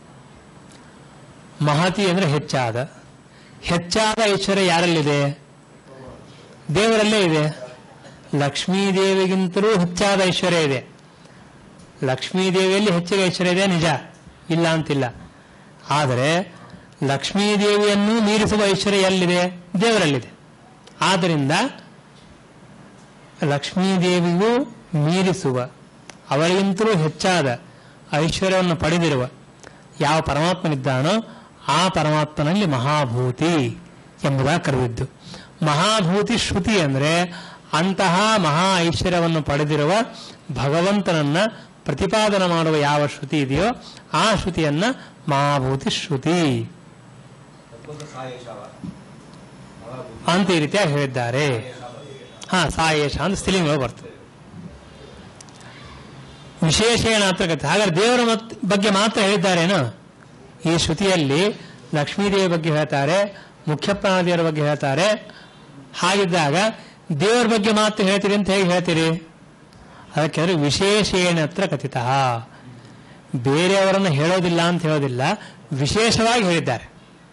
ಮಹತಿ ಅಂದ್ರೆ ಹೆಚ್ಚಾದ ಹೆಚ್ಚಾದ ಐಶ್ವರ್ಯ ಯಾರಲ್ಲಿದೆ ದೇವರಲ್ಲೇ ಇದೆ ಲಕ್ಷ್ಮೀದೇವಿಗಿಂತಲೂ ಹೆಚ್ಚಾದ ಐಶ್ವರ್ಯ ಇದೆ ಲಕ್ಷ್ಮೀದೇವಿಯಲ್ಲಿ ಹೆಚ್ಚಿಗೆ ಐಶ್ವರ್ಯ ಇದೆ ನಿಜ ಇಲ್ಲ ಅಂತಿಲ್ಲ ಆದರೆ ಲಕ್ಷ್ಮೀದೇವಿಯನ್ನು ಮೀರಿಸುವ ಐಶ್ವರ್ಯ ಎಲ್ಲಿದೆ ದೇವರಲ್ಲಿದೆ ಆದ್ದರಿಂದ ಲಕ್ಷ್ಮೀದೇವಿಗೂ ಮೀರಿಸುವ ಅವಳಿಗಿಂತಲೂ ಹೆಚ್ಚಾದ ಐಶ್ವರ್ಯವನ್ನು ಪಡೆದಿರುವ ಯಾವ ಪರಮಾತ್ಮನಿದ್ದಾನೋ ಆ ಪರಮಾತ್ಮನಲ್ಲಿ ಮಹಾಭೂತಿ ಎಂಬುದಾಗಿ ಕರೆದಿದ್ದು ಮಹಾಭೂತಿ ಶ್ರುತಿ ಅಂದ್ರೆ ಅಂತಹ ಮಹಾ ಐಶ್ವರ್ಯವನ್ನು ಪಡೆದಿರುವ ಭಗವಂತನನ್ನ ಪ್ರತಿಪಾದನೆ ಮಾಡುವ ಯಾವ ಶ್ರುತಿ ಇದೆಯೋ ಆ ಶ್ರುತಿಯನ್ನ ಮಹಾಭೂತಿ ಶ್ರುತಿ ಅಂತ ಈ ರೀತಿಯಾಗಿ ಹೇಳಿದ್ದಾರೆ ಹಾ ಸಾಯೇಶ ಅಂತ ಸ್ತ್ರೀಲಿಂಗ ಬರ್ತದೆ ವಿಶೇಷೇಣ ಅಂತ ಕಥೆ ಹಾಗಾದ್ರೆ ದೇವರ ಮತ್- ಬಗ್ಗೆ ಮಾತ್ರ ಹೇಳಿದ್ದಾರೇನು ಈ ಶ್ರುತಿಯಲ್ಲಿ ಲಕ್ಷ್ಮೀದೇವಿ ಬಗ್ಗೆ ಹೇಳ್ತಾರೆ ಮುಖ್ಯ ಪ್ರಾಣದೇವರ ಬಗ್ಗೆ ಹೇಳ್ತಾರೆ ಹಾಗಿದ್ದಾಗ ದೇವರ ಬಗ್ಗೆ ಮಾತ್ರ ಹೇಳ್ತೀರಿ ಅಂತ ಹೇಗೆ ಹೇಳ್ತೀರಿ ಅದಕ್ಕೆ ವಿಶೇಷೇಣತ್ರ ಕಥಿತ ಬೇರೆಯವರನ್ನು ಹೇಳೋದಿಲ್ಲ ಅಂತ ಹೇಳೋದಿಲ್ಲ ವಿಶೇಷವಾಗಿ ಹೇಳಿದ್ದಾರೆ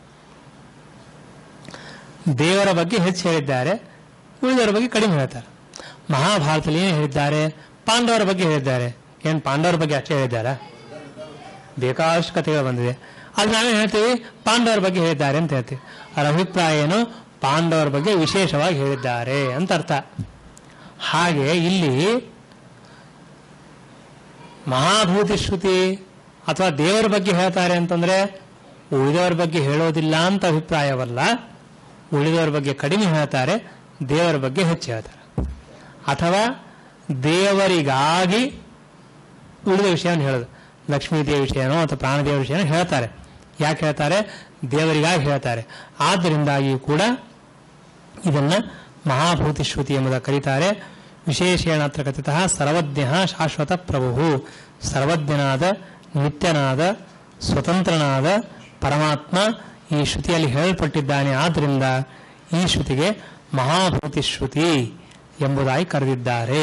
ದೇವರ ಬಗ್ಗೆ ಹೆಚ್ಚು ಹೇಳಿದ್ದಾರೆ ಉಳಿದವರ ಬಗ್ಗೆ ಕಡಿಮೆ ಹೇಳ್ತಾರೆ ಮಹಾಭಾರತದಲ್ಲಿ ಏನು ಹೇಳಿದ್ದಾರೆ ಪಾಂಡವರ ಬಗ್ಗೆ ಹೇಳಿದ್ದಾರೆ ಏನು ಪಾಂಡವರ ಬಗ್ಗೆ ಅಷ್ಟೇ ಹೇಳಿದ್ದಾರಾ ಬೇಕಾದಷ್ಟು ಕಥೆಗಳು ಬಂದಿದೆ ಅದು ನಾವೇನು ಹೇಳ್ತೀವಿ ಪಾಂಡವರ ಬಗ್ಗೆ ಹೇಳಿದ್ದಾರೆ ಅಂತ ಹೇಳ್ತೀವಿ ಅವರ ಅಭಿಪ್ರಾಯ ಏನು ಪಾಂಡವರ ಬಗ್ಗೆ ವಿಶೇಷವಾಗಿ ಹೇಳಿದ್ದಾರೆ ಅಂತ ಅರ್ಥ ಹಾಗೆ ಇಲ್ಲಿ ಮಹಾಭೂತಿ ಶ್ರುತಿ ಅಥವಾ ದೇವರ ಬಗ್ಗೆ ಹೇಳ್ತಾರೆ ಅಂತಂದ್ರೆ ಉಳಿದವರ ಬಗ್ಗೆ ಹೇಳೋದಿಲ್ಲ ಅಂತ ಅಭಿಪ್ರಾಯವಲ್ಲ ಉಳಿದವರ ಬಗ್ಗೆ ಕಡಿಮೆ ಹೇಳ್ತಾರೆ ದೇವರ ಬಗ್ಗೆ ಹೆಚ್ಚು ಹೇಳ್ತಾರೆ ಅಥವಾ ದೇವರಿಗಾಗಿ ಉಳಿದ ವಿಷಯವನ್ನು ಹೇಳೋದು ಲಕ್ಷ್ಮೀ ದೇವಿ ವಿಷಯನೋ ಅಥವಾ ಪ್ರಾಣದೇವ ವಿಷಯನೋ ಹೇಳ್ತಾರೆ ಯಾಕೆ ಹೇಳ್ತಾರೆ ದೇವರಿಗಾಗಿ ಹೇಳ್ತಾರೆ ಆದ್ದರಿಂದಾಗಿಯೂ ಕೂಡ ಇದನ್ನ ಮಹಾಭೂತಿ ಶ್ರುತಿ ಎಂಬುದಾಗಿ ಕರೀತಾರೆ ವಿಶೇಷೇಣ ಅತ್ರ ಕಥಿತ ಸರ್ವಜ್ಞ ಶಾಶ್ವತ ಪ್ರಭು ಸರ್ವಜ್ಞನಾದ ನಿತ್ಯನಾದ ಸ್ವತಂತ್ರನಾದ ಪರಮಾತ್ಮ ಈ ಶ್ರುತಿಯಲ್ಲಿ ಹೇಳಲ್ಪಟ್ಟಿದ್ದಾನೆ ಆದ್ದರಿಂದ ಈ ಶ್ರುತಿಗೆ ಮಹಾಭೂತಿ ಶ್ರುತಿ ಎಂಬುದಾಗಿ ಕರೆದಿದ್ದಾರೆ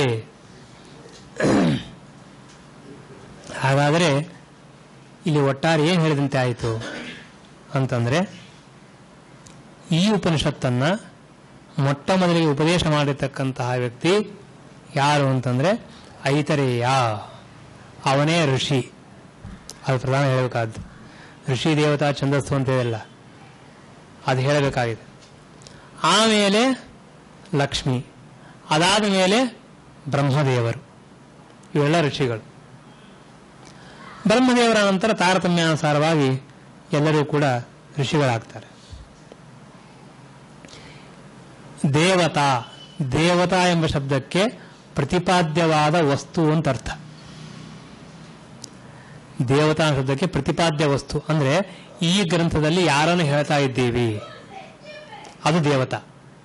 ಹಾಗಾದರೆ ಇಲ್ಲಿ ಒಟ್ಟಾರೆ ಏನು ಹೇಳಿದಂತೆ ಆಯಿತು ಅಂತಂದ್ರೆ ಈ ಉಪನಿಷತ್ತನ್ನ ಮೊಟ್ಟ ಮೊದಲಿಗೆ ಉಪದೇಶ ಮಾಡಿರ್ತಕ್ಕಂತಹ ವ್ಯಕ್ತಿ ಯಾರು ಅಂತಂದ್ರೆ ಐತರೇಯ ಅವನೇ ಋಷಿ ಅದು ಪ್ರಧಾನ ಹೇಳಬೇಕಾದ್ದು ಋಷಿ ದೇವತಾ ಛಂದಸ್ಸು ಅಂತ ಹೇಳಿಲ್ಲ ಅದು ಹೇಳಬೇಕಾಗಿದೆ ಆಮೇಲೆ ಲಕ್ಷ್ಮಿ ಅದಾದ ಮೇಲೆ ಬ್ರಹ್ಮದೇವರು ಇವೆಲ್ಲ ಋಷಿಗಳು ಬ್ರಹ್ಮದೇವರ ನಂತರ ತಾರತಮ್ಯಾನುಸಾರವಾಗಿ ಎಲ್ಲರೂ ಕೂಡ ಋಷಿಗಳಾಗ್ತಾರೆ ದೇವತಾ ದೇವತಾ ಎಂಬ ಶಬ್ದಕ್ಕೆ ಪ್ರತಿಪಾದ್ಯವಾದ ವಸ್ತು ಅಂತ ಅರ್ಥ ದೇವತಾ ಅನ್ನೋ ಶಬ್ದಕ್ಕೆ ಪ್ರತಿಪಾದ್ಯ ವಸ್ತು ಅಂದ್ರೆ ಈ ಗ್ರಂಥದಲ್ಲಿ ಯಾರನ್ನು ಹೇಳ್ತಾ ಇದ್ದೀವಿ ಅದು ದೇವತಾ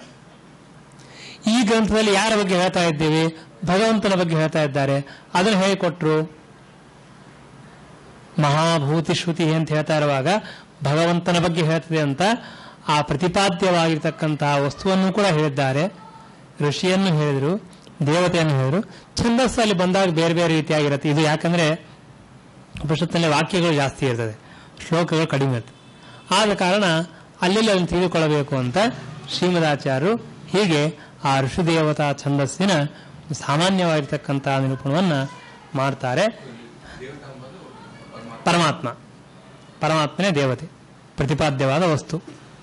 ಈ ಗ್ರಂಥದಲ್ಲಿ ಯಾರ ಬಗ್ಗೆ ಹೇಳ್ತಾ ಇದ್ದೀವಿ ಭಗವಂತನ ಬಗ್ಗೆ ಹೇಳ್ತಾ ಇದ್ದಾರೆ ಅದನ್ನು ಹೇಳಿಕೊಟ್ರು ಮಹಾಭೂತಿ ಶ್ರುತಿ ಅಂತ ಹೇಳ್ತಾ ಇರುವಾಗ ಭಗವಂತನ ಬಗ್ಗೆ ಹೇಳ್ತದೆ ಅಂತ ಆ ಪ್ರತಿಪಾದ್ಯವಾಗಿರ್ತಕ್ಕಂತಹ ವಸ್ತುವನ್ನು ಕೂಡ ಹೇಳಿದ್ದಾರೆ ಋಷಿಯನ್ನು ಹೇಳಿದರು ದೇವತೆಯನ್ನು ಹೇಳಿದರು ಛಂದಸ್ಸಲ್ಲಿ ಬಂದಾಗ ಬೇರೆ ಬೇರೆ ರೀತಿಯಾಗಿರುತ್ತೆ ಇದು ಯಾಕಂದ್ರೆ ಉಪನಿಷತ್ತಿನಲ್ಲಿ ವಾಕ್ಯಗಳು ಜಾಸ್ತಿ ಇರ್ತದೆ ಶ್ಲೋಕಗಳು ಕಡಿಮೆ ಇರ್ತದೆ ಆದ ಕಾರಣ ಅಲ್ಲೆಲ್ಲ ಅದನ್ನು ತಿಳಿದುಕೊಳ್ಳಬೇಕು ಅಂತ ಶ್ರೀಮದಾಚಾರ್ಯರು ಹೀಗೆ ಆ ಋಷಿದೇವತಾ ಛಂದಸ್ಸಿನ ಸಾಮಾನ್ಯವಾಗಿರ್ತಕ್ಕಂತಹ ನಿರೂಪಣವನ್ನು ಮಾಡ್ತಾರೆ ದೇವತಾ ಅಂಬೋದು ಪರಮಾತ್ಮ ಪರಮಾತ್ಮ ಪರಮಾತ್ಮನೇ ದೇವತೆ ಪ್ರತಿಪಾದ್ಯವಾದ ವಸ್ತು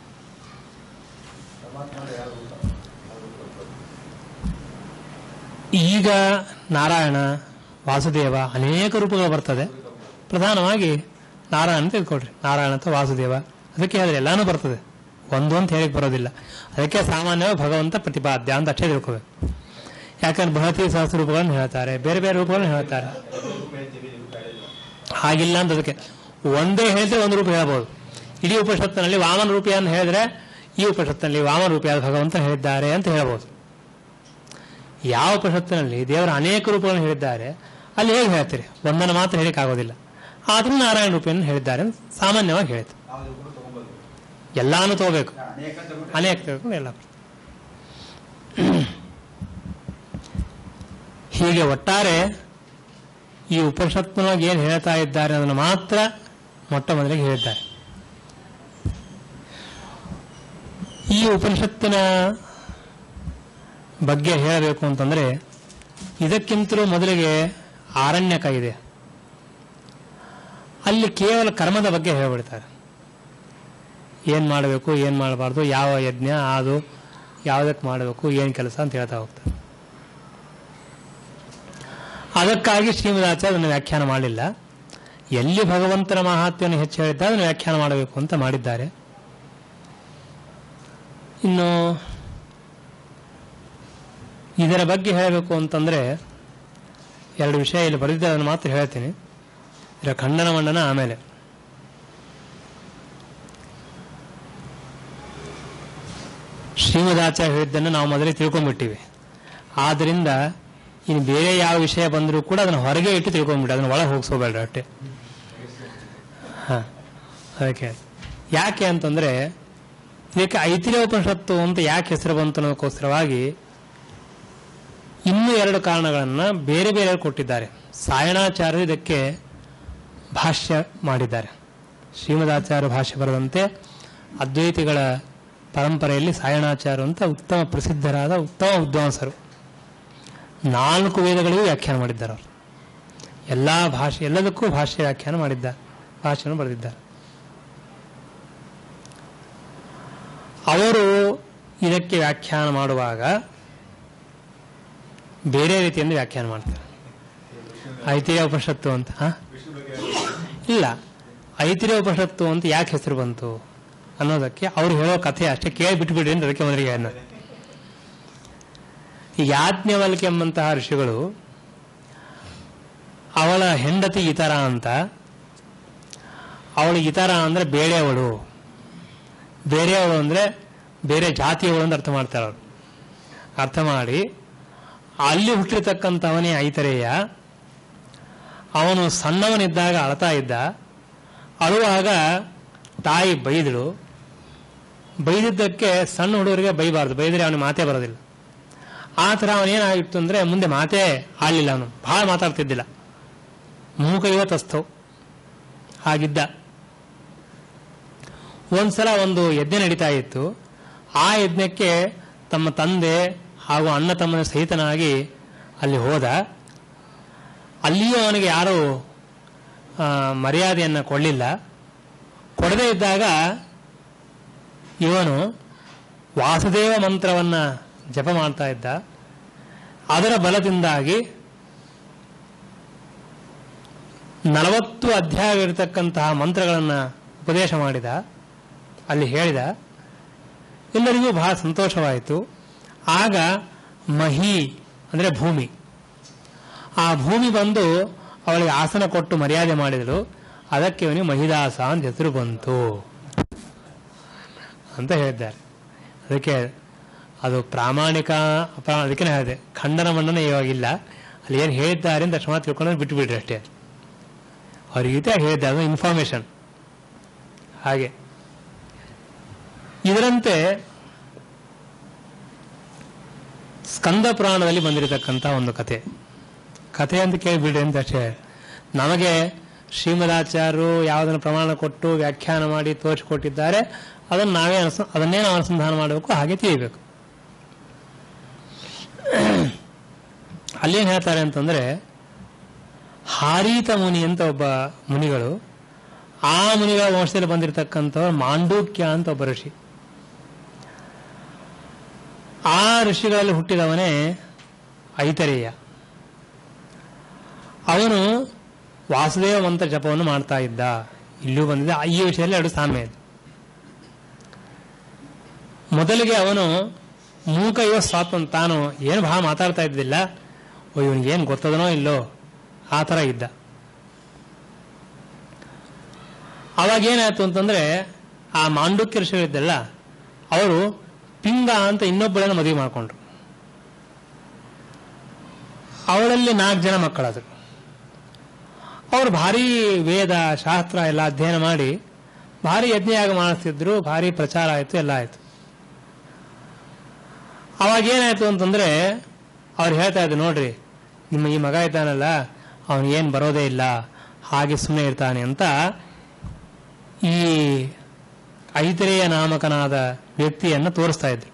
ಈಗ ನಾರಾಯಣ ವಾಸುದೇವ ಅನೇಕ ರೂಪಗಳು ಬರ್ತದೆ ಪ್ರಧಾನವಾಗಿ ನಾರಾಯಣ ಅಂತ ತಿಳ್ಕೊಳ್ರಿ ನಾರಾಯಣ ಅಥವಾ ವಾಸುದೇವ ಅದಕ್ಕೆ ಹೇಳಿದ್ರೆ ಎಲ್ಲಾನು ಬರ್ತದೆ ಒಂದು ಅಂತ ಹೇಳಿಕ್ ಬರೋದಿಲ್ಲ ಅದಕ್ಕೆ ಸಾಮಾನ್ಯವಾಗಿ ಭಗವಂತ ಪ್ರತಿಪಾದ್ಯ ಅಂತ ಅಷ್ಟೇ ತಿಳ್ಕೋಬೇಕು ಯಾಕಂದ್ರೆ ಬೃಹತಿ ಸಹಸ್ರ ರೂಪಗಳನ್ನು ಹೇಳ್ತಾರೆ ಬೇರೆ ಬೇರೆ ರೂಪಗಳನ್ನು ಹೇಳ್ತಾರೆ ಹಾಗಿಲ್ಲ ಅಂತ ಅದಕ್ಕೆ ಒಂದೇ ಹೇಳಿದ್ರೆ ಒಂದು ರೂಪ ಹೇಳ್ಬೋದು ಇಡೀ ಉಪನಿಷತ್ತಿನಲ್ಲಿ ವಾಮನ ರೂಪಿಯನ್ನು ಹೇಳಿದ್ರೆ ಈ ಉಪನಿಷತ್ತಿನಲ್ಲಿ ವಾಮನ ರೂಪಿಯಾದ ಭಗವಂತ ಹೇಳಿದ್ದಾರೆ ಅಂತ ಹೇಳ್ಬೋದು ಯಾವ ಉಪನಿಷತ್ತಿನಲ್ಲಿ ದೇವರ ಅನೇಕ ರೂಪಗಳನ್ನು ಹೇಳಿದ್ದಾರೆ ಅಲ್ಲಿ ಹೇಗೆ ಹೇಳ್ತೀರಿ ಒಂದನ್ನು ಮಾತ್ರ ಹೇಳಿಕ್ ಆಗೋದಿಲ್ಲ ಆದ್ರೂ ನಾರಾಯಣ ರೂಪಿಯನ್ನು ಹೇಳಿದ್ದಾರೆ ಅಂತ ಸಾಮಾನ್ಯವಾಗಿ ಹೇಳಿತು ನಾವು ಕೂಡ ತಗೊಂಬೋದು ಎಲ್ಲಾನು ತಗೋಬೇಕು ಅನೇಕ ತಗೊಂಡ್ರೆ ಅನೇಕ ತಗೊಂಡು ಎಲ್ಲ ಹೀಗೆ ಒಟ್ಟಾರೆ ಈ ಉಪನಿಷತ್ನೊಳಗೆ ಏನು ಹೇಳ್ತಾ ಇದ್ದಾರೆ ಅದನ್ನು ಮಾತ್ರ ಮೊಟ್ಟ ಮೊದಲಿಗೆ ಹೇಳಿದ್ದಾರೆ ಈ ಉಪನಿಷತ್ತಿನ ಬಗ್ಗೆ ಹೇಳಬೇಕು ಅಂತಂದ್ರೆ ಇದಕ್ಕಿಂತಲೂ ಮೊದಲಿಗೆ ಆರಣ್ಯಕ ಇದೆ ಅಲ್ಲಿ ಕೇವಲ ಕರ್ಮದ ಬಗ್ಗೆ ಹೇಳ್ಬಿಡ್ತಾರೆ ಏನ್ ಮಾಡಬೇಕು ಏನ್ ಮಾಡಬಾರ್ದು ಯಾವ ಯಜ್ಞ ಅದು ಯಾವುದಕ್ಕೆ ಮಾಡಬೇಕು ಏನ್ ಕೆಲಸ ಅಂತ ಹೇಳ್ತಾ ಹೋಗ್ತಾರೆ ಅದಕ್ಕಾಗಿ ಶ್ರೀಮದಾಚಾರ್ಯ ಅದನ್ನು ವ್ಯಾಖ್ಯಾನ ಮಾಡಲಿಲ್ಲ ಎಲ್ಲಿ ಭಗವಂತನ ಮಹಾತ್ಮೆಯನ್ನು ಹೆಚ್ಚು ಹೇಳಿದ್ದಾರೆ ಅದನ್ನು ವ್ಯಾಖ್ಯಾನ ಮಾಡಬೇಕು ಅಂತ ಮಾಡಿದ್ದಾರೆ ಇನ್ನು ಇದರ ಬಗ್ಗೆ ಹೇಳಬೇಕು ಅಂತಂದ್ರೆ ಎರಡು ವಿಷಯ ಇಲ್ಲಿ ಬರೆದಿದ್ದೆ ಅದನ್ನು ಮಾತ್ರ ಹೇಳ್ತೀನಿ ಇದರ ಖಂಡನ ಮಂಡನ ಆಮೇಲೆ ಶ್ರೀಮದಾಚಾರ್ಯ ಹೇಳಿದ್ದನ್ನು ನಾವು ಮೊದಲೇ ತಿಳ್ಕೊಂಡ್ಬಿಟ್ಟಿವಿ ಆದ್ರಿಂದ ಇನ್ನು ಬೇರೆ ಯಾವ ವಿಷಯ ಬಂದರೂ ಕೂಡ ಅದನ್ನು ಹೊರಗೆ ಇಟ್ಟು ತಿಳ್ಕೊಂಡ್ಬಿಟ್ಟು ಅದನ್ನ ಒಳಗೆ ಹೋಗಿಸೋಬೇಡ್ರಿ ಅಷ್ಟೇ ಹಾ ಅದಕ್ಕೆ ಯಾಕೆ ಅಂತಂದ್ರೆ ಇದಕ್ಕೆ ಐತಿರೇಯ ಉಪನಿಷತ್ತು ಅಂತ ಯಾಕೆ ಹೆಸರು ಬಂತು ಅನ್ನೋದಕ್ಕೋಸ್ಕರವಾಗಿ ಇನ್ನೂ ಎರಡು ಕಾರಣಗಳನ್ನ ಬೇರೆ ಬೇರೆ ಕೊಟ್ಟಿದ್ದಾರೆ ಸಾಯಣಾಚಾರ್ಯರು ಇದಕ್ಕೆ ಭಾಷ್ಯ ಮಾಡಿದ್ದಾರೆ ಶ್ರೀಮದಾಚಾರ್ಯ ಭಾಷ್ಯ ಬರೆದಂತೆ ಅದ್ವೈತಿಗಳ ಪರಂಪರೆಯಲ್ಲಿ ಸಾಯಣಾಚಾರ್ಯ ಅಂತ ಉತ್ತಮ ಪ್ರಸಿದ್ಧರಾದ ಉತ್ತಮ ವಿದ್ವಾಂಸರು ನಾಲ್ಕು ವೇದಗಳಿಗೂ ವ್ಯಾಖ್ಯಾನ ಮಾಡಿದ್ದಾರೆ ಅವರು ಎಲ್ಲ ಭಾಷೆ ಎಲ್ಲದಕ್ಕೂ ಭಾಷ್ಯ ವ್ಯಾಖ್ಯಾನ ಮಾಡಿದ್ದಾರೆ ಭಾಷೆಯನ್ನು ಬರೆದಿದ್ದಾರೆ ಅವರು ಇದಕ್ಕೆ ವ್ಯಾಖ್ಯಾನ ಮಾಡುವಾಗ ಬೇರೆ ರೀತಿಯಿಂದ ವ್ಯಾಖ್ಯಾನ ಮಾಡ್ತಾರೆ ಐತಿರ್ಯ ಉಪನಿಷತ್ತು ಅಂತ ಹಾ? ಇಲ್ಲ ಐತಿರ್ಯ ಉಪನಿಷತ್ತು ಅಂತ ಯಾಕೆ ಹೆಸರು ಬಂತು ಅನ್ನೋದಕ್ಕೆ ಅವ್ರು ಹೇಳೋ ಕಥೆ ಅಷ್ಟೇ ಕೇಳಿ ಬಿಟ್ಬಿಡ್ರಿ ಅಂತ ಅದಕ್ಕೆ ಮೊದಲಿಗೆ ಅನ್ನೋ ಈ ಯಾಜ್ಞವಲ್ಕೆ ಎಂಬಂತಹ ಋಷಿಗಳು ಅವಳ ಹೆಂಡತಿ ಇತರ ಅಂತ ಅವಳು ಇತರ ಅಂದ್ರೆ ಬೇಳೆಯವಳು ಬೇರೆಯವಳು ಅಂದ್ರೆ ಬೇರೆ ಜಾತಿಯವಳು ಅಂತ ಅರ್ಥ ಮಾಡ್ತಾರೆ ಅವರು ಅರ್ಥ ಮಾಡಿ ಅಲ್ಲಿ ಹುಟ್ಟಿರ್ತಕ್ಕಂಥವನೇ ಐತರೇಯ ಅವನು ಸಣ್ಣವನಿದ್ದಾಗ ಅಳ್ತಾ ಇದ್ದ ಅಳುವಾಗ ತಾಯಿ ಬೈದಳು ಬೈದಿದ್ದಕ್ಕೆ ಸಣ್ಣ ಹುಡುಗರಿಗೆ ಬೈಬಾರ್ದು ಬೈದರೆ ಅವನಿಗೆ ಮಾತೇ ಬರೋದಿಲ್ಲ ಆ ಥರ ಅವನೇನಾಗಿತ್ತು ಅಂದ್ರೆ ಮುಂದೆ ಮಾತೇ ಆಡಲಿಲ್ಲ ಅವನು ಬಹಳ ಮಾತಾಡ್ತಿದ್ದಿಲ್ಲ ಮೂಕ ಇವತ್ತಸ್ಥವು ಹಾಗಿದ್ದ ಒಂದ್ಸಲ ಒಂದು ಯಜ್ಞ ನಡೀತಾ ಇತ್ತು ಆ ಯಜ್ಞಕ್ಕೆ ತಮ್ಮ ತಂದೆ ಹಾಗೂ ಅಣ್ಣ ತಮ್ಮನ ಸಹಿತನಾಗಿ ಅಲ್ಲಿ ಹೋದ ಅಲ್ಲಿಯೂ ಅವನಿಗೆ ಯಾರೂ ಆ, ಮರ್ಯಾದೆಯನ್ನು ಕೊಡಲಿಲ್ಲ ಕೊಡದೇ ಇದ್ದಾಗ ಇವನು ವಾಸುದೇವ ಮಂತ್ರವನ್ನ ಜಪ ಮಾಡ್ತಾ ಇದ್ದ ಅದರ ಬಲದಿಂದಾಗಿ ನಲವತ್ತು ಅಧ್ಯಾಯವಿರತಕ್ಕಂತಹ ಮಂತ್ರಗಳನ್ನು ಉಪದೇಶ ಮಾಡಿದ ಅಲ್ಲಿ ಹೇಳಿದ ಎಲ್ಲರಿಗೂ ಬಹಳ ಸಂತೋಷವಾಯಿತು ಆಗ ಮಹಿ ಅಂದರೆ ಭೂಮಿ ಆ ಭೂಮಿ ಬಂದು ಅವಳಿಗೆ ಆಸನ ಕೊಟ್ಟು ಮರ್ಯಾದೆ ಮಾಡಿದಳು ಅದಕ್ಕೆ ಇವನಿಗೆ ಮಹಿದಾಸ ಅಂತ ಹೆಸರು ಬಂತು ಅಂತ ಹೇಳಿದ್ದಾರೆ ಅದಕ್ಕೆ ಅದು ಪ್ರಾಮಾಣಿಕ ಅಪ್ರಾ- ಅದಕ್ಕೆ ನಾನು ಹೇಳಿದೆ ಖಂಡನ ಮಂಡನೆ ಇವಾಗಿಲ್ಲ ಅಲ್ಲಿ ಏನು ಹೇಳಿದ್ದಾರೆ ಅಂತ ಅಷ್ಟು ಮಾತ್ರ ತಿಳ್ಕೊಂಡು ಬಿಟ್ಟುಬಿಡ್ರಿ ಅಷ್ಟೇ ಅವ್ರ ಗೀತೆ ಹೇಳಿದ್ದಾರೆ ಅದು ಇನ್ಫಾರ್ಮೇಶನ್ ಹಾಗೆ ಇದರಂತೆ ಸ್ಕಂದ ಪುರಾಣದಲ್ಲಿ ಬಂದಿರತಕ್ಕಂಥ ಒಂದು ಕತೆ ಕಥೆ ಅಂತ ಕೇಳಿಬಿಡ್ರಿ ಅಂತ ಅಷ್ಟೇ ನಮಗೆ ಶ್ರೀಮದಾಚಾರ್ಯರು ಯಾವುದನ್ನು ಪ್ರಮಾಣ ಕೊಟ್ಟು ವ್ಯಾಖ್ಯಾನ ಮಾಡಿ ತೋರಿಸಿಕೊಟ್ಟಿದ್ದಾರೆ ಅದನ್ನು ನಾವೇ ಅನುಸ ಅದನ್ನೇ ನಾವು ಅನುಸಂಧಾನ ಮಾಡಬೇಕು ಹಾಗೆ ತಿಳಿಯಬೇಕು ಅಲ್ಲೇನು ಹೇಳ್ತಾರೆ ಅಂತಂದ್ರೆ ಹಾರೀತ ಮುನಿ ಅಂತ ಒಬ್ಬ ಮುನಿಗಳು ಆ ಮುನಿಗಳ ವಂಶದಲ್ಲಿ ಬಂದಿರತಕ್ಕಂಥವ್ರು ಮಾಂಡೂಕ್ಯ ಅಂತ ಒಬ್ಬ ಋಷಿ ಆ ಋಷಿಗಳಲ್ಲಿ ಹುಟ್ಟಿದವನೇ ಐತರೇಯ ಅವನು ವಾಸುದೇವ ಮಂತ್ರ ಜಪವನ್ನು ಮಾಡ್ತಾ ಇದ್ದ ಇಲ್ಲೂ ಬಂದಿದೆ ಈ ವಿಷಯದಲ್ಲಿ ಎರಡು ಸಾಮ್ಯ ಇದೆ ಮೊದಲಿಗೆ ಅವನು ಮೂಕ ಇವ ಸ್ವಾತಂತ್ರ್ಯ ತಾನು ಏನು ಬಹಳ ಮಾತಾಡ್ತಾ ಇದ್ದಿಲ್ಲ ಓ ಇವನಿಗೆ ಏನು ಗೊತ್ತದನೋ ಇಲ್ಲೋ ಆ ಥರ ಇದ್ದ ಅವಾಗ ಏನಾಯ್ತು ಅಂತಂದ್ರೆ ಆ ಮಾಂಡುಕ್ಯ ಋಷಿಗಳಿದ್ದಲ್ಲ ಅವರು ಪಿಂಗ ಅಂತ ಇನ್ನೊಬ್ಬಳನ್ನು ಮದುವೆ ಮಾಡಿಕೊಂಡ್ರು ಅವಳಲ್ಲಿ ನಾಲ್ಕು ಜನ ಮಕ್ಕಳಾದರು ಅವರು ಭಾರಿ ವೇದ ಶಾಸ್ತ್ರ ಎಲ್ಲ ಅಧ್ಯಯನ ಮಾಡಿ ಭಾರಿ ಯಜ್ಞಯಾಗ ಮಾಡಿಸ್ತಿದ್ರು ಭಾರಿ ಪ್ರಚಾರ ಆಯಿತು ಎಲ್ಲ ಆಯಿತು ಅವಾಗ ಏನಾಯ್ತು ಅಂತಂದ್ರೆ ಅವ್ರು ಹೇಳ್ತಾ ಇದ್ರು ನೋಡ್ರಿ ನಿಮ್ಮ ಈ ಮಗ ಇದ್ದಾನಲ್ಲ ಅವನಿಗೇನು ಬರೋದೇ ಇಲ್ಲ ಹಾಗೆ ಸುಮ್ಮನೆ ಇರ್ತಾನೆ ಅಂತ ಈ ಐತರೇಯ ನಾಮಕನಾದ ವ್ಯಕ್ತಿಯನ್ನು ತೋರಿಸ್ತಾ ಇದ್ರು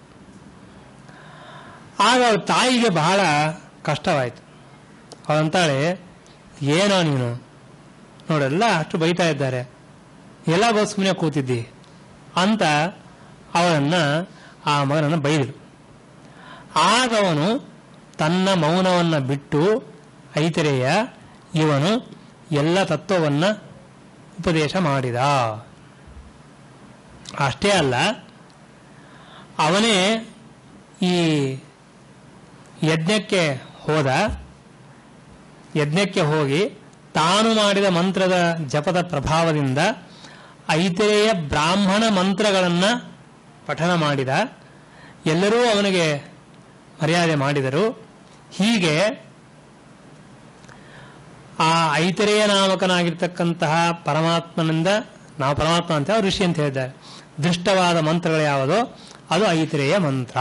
ಆಗ ಅವ್ರ ತಾಯಿಗೆ ಬಹಳ ಕಷ್ಟವಾಯಿತು ಅವಳಂತಾಳೆ ಏನೋ ನೀನು ನೋಡೆಲ್ಲ ಅಷ್ಟು ಬೈತಾ ಇದ್ದಾರೆ ಎಲ್ಲ ಬಸ್ ಸುಮ್ಮನೆ ಕೂತಿದ್ದಿ ಅಂತ ಅವಳನ್ನ ಆ ಮಗನನ್ನು ಬೈದಳು ಆಗ ಅವನು ತನ್ನ ಮೌನವನ್ನ ಬಿಟ್ಟು ಐತರೇಯ ಇವನು ಎಲ್ಲ ತತ್ವವನ್ನ ಉಪದೇಶ ಮಾಡಿದ ಅಷ್ಟೇ ಅಲ್ಲ ಅವನೇ ಈ ಯಜ್ಞಕ್ಕೆ ಹೋದ ಯಜ್ಞಕ್ಕೆ ಹೋಗಿ ತಾನು ಮಾಡಿದ ಮಂತ್ರದ ಜಪದ ಪ್ರಭಾವದಿಂದ ಐತರೇಯ ಬ್ರಾಹ್ಮಣ ಮಂತ್ರಗಳನ್ನು ಪಠನ ಮಾಡಿದ ಎಲ್ಲರೂ ಅವನಿಗೆ ಮರ್ಯಾದೆ ಮಾಡಿದರು ಹೀಗೆ ಆ ಐತರೇಯ ನಾಮಕನಾಗಿರ್ತಕ್ಕಂತಹ ಪರಮಾತ್ಮನಿಂದ ನಾವು ಪರಮಾತ್ಮ ಅಂತ ಅವ್ರು ಋಷಿ ಅಂತ ಹೇಳಿದ್ದಾರೆ ದೃಷ್ಟವಾದ ಮಂತ್ರಗಳು ಯಾವುದೋ ಅದು ಐತರೇಯ ಮಂತ್ರ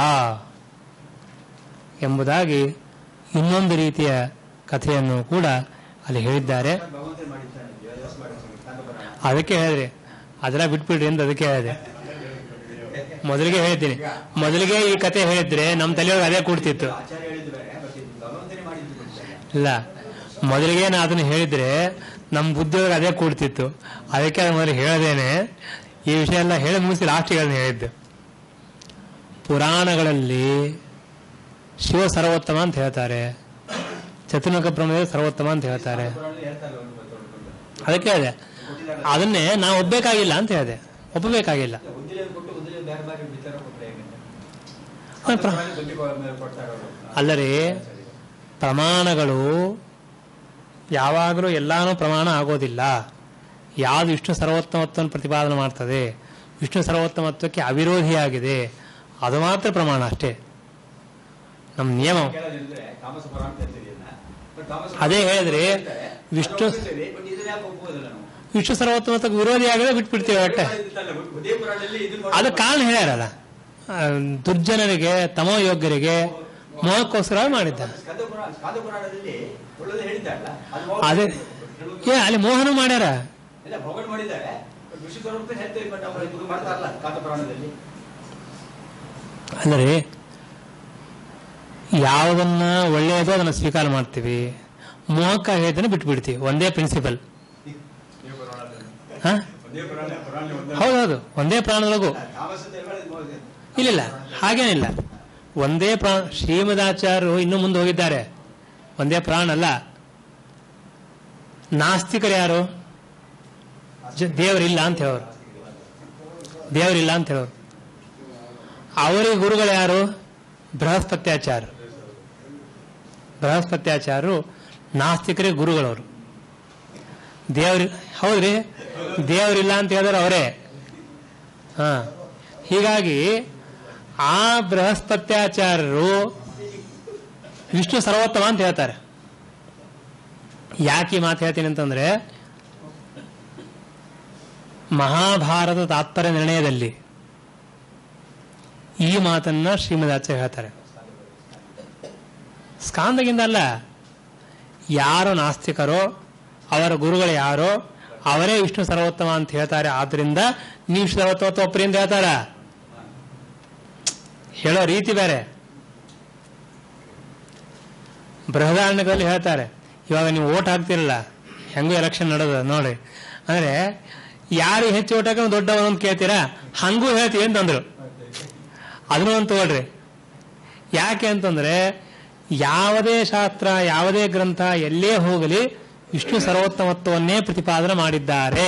ಎಂಬುದಾಗಿ ಇನ್ನೊಂದು ರೀತಿಯ ಕಥೆಯನ್ನು ಕೂಡ ಅಲ್ಲಿ ಹೇಳಿದ್ದಾರೆ ಭಗವಂತ ಮಾಡಿದ್ದಾನೆ ಅದಕ್ಕೆ ಹೇಳಿದ್ರಿ ಅದೆಲ್ಲ ಬಿಟ್ಬಿಡ್ರಿ ಅಂತ ಅದಕ್ಕೆ ಹೇಳಿದೆ ಮೊದಲಿಗೆ ಹೇಳ್ತೀನಿ ಮೊದಲಿಗೆ ಈ ಕತೆ ಹೇಳಿದ್ರೆ ನಮ್ಮ ತಲೆಯೊಳಗೆ ಅದೇ ಕೂಡ್ತಿತ್ತು ಆಚಾರ್ಯ ಹೇಳಿದ್ದು ಬೇರೆ ಮತ್ತೆ ಇದು ಭಗವಂತನೇ ಮಾಡಿದ್ದು ಗೊತ್ತಿಲ್ಲ. ಇಲ್ಲ ಮೊದಲಿಗೆ ನಾ ಅದನ್ನ ಹೇಳಿದ್ರೆ ನಮ್ಮ ಬುದ್ಧಿಯೊಳಗೆ ಅದೇ ಕೂಡ್ತಿತ್ತು ಅದಕ್ಕೆ ಅದು ಮೊದಲು ಹೇಳದೇನೆ ಈ ವಿಷಯ ಎಲ್ಲ ಹೇಳಿ ಮುಗಿಸಿ ಲಾಸ್ಟಿಗೆ ಅದನ್ನ ಹೇಳಿದ್ದು ಪುರಾಣಗಳಲ್ಲಿ ಶಿವ ಸರ್ವೋತ್ತಮ ಅಂತ ಹೇಳ್ತಾರೆ ಚತುರ್ಮುಖ ಬ್ರಹ್ಮದೇವ ಸರ್ವೋತ್ತಮ ಅಂತ ಹೇಳ್ತಾರೆ ಪುರಾಣದಲ್ಲಿ ಹೇಳ್ತಾರೆ ಒಂದು ಮತ್ತೆ ಒಂದು. ಅದಕ್ಕೆ ಹೇಳಿದೆ ಅದನ್ನೇ ನಾವು ಒಪ್ಪಬೇಕಾಗಿಲ್ಲ ಅಂತ ಹೇಳಿದೆ ಒಪ್ಪಬೇಕಾಗಿಲ್ಲ ಒಂದಿಲೆ ಕೊಟ್ಟು ಒಂದಿಲೆ ಬೇರೆ ಬೇರೆ ವಿಚಾರ ಕೊಟ್ಟರೆ ಹೇಗೆ ಹಾ, ಪ್ರ- ಪುರಾಣ ಬಗ್ಗೆ ಕೊ- ಮೇಲೆ ಕೊಡ್ತಾ ಇರೋದು ಅಲ್ಲರಿ ಪ್ರಮಾಣಗಳು ಯಾವಾಗಲೂ ಎಲ್ಲಾನು ಪ್ರಮಾಣ ಆಗೋದಿಲ್ಲ ಯಾವುದು ವಿಷ್ಣು ಸರ್ವೋತ್ತಮತ್ವವನ್ನು ಪ್ರತಿಪಾದನೆ ಮಾಡ್ತದೆ ವಿಷ್ಣು ಸರ್ವೋತ್ತಮತ್ವಕ್ಕೆ ಅವಿರೋಧಿಯಾಗಿದೆ ಅದು ಮಾತ್ರ ಪ್ರಮಾಣ ಅಷ್ಟೇ ನಮ್ಮ ನಿಯಮ ಕೇಳೋದಿದ್ರೆ ತಾಮಸ ಪುರಾಣ ಅಂತ ಹೇಳ್ತೀವಿ ಇದನ್ನ. ಬಟ್ ತಾಮಸ ಅದೇ ಪುರಾಣ ಹೇಳಿದ್ರೆ ಹೇಳ್ತಾರೆ, ವಿಷ್ಣು- ಅದು ಒಪ್ಪಿಸ್ತೇವೆ, ಬಟ್ ಇದನ್ನ ಯಾಕೆ ಒಪ್ಪುವುದಿಲ್ಲ ನಾವು ವಿಷ್ಣು ಸರ್ವೋತ್ತಮತ್ವಕ್ಕೆ ವಿರೋಧಿ ಆಗದೆ ಬಿಟ್ಬಿಡ್ತೀವಿ ಅಷ್ಟೇ ಉದಯ ಪುರಾಣದಲ್ಲಿ ಇದನ್ನ ಅದು ಕಾರಣ ಹೇಳ್ಯಾರಲ್ಲ ಆ, ದುರ್ಜನರಿಗೆ ತಮೋ ಯೋಗ್ಯರಿಗೆ ಮೋಹಕ್ಕೋಸ್ಕರ ಮಾಡಿದ್ದ ಸ್ಕಂದ ಪುರಾಣ ಸ್ಕಂದ ಪುರಾಣದಲ್ಲಿ ಒಳ್ಳೆದು ಹೇಳಿದ್ದಾರಲ್ಲ ಅದು ಅದೇ ಏ ಅಲ್ಲಿ ಮೋಹನ ಮಾಡ್ಯಾರ ಎಲ್ಲ ಭಗವಾನ್ ಮಾಡಿದ್ದಾರೆ ಬಟ್ ವಿಷ್ಣು ಸ್ವರೂಪ ಹೇಳ್ತೇವೆ ಬಟ್ ಅವರು ಇದು ಮಾಡ್ತಾರಲ್ಲ ಸ್ಕಂದ ಪುರಾಣದಲ್ಲಿ ಅಂದರೆ ಯಾವುದನ್ನ ಒಳ್ಳೆಯದು ಅದನ್ನ ಸ್ವೀಕಾರ ಮಾಡ್ತೀವಿ ಮೋಹಕ್ಕ ಹೇಳಿದ್ದನ್ನು ಬಿಟ್ಬಿಡ್ತೀವಿ ಒಂದೇ ಪ್ರಿನ್ಸಿಪಲ್ ಹಾ ಒಂದೇ ಪುರಾಣ ಪುರಾಣ ಒಂದೇ ಹೌದೌದು ಒಂದೇ ಪ್ರಾಣದೊಳಗು ತಾಮಸ ಅಂತ ಹೇಳ್ಬಾರ್ದು, ಇಲ್ಲಿಲ್ಲ ಹಾಗೇನಿಲ್ಲ ಒಂದೇ ಪ್ರಾಣ ಶ್ರೀಮದಾಚಾರ್ಯರು ಇನ್ನು ಮುಂದೆ ಹೋಗಿದ್ದಾರೆ ಒಂದೇ ಪ್ರಾಣ ಅಲ್ಲ ನಾಸ್ತಿಕರು ಯಾರು ಜ- ದೇವರಿಲ್ಲ ಅಂತ ಹೇಳೋರು ದೇವರಿಲ್ಲ ಅಂತ ಹೇಳೋರು ಅವರಿಗೆ ಗುರುಗಳು ಯಾರು ಬೃಹಸ್ಪತ್ಯಾಚಾರ್ಯ ಬೃಹಸ್ಪತ್ಯಾಚಾರ್ಯರು ನಾಸ್ತಿಕರಿಗೆ ಗುರುಗಳವರು ದೇವ್ರಿ ಹೌದ್ರಿ ದೇವರಿಲ್ಲ ಅಂತ ಹೇಳಿದ್ರೆ ಅವರೇ ಹಾ ಹೀಗಾಗಿ ಆ ಬೃಹಸ್ಪತ್ಯಾಚಾರ್ಯರು ವಿಷ್ಣು ಸರ್ವೋತ್ತಮ ಅಂತ ಹೇಳ್ತಾರೆ ಯಾಕೆ ಈ ಮಾತು ಹೇಳ್ತೀನಿ ಅಂತಂದ್ರೆ ಮಹಾಭಾರತ ತಾತ್ಪರ್ಯ ನಿರ್ಣಯದಲ್ಲಿ ಈ ಮಾತನ್ನ ಶ್ರೀಮದಾಚಾರ್ಯ ಹೇಳ್ತಾರೆ ಸ್ಕಾಂದಗಿಂದ ಅಲ್ಲ ಯಾರು ನಾಸ್ತಿಕರೋ ಅವರ ಗುರುಗಳು ಯಾರೋ ಅವರೇ ವಿಷ್ಣು ಸರ್ವೋತ್ತಮ ಅಂತ ಹೇಳ್ತಾರೆ ಆದ್ರಿಂದ ನೀವು ಸರ್ವೋತ್ತಮ ಒಪ್ಪರಿ ಅಂತ ಹೇಳ್ತಾರ ಹೇಳೋ ರೀತಿ ಬೇರೆ ಬೃಹದಾರಣ್ಯದಲ್ಲಿ ಹೇಳ್ತಾರೆ ಇವಾಗ ನೀವು ಓಟ್ ಹಾಕ್ತಿರಲ್ಲ ಹೆಂಗೂ ಎಲೆಕ್ಷನ್ ನಡೆದ ನೋಡಿ ಅಂದ್ರೆ ಯಾರು ಹೆಚ್ಚು ಓಟ್ ಹಾಕೋ ದೊಡ್ಡವನು ಅಂತ ಕೇಳ್ತೀರಾ ಹಂಗೂ ಹೇಳ್ತೀವಿ ಅಂತಂದ್ರು ಅದನ್ನು ಒಂದು ತಗೊಳ್ರಿ ಯಾಕೆ ಅಂತಂದ್ರೆ ಯಾವುದೇ ಶಾಸ್ತ್ರ ಯಾವುದೇ ಗ್ರಂಥ ಎಲ್ಲೇ ಹೋಗಲಿ ವಿಷ್ಣು ಸರ್ವೋತ್ತಮತ್ವವನ್ನೇ ಪ್ರತಿಪಾದನೆ ಮಾಡಿದ್ದಾರೆ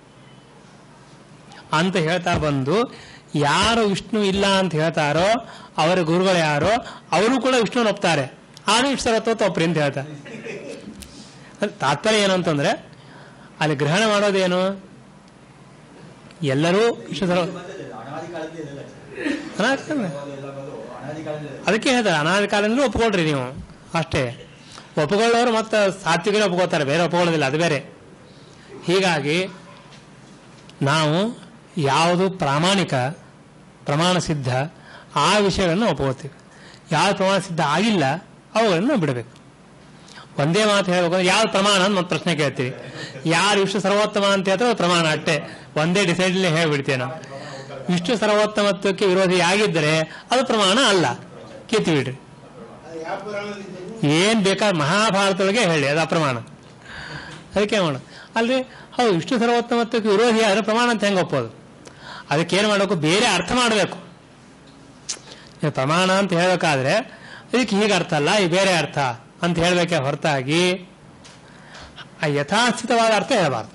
ಅಂತ ಹೇಳ್ತಾ ಬಂದು ಯಾರು ವಿಷ್ಣು ಇಲ್ಲ ಅಂತ ಹೇಳ್ತಾರೋ ಅವರ ಗುರುಗಳು ಯಾರೋ ಅವರು ಕೂಡ ವಿಷ್ಣುನ ಒಪ್ತಾರೆ ಆದ್ರೆ ವಿಷ್ಣು ಸರ್ವೋತ್ತಮ ಒಪ್ರಿ ಅಂತ ಹೇಳ್ತಾರೆ ಅದ್ ತಾತ್ಪರ್ಯ ಏನು ಅಂತಂದ್ರೆ ಅಲ್ಲಿ ಗ್ರಹಣ ಮಾಡೋದೇನು ಎಲ್ಲರೂ ವಿಷ್ಣು ಸರ್ವ ಬಂದದ್ದು ಇದು, ಅನಾದಿ ಕಾಲದಿಂದ ಇದೆಲ್ಲ ಅನಾದಿ- ಎಲ್ಲ ಬಂದು ಅನಾದಿ ಕಾಲದಿಂದ ಅದಕ್ಕೆ ಹೇಳ್ತಾರೆ ಅನಾದಿ ಕಾಲದಿಂದಲೂ ಒಪ್ಕೊಳ್ರಿ ನೀವು ಅಷ್ಟೇ ಒಪ್ಕೊಳ್ಳೋರು ಮತ್ತೆ ಸಾತ್ವಿಕರೇ ಒಪ್ಕೋತಾರೆ ಬೇರೆ ಒಪ್ಕೊಳ್ಳೋದಿಲ್ಲ ಅದು ಬೇರೆ ಹೀಗಾಗಿ ನಾವು ಯಾವುದು ಪ್ರಾಮಾಣಿಕ ಪ್ರಮಾಣ ಸಿದ್ಧ ಆ ವಿಷಯಗಳನ್ನು ಒಪ್ಕೋತೀವಿ ಯಾವ್ದು ಪ್ರಮಾಣ ಸಿದ್ಧ ಆಗಿಲ್ಲ ಅವುಗಳನ್ನು ಬಿಡಬೇಕು ಒಂದೇ ಮಾತು ಹೇಳಬೇಕು ಅಂದ್ರೆ ಯಾವ್ದು ಪ್ರಮಾಣ ಅಂತ ಒಂದು ಪ್ರಶ್ನೆ ಕೇಳ್ತೀವಿ ಯಾರು ವಿಷ್ಣು ಸರ್ವೋತ್ತಮ ಅಂತ ಹೇಳ್ತಾರೆ ಅದು ಪ್ರಮಾಣ ಅಷ್ಟೇ ಒಂದೇ ಡಿಸೈಡ್ಲೇ ಹೇಳ್ಬಿಡ್ತೇವೆ ನಾವು ವಿಷ್ಣು ಸರ್ವೋತ್ತಮತ್ವಕ್ಕೆ ವಿರೋಧಿ ಆಗಿದ್ದರೆ ಅದು ಪ್ರಮಾಣ ಅಲ್ಲ ಕಿತ್ತು ಬಿಡ್ರಿ ಅದು ಯಾವ ಪುರಾಣದಲ್ಲಿ ಇದೆ? ಏನ್ ಬೇಕಾದ ಮಹಾಭಾರತದೊಳಗೆ ಹೇಳಿ ಅದು ಅಪ್ರಮಾಣ ಅದಕ್ಕೆ ಮಾಡ ಅಲ್ರಿ ಹೌದು ವಿಷ್ಣು ಸರ್ವೋತ್ತಮತ್ವಕ್ಕೆ ವಿರೋಧಿ ಆದ್ರೆ ಪ್ರಮಾಣ ಅಂತ ಹೆಂಗೆ ಒಪ್ಪೋದು ಅದಕ್ಕೆ ಏನು ಮಾಡಬೇಕು ಬೇರೆ ಅರ್ಥ ಮಾಡಬೇಕು ನೀವು ಪ್ರಮಾಣ ಅಂತ ಹೇಳಬೇಕಾದ್ರೆ ಇದಕ್ಕೆ ಹೀಗೆ ಅರ್ಥ ಅಲ್ಲ ಈ ಬೇರೆ ಅರ್ಥ ಅಂತ ಹೇಳಬೇಕೆ ಹೊರತಾಗಿ ಆ ಯಥಾಸ್ಥಿತವಾದ ಅರ್ಥ ಹೇಳಬಾರ್ದು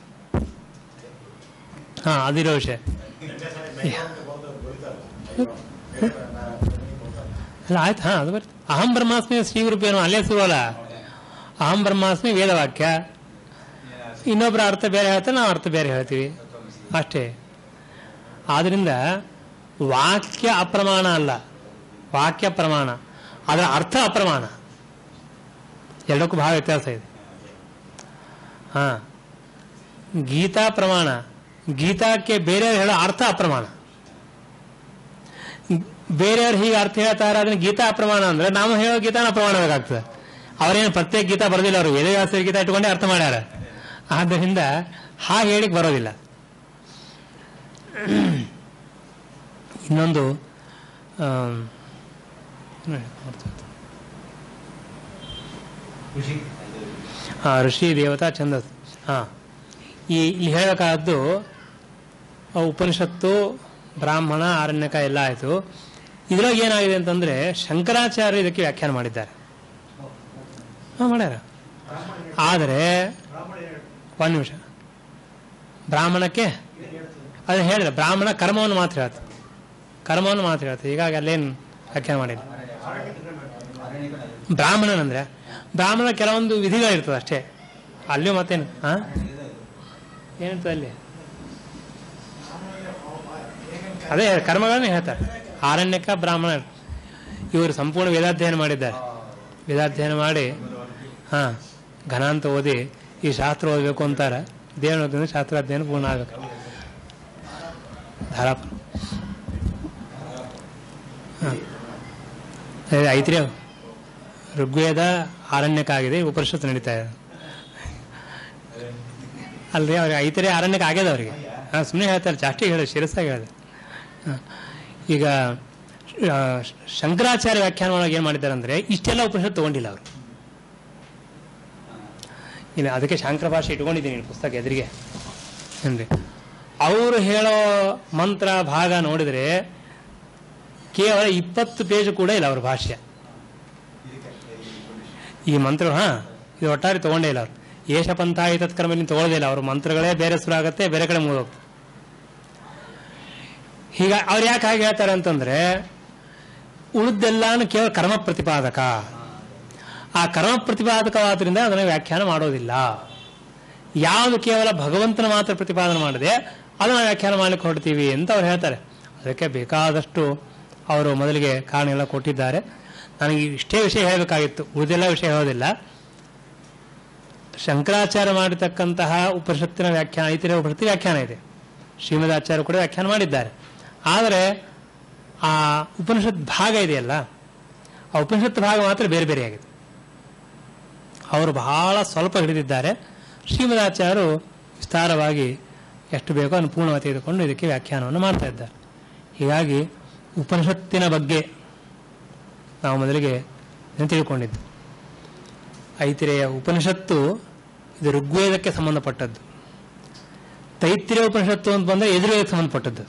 ಹಾ ಅದಿರೋ ವಿಷಯ ಅಲ್ಲ ಆಯ್ತು ಹಾ ಅದು ಬರ್ತದೆ ಅಹಂ ಬ್ರಹ್ಮಾಸ್ಮಿ ಶ್ರೀ ಗುರುಪೇನು ಅಲ್ಲೇ ಸುರುವಲ್ಲ ಅಹಂ ಬ್ರಹ್ಮಾಸ್ಮಿ ವೇದವಾಕ್ಯ ಇನ್ನೊಬ್ಬರ ಅರ್ಥ ಬೇರೆ ಹೇಳ್ತಾರೆ ನಾವು ಅರ್ಥ ಬೇರೆ ಹೇಳ್ತೀವಿ ಅಷ್ಟೇ ಆದ್ರಿಂದ ವಾಕ್ಯ ಅಪ್ರಮಾಣ ಅಲ್ಲ ವಾಕ್ಯ ಪ್ರಮಾಣ ಅದರ ಅರ್ಥ ಅಪ್ರಮಾಣ ಎರಡಕ್ಕೂ ಬಹಳ ವ್ಯತ್ಯಾಸ ಇದೆ ಹಾ ಗೀತಾ ಪ್ರಮಾಣ ಗೀತಾಕ್ಕೆ ಬೇರೆ ಹೇಳೋ ಅರ್ಥ ಅಪ್ರಮಾಣ ಬೇರೆಯವ್ರು ಹೀಗೆ ಅರ್ಥ ಹೇಳ್ತಾರೆ ಅದನ್ನ ಗೀತಾ ಅಪ್ರಮಾಣ ಅಂದ್ರೆ ನಾವು ಹೇಳೋ ಗೀತಾನ ಅಪ್ರಮಾಣ ಬೇಕಾಗ್ತದೆ ಅವರೇನು ಪ್ರತ್ಯೇಕ ಗೀತಾ ಬರೋದಿಲ್ಲ ಅವರು ವೇದವ್ಯಾಸರ ಗೀತಾ ಇಟ್ಕೊಂಡೇ ಅರ್ಥ ಮಾಡ್ಯಾರ ಆದ್ದರಿಂದ ಹಾಗೆ ಹೇಳಿಕ್ ಬರೋದಿಲ್ಲ ಇನ್ನೊಂದು ಆಮ್, ನೋಡಿ, ನೋಡ್ತಾ ಇದ್ದೀನಿ. ಖುಷಿ ಆ, ಋಷಿ ದೇವತಾ ಛಂದಸ್ ಹಾಂ ಈ ಇಲ್ಲಿ ಹೇಳಬೇಕಾದ್ದು ಆ ಉಪನಿಷತ್ತು ಬ್ರಾಹ್ಮಣ ಆರಣ್ಯಕ ಎಲ್ಲ ಆಯಿತು ಇದ್ರೊಳಗೆ ಏನಾಗಿದೆ ಅಂತಂದ್ರೆ ಶಂಕರಾಚಾರ್ಯ ಇದಕ್ಕೆ ವ್ಯಾಖ್ಯಾನ ಮಾಡಿದ್ದಾರೆ ಹಾಂ ಮಾಡ್ಯಾರ ಆದರೆ ಒಂದು ನಿಮಿಷ ಬ್ರಾಹ್ಮಣಕ್ಕೆ ಅದು ಹೇಳಿದ್ರೆ ಬ್ರಾಹ್ಮಣ ಕರ್ಮವನ್ನು ಮಾತ್ರ ಹೇಳ್ತಾರೆ ಕರ್ಮವನ್ನು ಮಾತ್ರ ಹೇಳ್ತಾರೆ ಹೀಗಾಗಿ ಅಲ್ಲೇನು ವ್ಯಾಖ್ಯಾನ ಮಾಡಿಲ್ಲ ಬ್ರಾಹ್ಮಣನಂದ್ರೆ ಬ್ರಾಹ್ಮಣ ಕೆಲವೊಂದು ವಿಧಿಗಳಿರ್ತದೆ ಅಷ್ಟೇ ಅಲ್ಲಿಯೂ ಮತ್ತೇನು ಹಾ ಏನಿರ್ತದೆ ಅಲ್ಲಿ ಅದೇ ಕರ್ಮಗಳನ್ನ ಹೇಳ್ತಾರೆ ಆರಣ್ಯಕ ಬ್ರಾಹ್ಮಣ ಇವರು ಸಂಪೂರ್ಣ ವೇದಾಧ್ಯಯನ ಮಾಡಿದ್ದಾರೆ ವೇದಾಧ್ಯಯನ ಮಾಡಿ ಹಾ ಘನ ಅಂತ ಓದಿ ಈ ಶಾಸ್ತ್ರ ಓದಬೇಕು ಅಂತಾರೆ ದೇವನ ಶಾಸ್ತ್ರಾಧ್ಯಯನ ಪೂರ್ಣ ಆಗ್ಬೇಕು ಧಾರಾಪ ಹಾ ಅದೇ ಐತ್ರಿ ಅವು. ಋಗ್ವೇದ ಆರಣ್ಯಕ ಆಗಿದೆ ಉಪನಿಷತ್ತು ನಡೀತಾ ಇದೆ ಅಲ್ರಿ ಅವ್ರಿಗೆ ಐತರೇ ಆರಣ್ಯಕ ಆಗ್ಯದ ಅವರಿಗೆ ಹಾಂ ಸುಮ್ಮನೆ ಹೇಳ್ತಾರೆ ಜಾಸ್ತಿ ಹೇಳಿ ಶಿರಸ್ಸಾಗಿ ಹೇಳಿದೆ ಹಾಂ. ಈಗ ಆ, ಶಂಕರಾಚಾರ್ಯ ವ್ಯಾಖ್ಯಾನ ಒಳಗೆ ಏನು ಮಾಡಿದ್ದಾರೆ ಅಂದರೆ ಇಷ್ಟೆಲ್ಲ ಉಪನಿಷತ್ತು ತಗೊಂಡಿಲ್ಲ ಅವರು ಇಲ್ಲ ಅದಕ್ಕೆ ಶಾಂಕರ ಭಾಷೆ ಇಟ್ಕೊಂಡಿದ್ದೀನಿ ಈ ಪುಸ್ತಕ ಎದುರಿಗೆ ಏನ್ರಿ ಅವರು ಹೇಳೋ ಮಂತ್ರ ಭಾಗ ನೋಡಿದರೆ ಕೇವಲ ಇಪ್ಪತ್ತು ಪೇಜ್ ಕೂಡ ಇಲ್ಲ ಅವ್ರ ಭಾಷ್ಯ ಈ ಮಂತ್ರ ಹಾ ಇದು ಒಟ್ಟಾರೆ ತಗೊಂಡೇ ಇಲ್ಲ ಅವ್ರು ಏಷ ಪಂಥ ತತ್ಕರ್ಮ ಇಲ್ಲಿ ತಗೊಳ್ಳೋದೇ ಇಲ್ಲ ಅವ್ರ ಮಂತ್ರಗಳೇ ಬೇರೆ ಶುರು ಆಗುತ್ತೆ ಬೇರೆ ಕಡೆ ಮುಗಿದೋಗ್ತದೆ ಹೀಗ ಅವ್ರು ಯಾಕೆ ಹಾಗೆ ಹೇಳ್ತಾರೆ ಅಂತಂದ್ರೆ ಉಳಿದೆಲ್ಲಾನು ಕೇವಲ ಕರ್ಮ ಪ್ರತಿಪಾದಕ ಆ ಕರ್ಮ ಪ್ರತಿಪಾದಕವಾದ್ರಿಂದ ಅದನ್ನು ವ್ಯಾಖ್ಯಾನ ಮಾಡೋದಿಲ್ಲ ಯಾವುದು ಕೇವಲ ಭಗವಂತನ ಮಾತ್ರ ಪ್ರತಿಪಾದನೆ ಮಾಡದೆ ಅದನ್ನು ವ್ಯಾಖ್ಯಾನ ಮಾಡ್ಲಿಕ್ಕೆ ಹೊರಡ್ತೀವಿ ಅಂತ ಅವ್ರು ಹೇಳ್ತಾರೆ ಅದಕ್ಕೆ ಬೇಕಾದಷ್ಟು ಅವರು ಮೊದಲಿಗೆ ಕಾರಣ ಎಲ್ಲ ಕೊಟ್ಟಿದ್ದಾರೆ ನನಗೆ ಇಷ್ಟೇ ವಿಷಯ ಹೇಳಬೇಕಾಗಿತ್ತು ಉಳಿದೆಲ್ಲ ವಿಷಯ ಹೇಳೋದಿಲ್ಲ ಶಂಕರಾಚಾರ್ಯ ಮಾಡಿರ್ತಕ್ಕಂತಹ ಉಪನಿಷತ್ತಿನ ವ್ಯಾಖ್ಯಾನ ಐತಿರ ಉಪನಿಷತ್ತು ವ್ಯಾಖ್ಯಾನ ಇದೆ ಶ್ರೀಮದಾಚಾರ್ಯ ಕೂಡ ವ್ಯಾಖ್ಯಾನ ಮಾಡಿದ್ದಾರೆ ಆದರೆ ಆ ಉಪನಿಷತ್ ಭಾಗ ಇದೆಯಲ್ಲ ಆ ಉಪನಿಷತ್ ಭಾಗ ಮಾತ್ರ ಬೇರೆ ಬೇರೆಯಾಗಿದೆ ಅವರು ಬಹಳ ಸ್ವಲ್ಪ ಹಿಡಿದಿದ್ದಾರೆ ಶ್ರೀಮದಾಚಾರ್ಯರು ವಿಸ್ತಾರವಾಗಿ ಎಷ್ಟು ಬೇಕೋ ಅದನ್ನು ಪೂರ್ಣವಾಗಿ ತೆಗೆದುಕೊಂಡು ಇದಕ್ಕೆ ವ್ಯಾಖ್ಯಾನವನ್ನು ಮಾಡ್ತಾ ಇದ್ದಾರೆ ಹೀಗಾಗಿ ಉಪನಿಷತ್ತಿನ ಬಗ್ಗೆ ನಾವು ಮೊದಲಿಗೆ ಇದನ್ನು ತಿಳ್ಕೊಂಡಿದ್ದು ಐತಿರೆಯ ಉಪನಿಷತ್ತು ಇದು ಋಗ್ವೇದಕ್ಕೆ ಸಂಬಂಧಪಟ್ಟದ್ದು ತೈತಿರಿಯ ಉಪನಿಷತ್ತು ಅಂತ ಬಂದರೆ ಯಜುರ್ವೇದಕ್ಕೆ ಸಂಬಂಧಪಟ್ಟದ್ದು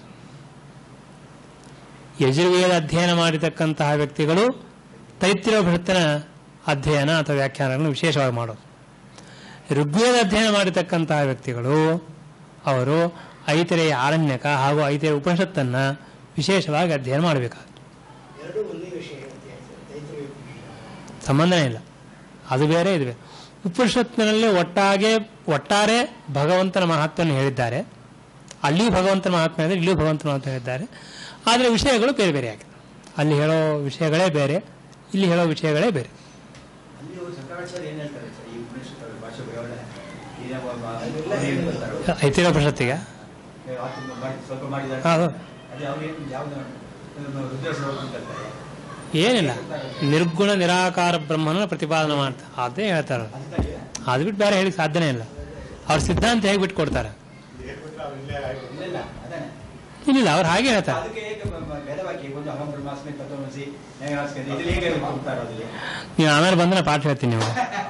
ಯಜುರ್ವೇದ ಅಧ್ಯಯನ ಮಾಡಿರ್ತಕ್ಕಂತಹ ವ್ಯಕ್ತಿಗಳು ತೈತಿರಿಯ ಉಪನಿಷತ್ತಿನ ಅಧ್ಯಯನ ಅಥವಾ ವ್ಯಾಖ್ಯಾನಗಳನ್ನು ವಿಶೇಷವಾಗಿ ಮಾಡೋದು ಋಗ್ವೇದ ಅಧ್ಯಯನ ಮಾಡಿರ್ತಕ್ಕಂತಹ ವ್ಯಕ್ತಿಗಳು ಅವರು ಐತಿರೆಯ ಆರಣ್ಯಕ ಹಾಗೂ ಐತಿರೆಯ ಉಪನಿಷತ್ತನ್ನು ವಿಶೇಷವಾಗಿ ಅಧ್ಯಯನ ಮಾಡಬೇಕಾಗುತ್ತೆ ಎರಡು ಒಂದೇ ವಿಷಯ ಇರುತ್ತೆ ತೈತ್ರಿಯ ಉಪನಿಷತ್ತು. ಸಂಬಂಧನೇ ಇಲ್ಲ ಅದು ಬೇರೆ ಇದು ಬೇರೆ ಉಪನಿಷತ್ತಿನಲ್ಲಿ ಒಟ್ಟಾಗೆ ಒಟ್ಟಾರೆ ಭಗವಂತನ ಮಹತ್ವವನ್ನು ಹೇಳಿದ್ದಾರೆ ಅಲ್ಲಿಯೂ ಭಗವಂತನ ಮಹಾತ್ಮ ಇದೆ ಇಲ್ಲಿಯೂ ಭಗವಂತನ ಮಹತ್ವ ಹೇಳಿದ್ದಾರೆ ಆದರೆ ವಿಷಯಗಳು ಬೇರೆ ಬೇರೆ ಆಗಿದೆ ಅಲ್ಲಿ ಹೇಳೋ ವಿಷಯಗಳೇ ಬೇರೆ ಇಲ್ಲಿ ಹೇಳೋ ವಿಷಯಗಳೇ ಬೇರೆ ಅಲ್ಲಿ ಅವರು ಶಂಕರಾಚಾರ್ಯ ಏನ್ ಹೇಳ್ತಾರೆ ಸರ್ ಈ ಉಪನಿಷತ್ ಭಾಷೆ ವಿವರಣೆ ಇದೇ ಅದೆಲ್ಲ ಏನ್ ಹೇಳ್ತಾರೆ ಐತಿರೋ ಉಪನಿಷತ್ತಿಗೆ ಏ, ಆತು ಮಾಡಿ- ಸ್ವಲ್ಪ ಮಾಡಿದ್ದಾರೆ ಹೌದು. ಅದೇ ಅವ್ರು ಏನು ಯಾವ್ದು ರುದ್ರೇಶ್ವರ ಅಂತ ಹೇಳ್ತಾರೆ ಏನಿಲ್ಲ ನಿರ್ಗುಣ ನಿರಾಕಾರ ಬ್ರಹ್ಮನ ಪ್ರತಿಪಾದನೆ ಮಾಡ್ತಾರೆ ಅದೇ ಹೇಳ್ತಾರೆ ಅವ್ರು. ಅದಕ್ಕಾಗಿ ಅದು ಬಿಟ್ಟು ಬೇರೆ ಹೇಳಿಕ್ ಸಾಧ್ಯನೇ ಇಲ್ಲ ಅವ್ರ ಸಿದ್ಧಾಂತ ಹೇಗೆ ಬಿಟ್ಟು ಕೊಡ್ತಾರೆ ಹೇಳ್ಬಿಟ್ರೆ ಅವ್ರು ಇಲ್ಲೇ ಆಯ್ತು ಇಲ್ಲ ಇಲ್ಲ ಅದೇನೆ ಇಲ್ಲ ಅವ್ರು ಹಾಗೆ ಹೇಳ್ತಾರೆ ಅದಕ್ಕೆ ಏಕ ಬ- ಬ- ವೇದವಾಕ್ಯ ಒಂದು ಅಹಂ ಬ್ರಹ್ಮಾಸ್ಮಿ ತತ್ವಮಸಿ ನ್ಯಾಯವಾಸ್ಕಂದಿ ಇದು ಹೇಗೆ ಹೋಗ್ತಾ ಇರೋದಿಲ್ಲ ನೀವು ಆಮೇಲೆ ಬಂದ್ರೆ ಪಾಠ ಹೇಳ್ತೀನಿ ನೀವು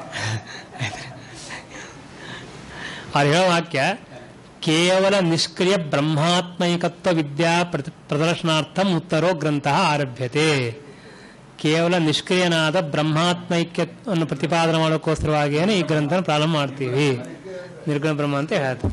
ಅವ್ರು ಹೇಳೋ ವಾಕ್ಯ ಕೇವಲ ನಿಷ್ಕ್ರಿಯ ಬ್ರಹ್ಮಾತ್ಮೈಕತ್ವ ವಿದ್ಯಾ ಪ್ರತಿ- ಪ್ರದರ್ಶನಾರ್ಥಂ ಉತ್ತರೋ ಗ್ರಂಥ ಆರಭ್ಯತೆ ಕೇವಲ ನಿಷ್ಕ್ರಿಯನಾದ ಬ್ರಹ್ಮಾತ್ಮೈಕ್ಯವನ್ನು ಪ್ರತಿಪಾದನೆ ಮಾಡೋಕ್ಕೋಸ್ಕರವಾಗಿಯೇ ಈ ಗ್ರಂಥನ ಪ್ರಾರಂಭ ಮಾಡ್ತೀವಿ ನಿರ್ಗುಣ ಬ್ರಹ್ಮ ಅಂತ ಹೇಳ್ತಾರೆ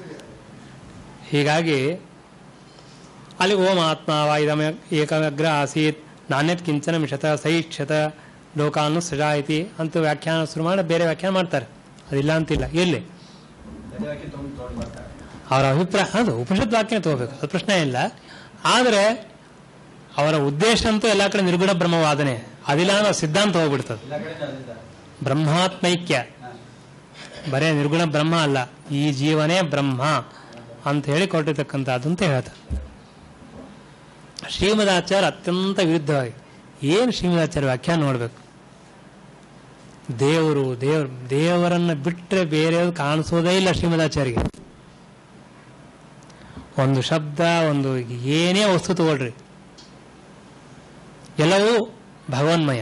ಹೀಗಾಗಿ ಅಲ್ಲಿ ಓಂ ಆತ್ಮ ವಾ ಇದಮ ಏಕಗ್ರ ಆಸೀತ್ ನಾಣ್ಯತ್ ಕಿಂಚನ ಮಿಷತ ಸೈಕ್ಷತ ಲೋಕಾನು ಸೃಜಾಯಿತಿ ಅಂತ ವ್ಯಾಖ್ಯಾನ ಶುರು ಮಾಡಿ ಬೇರೆ ವ್ಯಾಖ್ಯಾನ ಮಾಡ್ತಾರೆ ಅದಿಲ್ಲ ಅಂತಿಲ್ಲ ಎಲ್ಲಿ ವೇದವಾಕ್ಯ ತಗೊಂಡು ತಗೊಂಡು ಬರ್ತಾರೆ ಅವರ ಅಭಿಪ್ರಾಯ ಅದು ಉಪನಿಷತ್ ವಾಕ್ಯ ತಗೋಬೇಕು ಅದು ಪ್ರಶ್ನೆ ಇಲ್ಲ ಆದರೆ ಅವರ ಉದ್ದೇಶ ಅಂತೂ ಎಲ್ಲ ಕಡೆ ನಿರ್ಗುಣ ಬ್ರಹ್ಮವಾದನೆ ಅದಿಲ್ಲ ಅನ್ನೋ ಸಿದ್ಧಾಂತ ಹೋಗ್ಬಿಡ್ತದೆ ಎಲ್ಲ ಕಡೆ ಅದಿಲ್ಲ ಬ್ರಹ್ಮಾತ್ಮೈಕ್ಯ ಹಾ. ಬರೇ ನಿರ್ಗುಣ ಬ್ರಹ್ಮ ಅಲ್ಲ ಈ ಜೀವನೇ ಬ್ರಹ್ಮ ಅಂತ ಹೇಳಿ ಕೊಟ್ಟಿರ್ತಕ್ಕಂಥದ್ದು ಅಂತ ಹೇಳ್ತಾರೆ ಶ್ರೀಮದಾಚಾರ್ಯ ಅತ್ಯಂತ ವಿರುದ್ಧವಾಗಿ ಏನು ಶ್ರೀಮದಾಚಾರ್ಯ ವ್ಯಾಖ್ಯಾನ ನೋಡ್ಬೇಕು ದೇವರು ದೇವ್ರ ದೇವರನ್ನ ಬಿಟ್ಟರೆ ಬೇರೆ ಕಾಣಿಸೋದೇ ಇಲ್ಲ ಶ್ರೀಮದಾಚಾರ್ಯಗೆ ಒಂದು ಶಬ್ದ ಒಂದು ಏನೇ ವಸ್ತು ತಗೊಳ್ರಿ ಎಲ್ಲವೂ ಭಗವನ್ಮಯ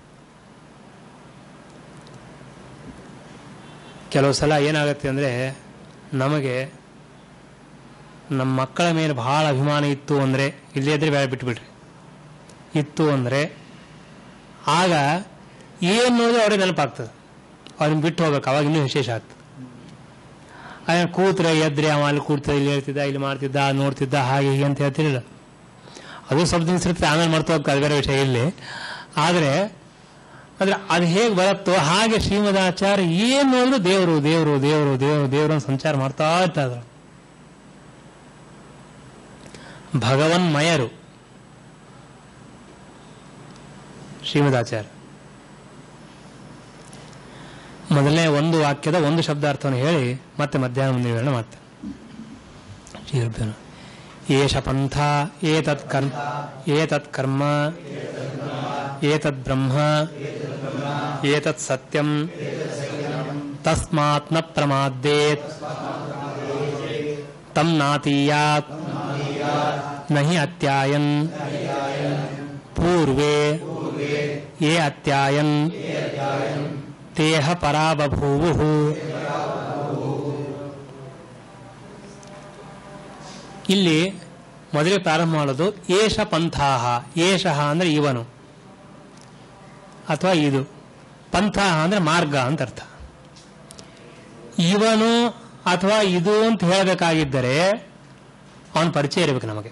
ಕೆಲವು ಸಲ ಏನಾಗುತ್ತೆ ಅಂದರೆ ನಮಗೆ ನಮ್ಮ ಮಕ್ಕಳ ಮೇಲೆ ಬಹಳ ಅಭಿಮಾನ ಇತ್ತು ಅಂದರೆ ಇಲ್ಲೇ ಇದ್ರೆ ಬೇಡ ಬಿಟ್ಬಿಡ್ರಿ ಇತ್ತು ಅಂದರೆ ಆಗ ಏನು ನೋಡಿದ್ರೆ ಅವ್ರಿಗೆ ನೆನಪಾಗ್ತದೆ ಅವ್ರನ್ನ ಬಿಟ್ಟು ಹೋಗ್ಬೇಕು ಅವಾಗ ಇನ್ನೂ ವಿಶೇಷ ಆಗ್ತದೆ ಅಯ್ಯ ಕೂತ್ರೆ ಎದ್ರೆ ಅವ ಅಲ್ಲಿ ಕೂಡ್ತಿದ್ದ ಇಲ್ಲಿ ಹೇಳ್ತಿದ್ದ ಇಲ್ಲಿ ಮಾಡ್ತಿದ್ದ ಅಲ್ಲಿ ನೋಡ್ತಿದ್ದ ಹಾಗೆ ಹೀಗೆ ಅಂತ ಹೇಳ್ತಿರಲಿಲ್ಲ ಅದು ಸ್ವಲ್ಪ ದಿವಸ ಇರುತ್ತೆ ಆಮೇಲೆ ಮಾಡ್ತಾ ಹೋಗ್ತದೆ ಅದು ಬೇರೆ ವಿಷಯ ಇಲ್ಲಿ ಆದರೆ ಅಂದ್ರೆ ಅದು ಹೇಗೆ ಬರುತ್ತೋ ಹಾಗೆ ಶ್ರೀಮದಾಚಾರ್ಯ ಏನು ನೋಡಿದ್ರು ದೇವರು ದೇವರು ದೇವರು ದೇವರು ದೇವರು ಸಂಚಾರ ಮಾಡ್ತಾ ಇರ್ತಾ ಇದ್ರು ಭಗವನ್ಮಯರು ಶ್ರೀಮದಾಚಾರ್ಯ ಮೊದಲನೇ ಒಂದು ವಾಕ್ಯದ ಒಂದು ಶಬ್ದಾರ್ಥವನ್ನು ಹೇಳಿ ಮತ್ತೆ ಮಧ್ಯಾಹ್ನ ಮುಂದೆ ವಿವರಣೆ ಮಾಡ್ತೇನೆ ಶ್ರೀಗುರುಭ್ಯೋ ನಮಃ. ಏಷ ಪಂಥ ಏತತ್ ಕರ್ಮ ಏತತ್ ಕರ್ಮ ಏತದ್ ಬ್ರಹ್ಮ ಏತತ್ ಸತ್ಯಂ ತಸ್ಮಾತ್ ನ ಪ್ರಮಾದೇತ್ ತಂ ನಾತೀಯಾತ್ ನ ಹಿ ಅತ್ಯಾಯನ್ ಪೂರ್ವೇ ಯೇ ಅತ್ಯಾಯನ್ ತೇಹ ಪರಾ ಬಭೂವು ಇಲ್ಲಿ ಮೊದಲೇ ಪ್ರಾರಂಭ ಮಾಡೋದು ಏಷ ಪಂಥಾಹ ಏಷಃ ಅಂದ್ರೆ ಇವನು ಅಥವಾ ಇದು ಪಂಥಾಹ ಅಂದ್ರೆ ಮಾರ್ಗ ಅಂತ ಅರ್ಥ ಇವನು ಅಥವಾ ಇದು ಅಂತ ಹೇಳಬೇಕಾಗಿದ್ದರೆ ಅವನ ಪರಿಚಯ ಇರಬೇಕು ನಮಗೆ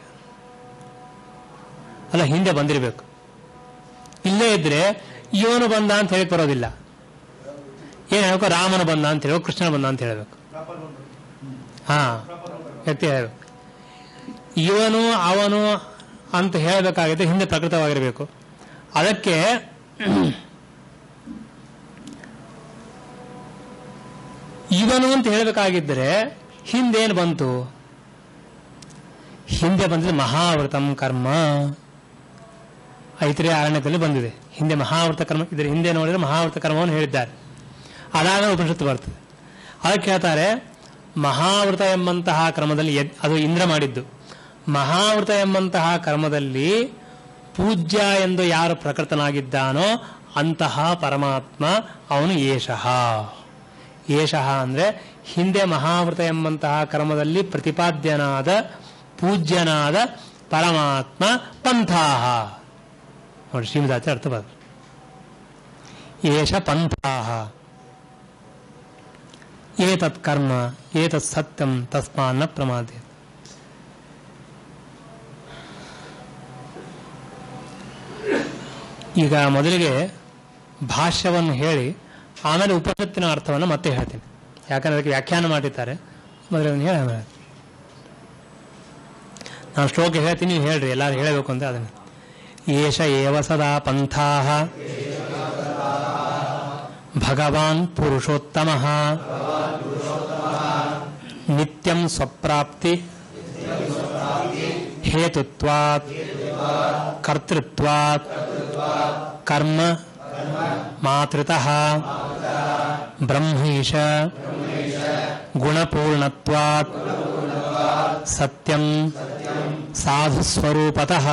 ಅಲ್ಲ ಹಿಂದೆ ಬಂದಿರಬೇಕು ಇಲ್ಲೇ ಇದ್ರೆ ಇವನು ಬಂದ ಅಂತ ಹೇಳಕ್ ಬರೋದಿಲ್ಲ ಏನ್ ಹೇಳ್ಕೋ ರಾಮನ ಬಂದ ಅಂತ ಹೇಳಬೇಕು ಕೃಷ್ಣನ ಬಂದ ಅಂತ ಹೇಳಬೇಕು ಹಾ ವ್ಯಕ್ತಿ ಹೇಳಬೇಕು ಇವನು ಅವನು ಅಂತ ಹೇಳಬೇಕಾಗಿದ್ರೆ ಹಿಂದೆ ಪ್ರಕೃತವಾಗಿರಬೇಕು ಅದಕ್ಕೆ ಇವನು ಅಂತ ಹೇಳಬೇಕಾಗಿದ್ದರೆ ಹಿಂದೇನು ಬಂತು ಹಿಂದೆ ಬಂದಿದೆ ಮಹಾವೃತಂ ಕರ್ಮ ಐತರೇ ಅರಣ್ಯದಲ್ಲಿ ಬಂದಿದೆ ಹಿಂದೆ ಮಹಾವೃತ ಕರ್ಮ ಇದರ ಹಿಂದೆ ನೋಡಿದ್ರೆ ಮಹಾವೃತ ಕರ್ಮವನ್ನು ಹೇಳಿದ್ದಾರೆ ಅದಾದ ಉಪನಿಷತ್ತು ಬರ್ತದೆ ಅದಕ್ಕೆ ಹೇಳ್ತಾರೆ ಮಹಾವೃತ ಎಂಬಂತಹ ಕ್ರಮದಲ್ಲಿ ಎದ್- ಅದು ಇಂದ್ರ ಮಾಡಿದ್ದು ಮಹಾವೃತ ಎಂಬಂತಹ ಕರ್ಮದಲ್ಲಿ ಪೂಜ್ಯ ಎಂದು ಯಾರು ಪ್ರಕೃತನಾಗಿದ್ದಾನೋ ಅಂತಹ ಪರಮಾತ್ಮ ಅವನು ಏಷಃ ಏಷಃ ಅಂದ್ರೆ ಹಿಂದೆ ಮಹಾವೃತ ಎಂಬಂತಹ ಕರ್ಮದಲ್ಲಿ ಪ್ರತಿಪಾದ್ಯನಾದ ಪೂಜ್ಯನಾದ ಪರಮಾತ್ಮ ಪಂಥಾಹ ನೋಡಿ ಶ್ರೀಮದಾಚ ಅರ್ಥ ಬರ್ತದೆ ಏಷ ಪಂಥಾಹ ಏತತ್ ಕರ್ಮ ಏತತ್ ಸತ್ಯಂ ತಸ್ಮಾನ್ನ ಪ್ರಮಾದೆ ಈಗ ಮೊದಲಿಗೆ ಭಾಷ್ಯವನ್ನು ಹೇಳಿ ಆಮೇಲೆ ಉಪನಿಷತ್ತಿನ ಅರ್ಥವನ್ನು ಮತ್ತೆ ಹೇಳ್ತೀನಿ ಯಾಕಂದ್ರೆ ಅದಕ್ಕೆ ವ್ಯಾಖ್ಯಾನ ಮಾಡಿದ್ದಾರೆ ಮೊದಲು ಅದನ್ನು ಹೇಳಿ ಆಮೇಲೆ ನಾನು ಶ್ಲೋಕ ಹೇಳ್ತೀನಿ ನೀವು ಹೇಳ್ರಿ ಎಲ್ಲರೂ ಹೇಳಬೇಕು ಅಂತ ಅದನ್ನು ಏಷ ಏವ ಸದಾ ಪಂಥಾಹ ಭಗವಾನ್ ಪುರುಷೋತ್ತಮ ನಿತ್ಯಂ ಸ್ವಪ್ರಾಪ್ತಿ ಹೇತುತ್ವಾತ್ ಕರ್ತೃತ್ವಾತ್ ಕರ್ಮ ಮಾತೃತಃ ಬ್ರಹ್ಮೀಶ ಗುಣಪೂರ್ಣತ್ವಾತ್ ಸತ್ಯಂ ಸಾಧುಸ್ವರೂಪತಃ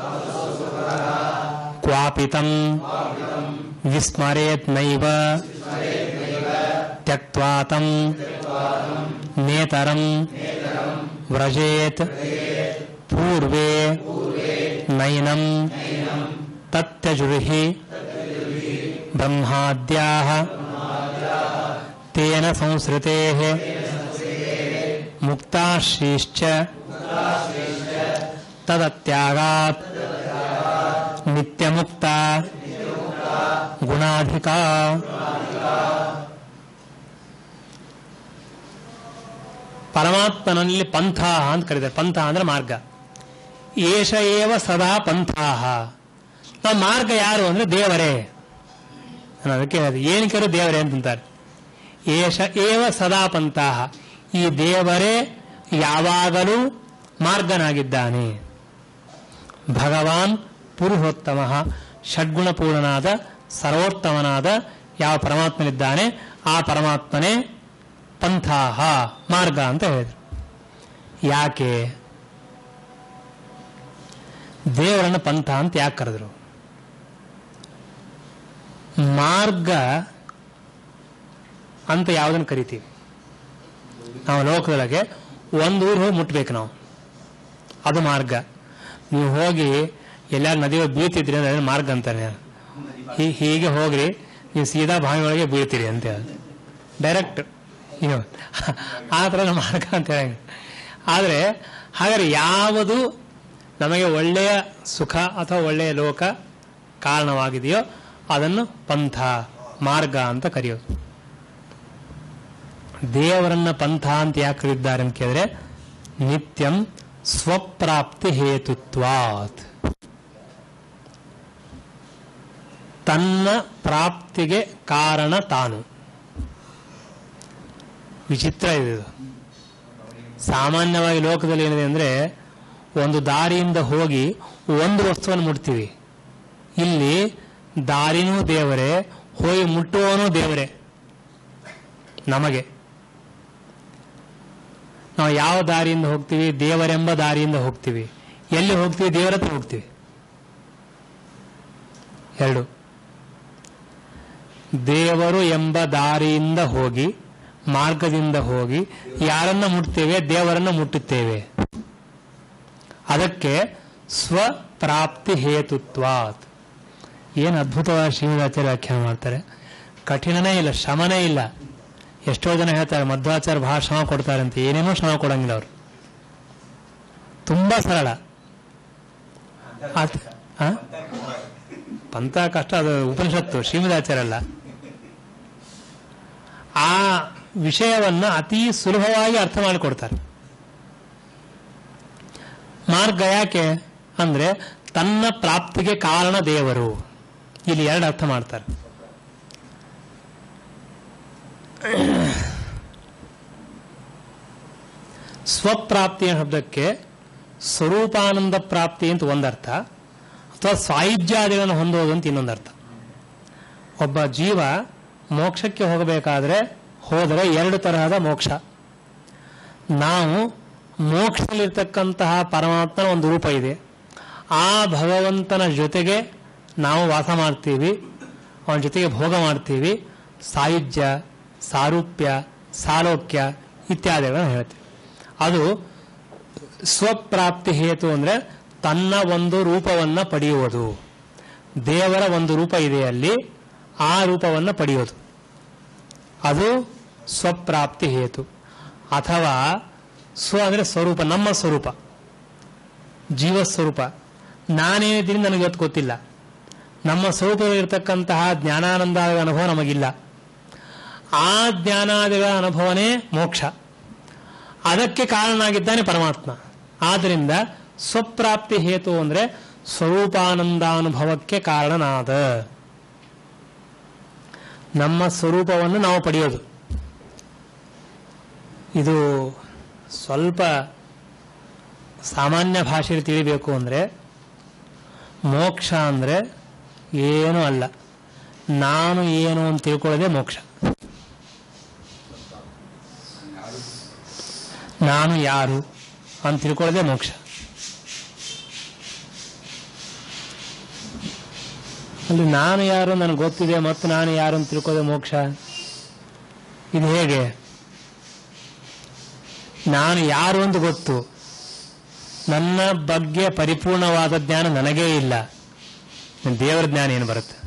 ಕ್ವಾಪಿತಂ ವಿಸ್ಮರೇತ್ ನೈವ ತ್ಯಕ್ವಾ ತಂ ನೇತರಂ ವ್ರಜೇತ್ ಪೂರ್ವೇ ನೈನಂ ತತ್ಯಜುರ್ಹಿ ಬ್ರಹ್ಮಾದ್ಯಾಹ ತೇನ ಸಂಸೃತೇಃ ಮುಕ್ತಾಶ್ರೀಶ್ಚ ತದತ್ಯಾಗಾತ್ ನಿತ್ಯಮುಕ್ತ ಗುಣಾಧಿಕ ಪರಮಾತ್ಮನಲ್ಲಿ ಪಂಥ ಅಂತ ಕರೀತಾರೆ ಪಂಥ ಅಂದ್ರೆ ಮಾರ್ಗ ಏಷ ಏವ ಸದಾ ಪಂಥಾಹ ನಮ್ಮ ಮಾರ್ಗ ಯಾರು ಅಂದ್ರೆ ದೇವರೇ ನಾನು ಅದಕ್ಕೆ ಹೇಳಿದೆ ಏನಕ್ಕೆ ದೇವರೇ ಅಂತಂತಾರೆ ಏಷ ಏವ ಸದಾ ಪಂಥಾಹ ಈ ದೇವರೇ ಯಾವಾಗಲೂ ಮಾರ್ಗನಾಗಿದ್ದಾನೆ ಭಗವಾನ್ ಪುರುಷೋತ್ತಮ ಷಡ್ಗುಣಪೂರ್ಣನಾದ ಸರ್ವೋತ್ತಮನಾದ ಯಾವ ಪರಮಾತ್ಮನಿದ್ದಾನೆ ಆ ಪರಮಾತ್ಮನೇ ಪಂಥಾಹ ಮಾರ್ಗ ಅಂತ ಹೇಳಿದರು ಯಾಕೆ ದೇವರನ್ನ ಪಂಥ ಅಂತ ಯಾಕೆ ಕರೆದ್ರು ಮಾರ್ಗ ಅಂತ ಯಾವುದನ್ನು ಕರಿತೀವಿ ನಾವು ಲೋಕದೊಳಗೆ ಒಂದು ಊರು ಹೋಗಿ ಮುಟ್ಬೇಕು ನಾವು ಅದು ಮಾರ್ಗ ನೀವು ಹೋಗಿ ಎಲ್ಲಾರು ನದಿ ಒಳಗೆ ಬೀಳ್ತಿದ್ರಿ ಅಂದ್ರೆ ಅದನ್ನ ಮಾರ್ಗ ಅಂತಾನೆ ಹೀ- ಹೀಗೆ ಹೋಗ್ರಿ ನೀವು ಸೀದಾ ಬಾವಿ ಒಳಗೆ ಬೀಳ್ತೀರಿ ಅಂತ ಡೈರೆಕ್ಟ್ ನೀವು ಆ ಥರ ನಮ್ಮ ಮಾರ್ಗ ಅಂತ ಹೇಳಿ ಆದರೆ ಹಾಗಾದ್ರೆ ಯಾವುದು ನಮಗೆ ಒಳ್ಳೆಯ ಸುಖ ಅಥವಾ ಒಳ್ಳೆಯ ಲೋಕ ಕಾರಣವಾಗಿದೆಯೋ ಅದನ್ನು ಪಂಥ ಮಾರ್ಗ ಅಂತ ಕರೆಯೋದು ದೇವರನ್ನ ಪಂಥ ಅಂತ ಯಾಕೆ ಕರೆದಿದ್ದಾರೆ ಅಂತ ಕೇಳಿದ್ರೆ ನಿತ್ಯಂ ಸ್ವಪ್ರಾಪ್ತಿ ಹೇತುತ್ವಾತ್ ತನ್ನ ಪ್ರಾಪ್ತಿಗೆ ಕಾರಣ ತಾನು ವಿಚಿತ್ರ ಇದೆ ಇದು ಸಾಮಾನ್ಯವಾಗಿ ಲೋಕದಲ್ಲಿ ಏನಿದೆ ಅಂದ್ರೆ ಒಂದು ದಾರಿಯಿಂದ ಹೋಗಿ ಒಂದು ವಸ್ತುವನ್ನು ಮುಟ್ತೀವಿ ಇಲ್ಲಿ ದಾರಿನೂ ದೇವರೇ ಹೋಗಿ ಮುಟ್ಟುವವನೂ ದೇವರೇ ನಮಗೆ ನಾವು ಯಾವ ದಾರಿಯಿಂದ ಹೋಗ್ತೀವಿ ದೇವರೆಂಬ ದಾರಿಯಿಂದ ಹೋಗ್ತೀವಿ ಎಲ್ಲಿ ಹೋಗ್ತೀವಿ ದೇವರ ಹತ್ರ ಹೋಗ್ತೀವಿ ಎರಡು ದೇವರು ಎಂಬ ದಾರಿಯಿಂದ ಹೋಗಿ ಮಾರ್ಗದಿಂದ ಹೋಗಿ ಯಾರನ್ನ ಮುಟ್ತೇವೆ ದೇವರನ್ನ ಮುಟ್ಟುತ್ತೇವೆ ಅದಕ್ಕೆ ಸ್ವಪ್ರಾಪ್ತಿ ಹೇತುತ್ವಾತ್ ಏನು ಅದ್ಭುತವಾದ ಶ್ರೀನಿವಾಚಾರ್ಯ ವ್ಯಾಖ್ಯಾನ ಮಾಡ್ತಾರೆ ಕಠಿಣನೇ ಇಲ್ಲ ಶ್ರಮನೇ ಇಲ್ಲ ಎಷ್ಟೋ ಜನ ಹೇಳ್ತಾರೆ ಮಧ್ವಾಚಾರ್ಯ ಬಹಳ ಶ್ರಮ ಕೊಡ್ತಾರೆ ಅಂತ ಏನೇನೋ ಶ್ರಮ ಕೊಡಂಗಿಲ್ಲ ಅವರು ತುಂಬಾ ಸರಳ ಆತ್- ಆ? ಪಂಥ ಕಷ್ಟ ಅದು ಉಪನಿಷತ್ತು ಶ್ರೀಮದಾಚಾರ್ಯ ಅಲ್ಲ ಆ ವಿಷಯವನ್ನ ಅತಿ ಸುಲಭವಾಗಿ ಅರ್ಥ ಮಾಡಿಕೊಡ್ತಾರೆ ಮಾರ್ಗ ಯಾಕೆ ಅಂದ್ರೆ ತನ್ನ ಪ್ರಾಪ್ತಿಗೆ ಕಾರಣ ದೇವರು ಇಲ್ಲಿ ಎರಡು ಅರ್ಥ ಮಾಡ್ತಾರೆ ಸ್ವಪ್ರಾಪ್ತಿಯ ಶಬ್ದಕ್ಕೆ ಸ್ವರೂಪಾನಂದ ಪ್ರಾಪ್ತಿ ಅಂತ ಒಂದರ್ಥ ಅಥವಾ ಸಾಯುಜ್ಯಾದಿಗಳನ್ನು ಹೊಂದೋದು ಅಂತ ಇನ್ನೊಂದರ್ಥ ಒಬ್ಬ ಜೀವ ಮೋಕ್ಷಕ್ಕೆ ಹೋಗಬೇಕಾದ್ರೆ ಹೋದರೆ ಎರಡು ತರಹದ ಮೋಕ್ಷ ನಾವು ಮೋಕ್ಷದಲ್ಲಿರ್ತಕ್ಕಂತಹ ಪರಮಾತ್ಮನ ಒಂದು ರೂಪ ಇದೆ ಆ ಭಗವಂತನ ಜೊತೆಗೆ ನಾವು ವಾಸ ಮಾಡ್ತೀವಿ ಅವನ ಜೊತೆಗೆ ಭೋಗ ಮಾಡ್ತೀವಿ ಸಾಯುಜ್ಯ ಸಾರೂಪ್ಯ ಸಾಲೋಕ್ಯ ಇತ್ಯಾದಿಗಳನ್ನು ಹೇಳ್ತೀವಿ ಅದು ಸ್ವಪ್ರಾಪ್ತಿ ಹೇತು ಅಂದ್ರೆ ತನ್ನ ಒಂದು ರೂಪವನ್ನ ಪಡೆಯುವುದು ದೇವರ ಒಂದು ರೂಪ ಇದೆ ಅಲ್ಲಿ ಆ ರೂಪವನ್ನು ಪಡೆಯೋದು ಅದು ಸ್ವಪ್ರಾಪ್ತಿ ಹೇತು ಅಥವಾ ಸ್ವ ಅಂದ್ರೆ ಸ್ವರೂಪ ನಮ್ಮ ಸ್ವರೂಪ ಜೀವ ಸ್ವರೂಪ ನಾನೇನಿದ್ದೀನಿ ನನಗೆ ಇವತ್ತು ಗೊತ್ತಿಲ್ಲ ನಮ್ಮ ಸ್ವರೂಪದಲ್ಲಿರ್ತಕ್ಕಂತಹ ಜ್ಞಾನಾನಂದಾದ ಅನುಭವ ನಮಗಿಲ್ಲ ಆ ಜ್ಞಾನಾದಿಗಳ ಅನುಭವನೇ ಮೋಕ್ಷ ಅದಕ್ಕೆ ಕಾರಣನಾಗಿದ್ದಾನೆ ಪರಮಾತ್ಮ ಆದ್ದರಿಂದ ಸ್ವಪ್ರಾಪ್ತಿ ಹೇತು ಅಂದ್ರೆ ಸ್ವರೂಪಾನಂದಾನುಭವಕ್ಕೆ ಕಾರಣನಾದ ನಮ್ಮ ಸ್ವರೂಪವನ್ನು ನಾವು ಪಡೆಯೋದು ಇದು ಸ್ವಲ್ಪ ಸಾಮಾನ್ಯ ಭಾಷೆಯಲ್ಲಿ ತಿಳಿಬೇಕು ಅಂದ್ರೆ ಮೋಕ್ಷ ಅಂದ್ರೆ ಏನೂ ಅಲ್ಲ ನಾನು ಏನು ಅಂತ ತಿಳ್ಕೊಳ್ಳೋದೇ ಮೋಕ್ಷ ನಾನು ಯಾರು ಅಂತ ತಿಳ್ಕೊಳ್ಳೋದೇ ಮೋಕ್ಷ ಅಲ್ಲಿ ನಾನು ಯಾರು ನನಗೆ ಗೊತ್ತಿದೆ ಮತ್ತು ನಾನು ಯಾರು ಅಂತ ತಿಳ್ಕೊಳ್ಳೋದೇ ಮೋಕ್ಷ ಇದು ಹೇಗೆ ನಾನು ಯಾರು ಅಂತ ಗೊತ್ತು ನನ್ನ ಬಗ್ಗೆ ಪರಿಪೂರ್ಣವಾದ ಜ್ಞಾನ ನನಗೇ ಇಲ್ಲ ದೇವರ ಜ್ಞಾನ ಏನು ಬರುತ್ತೆ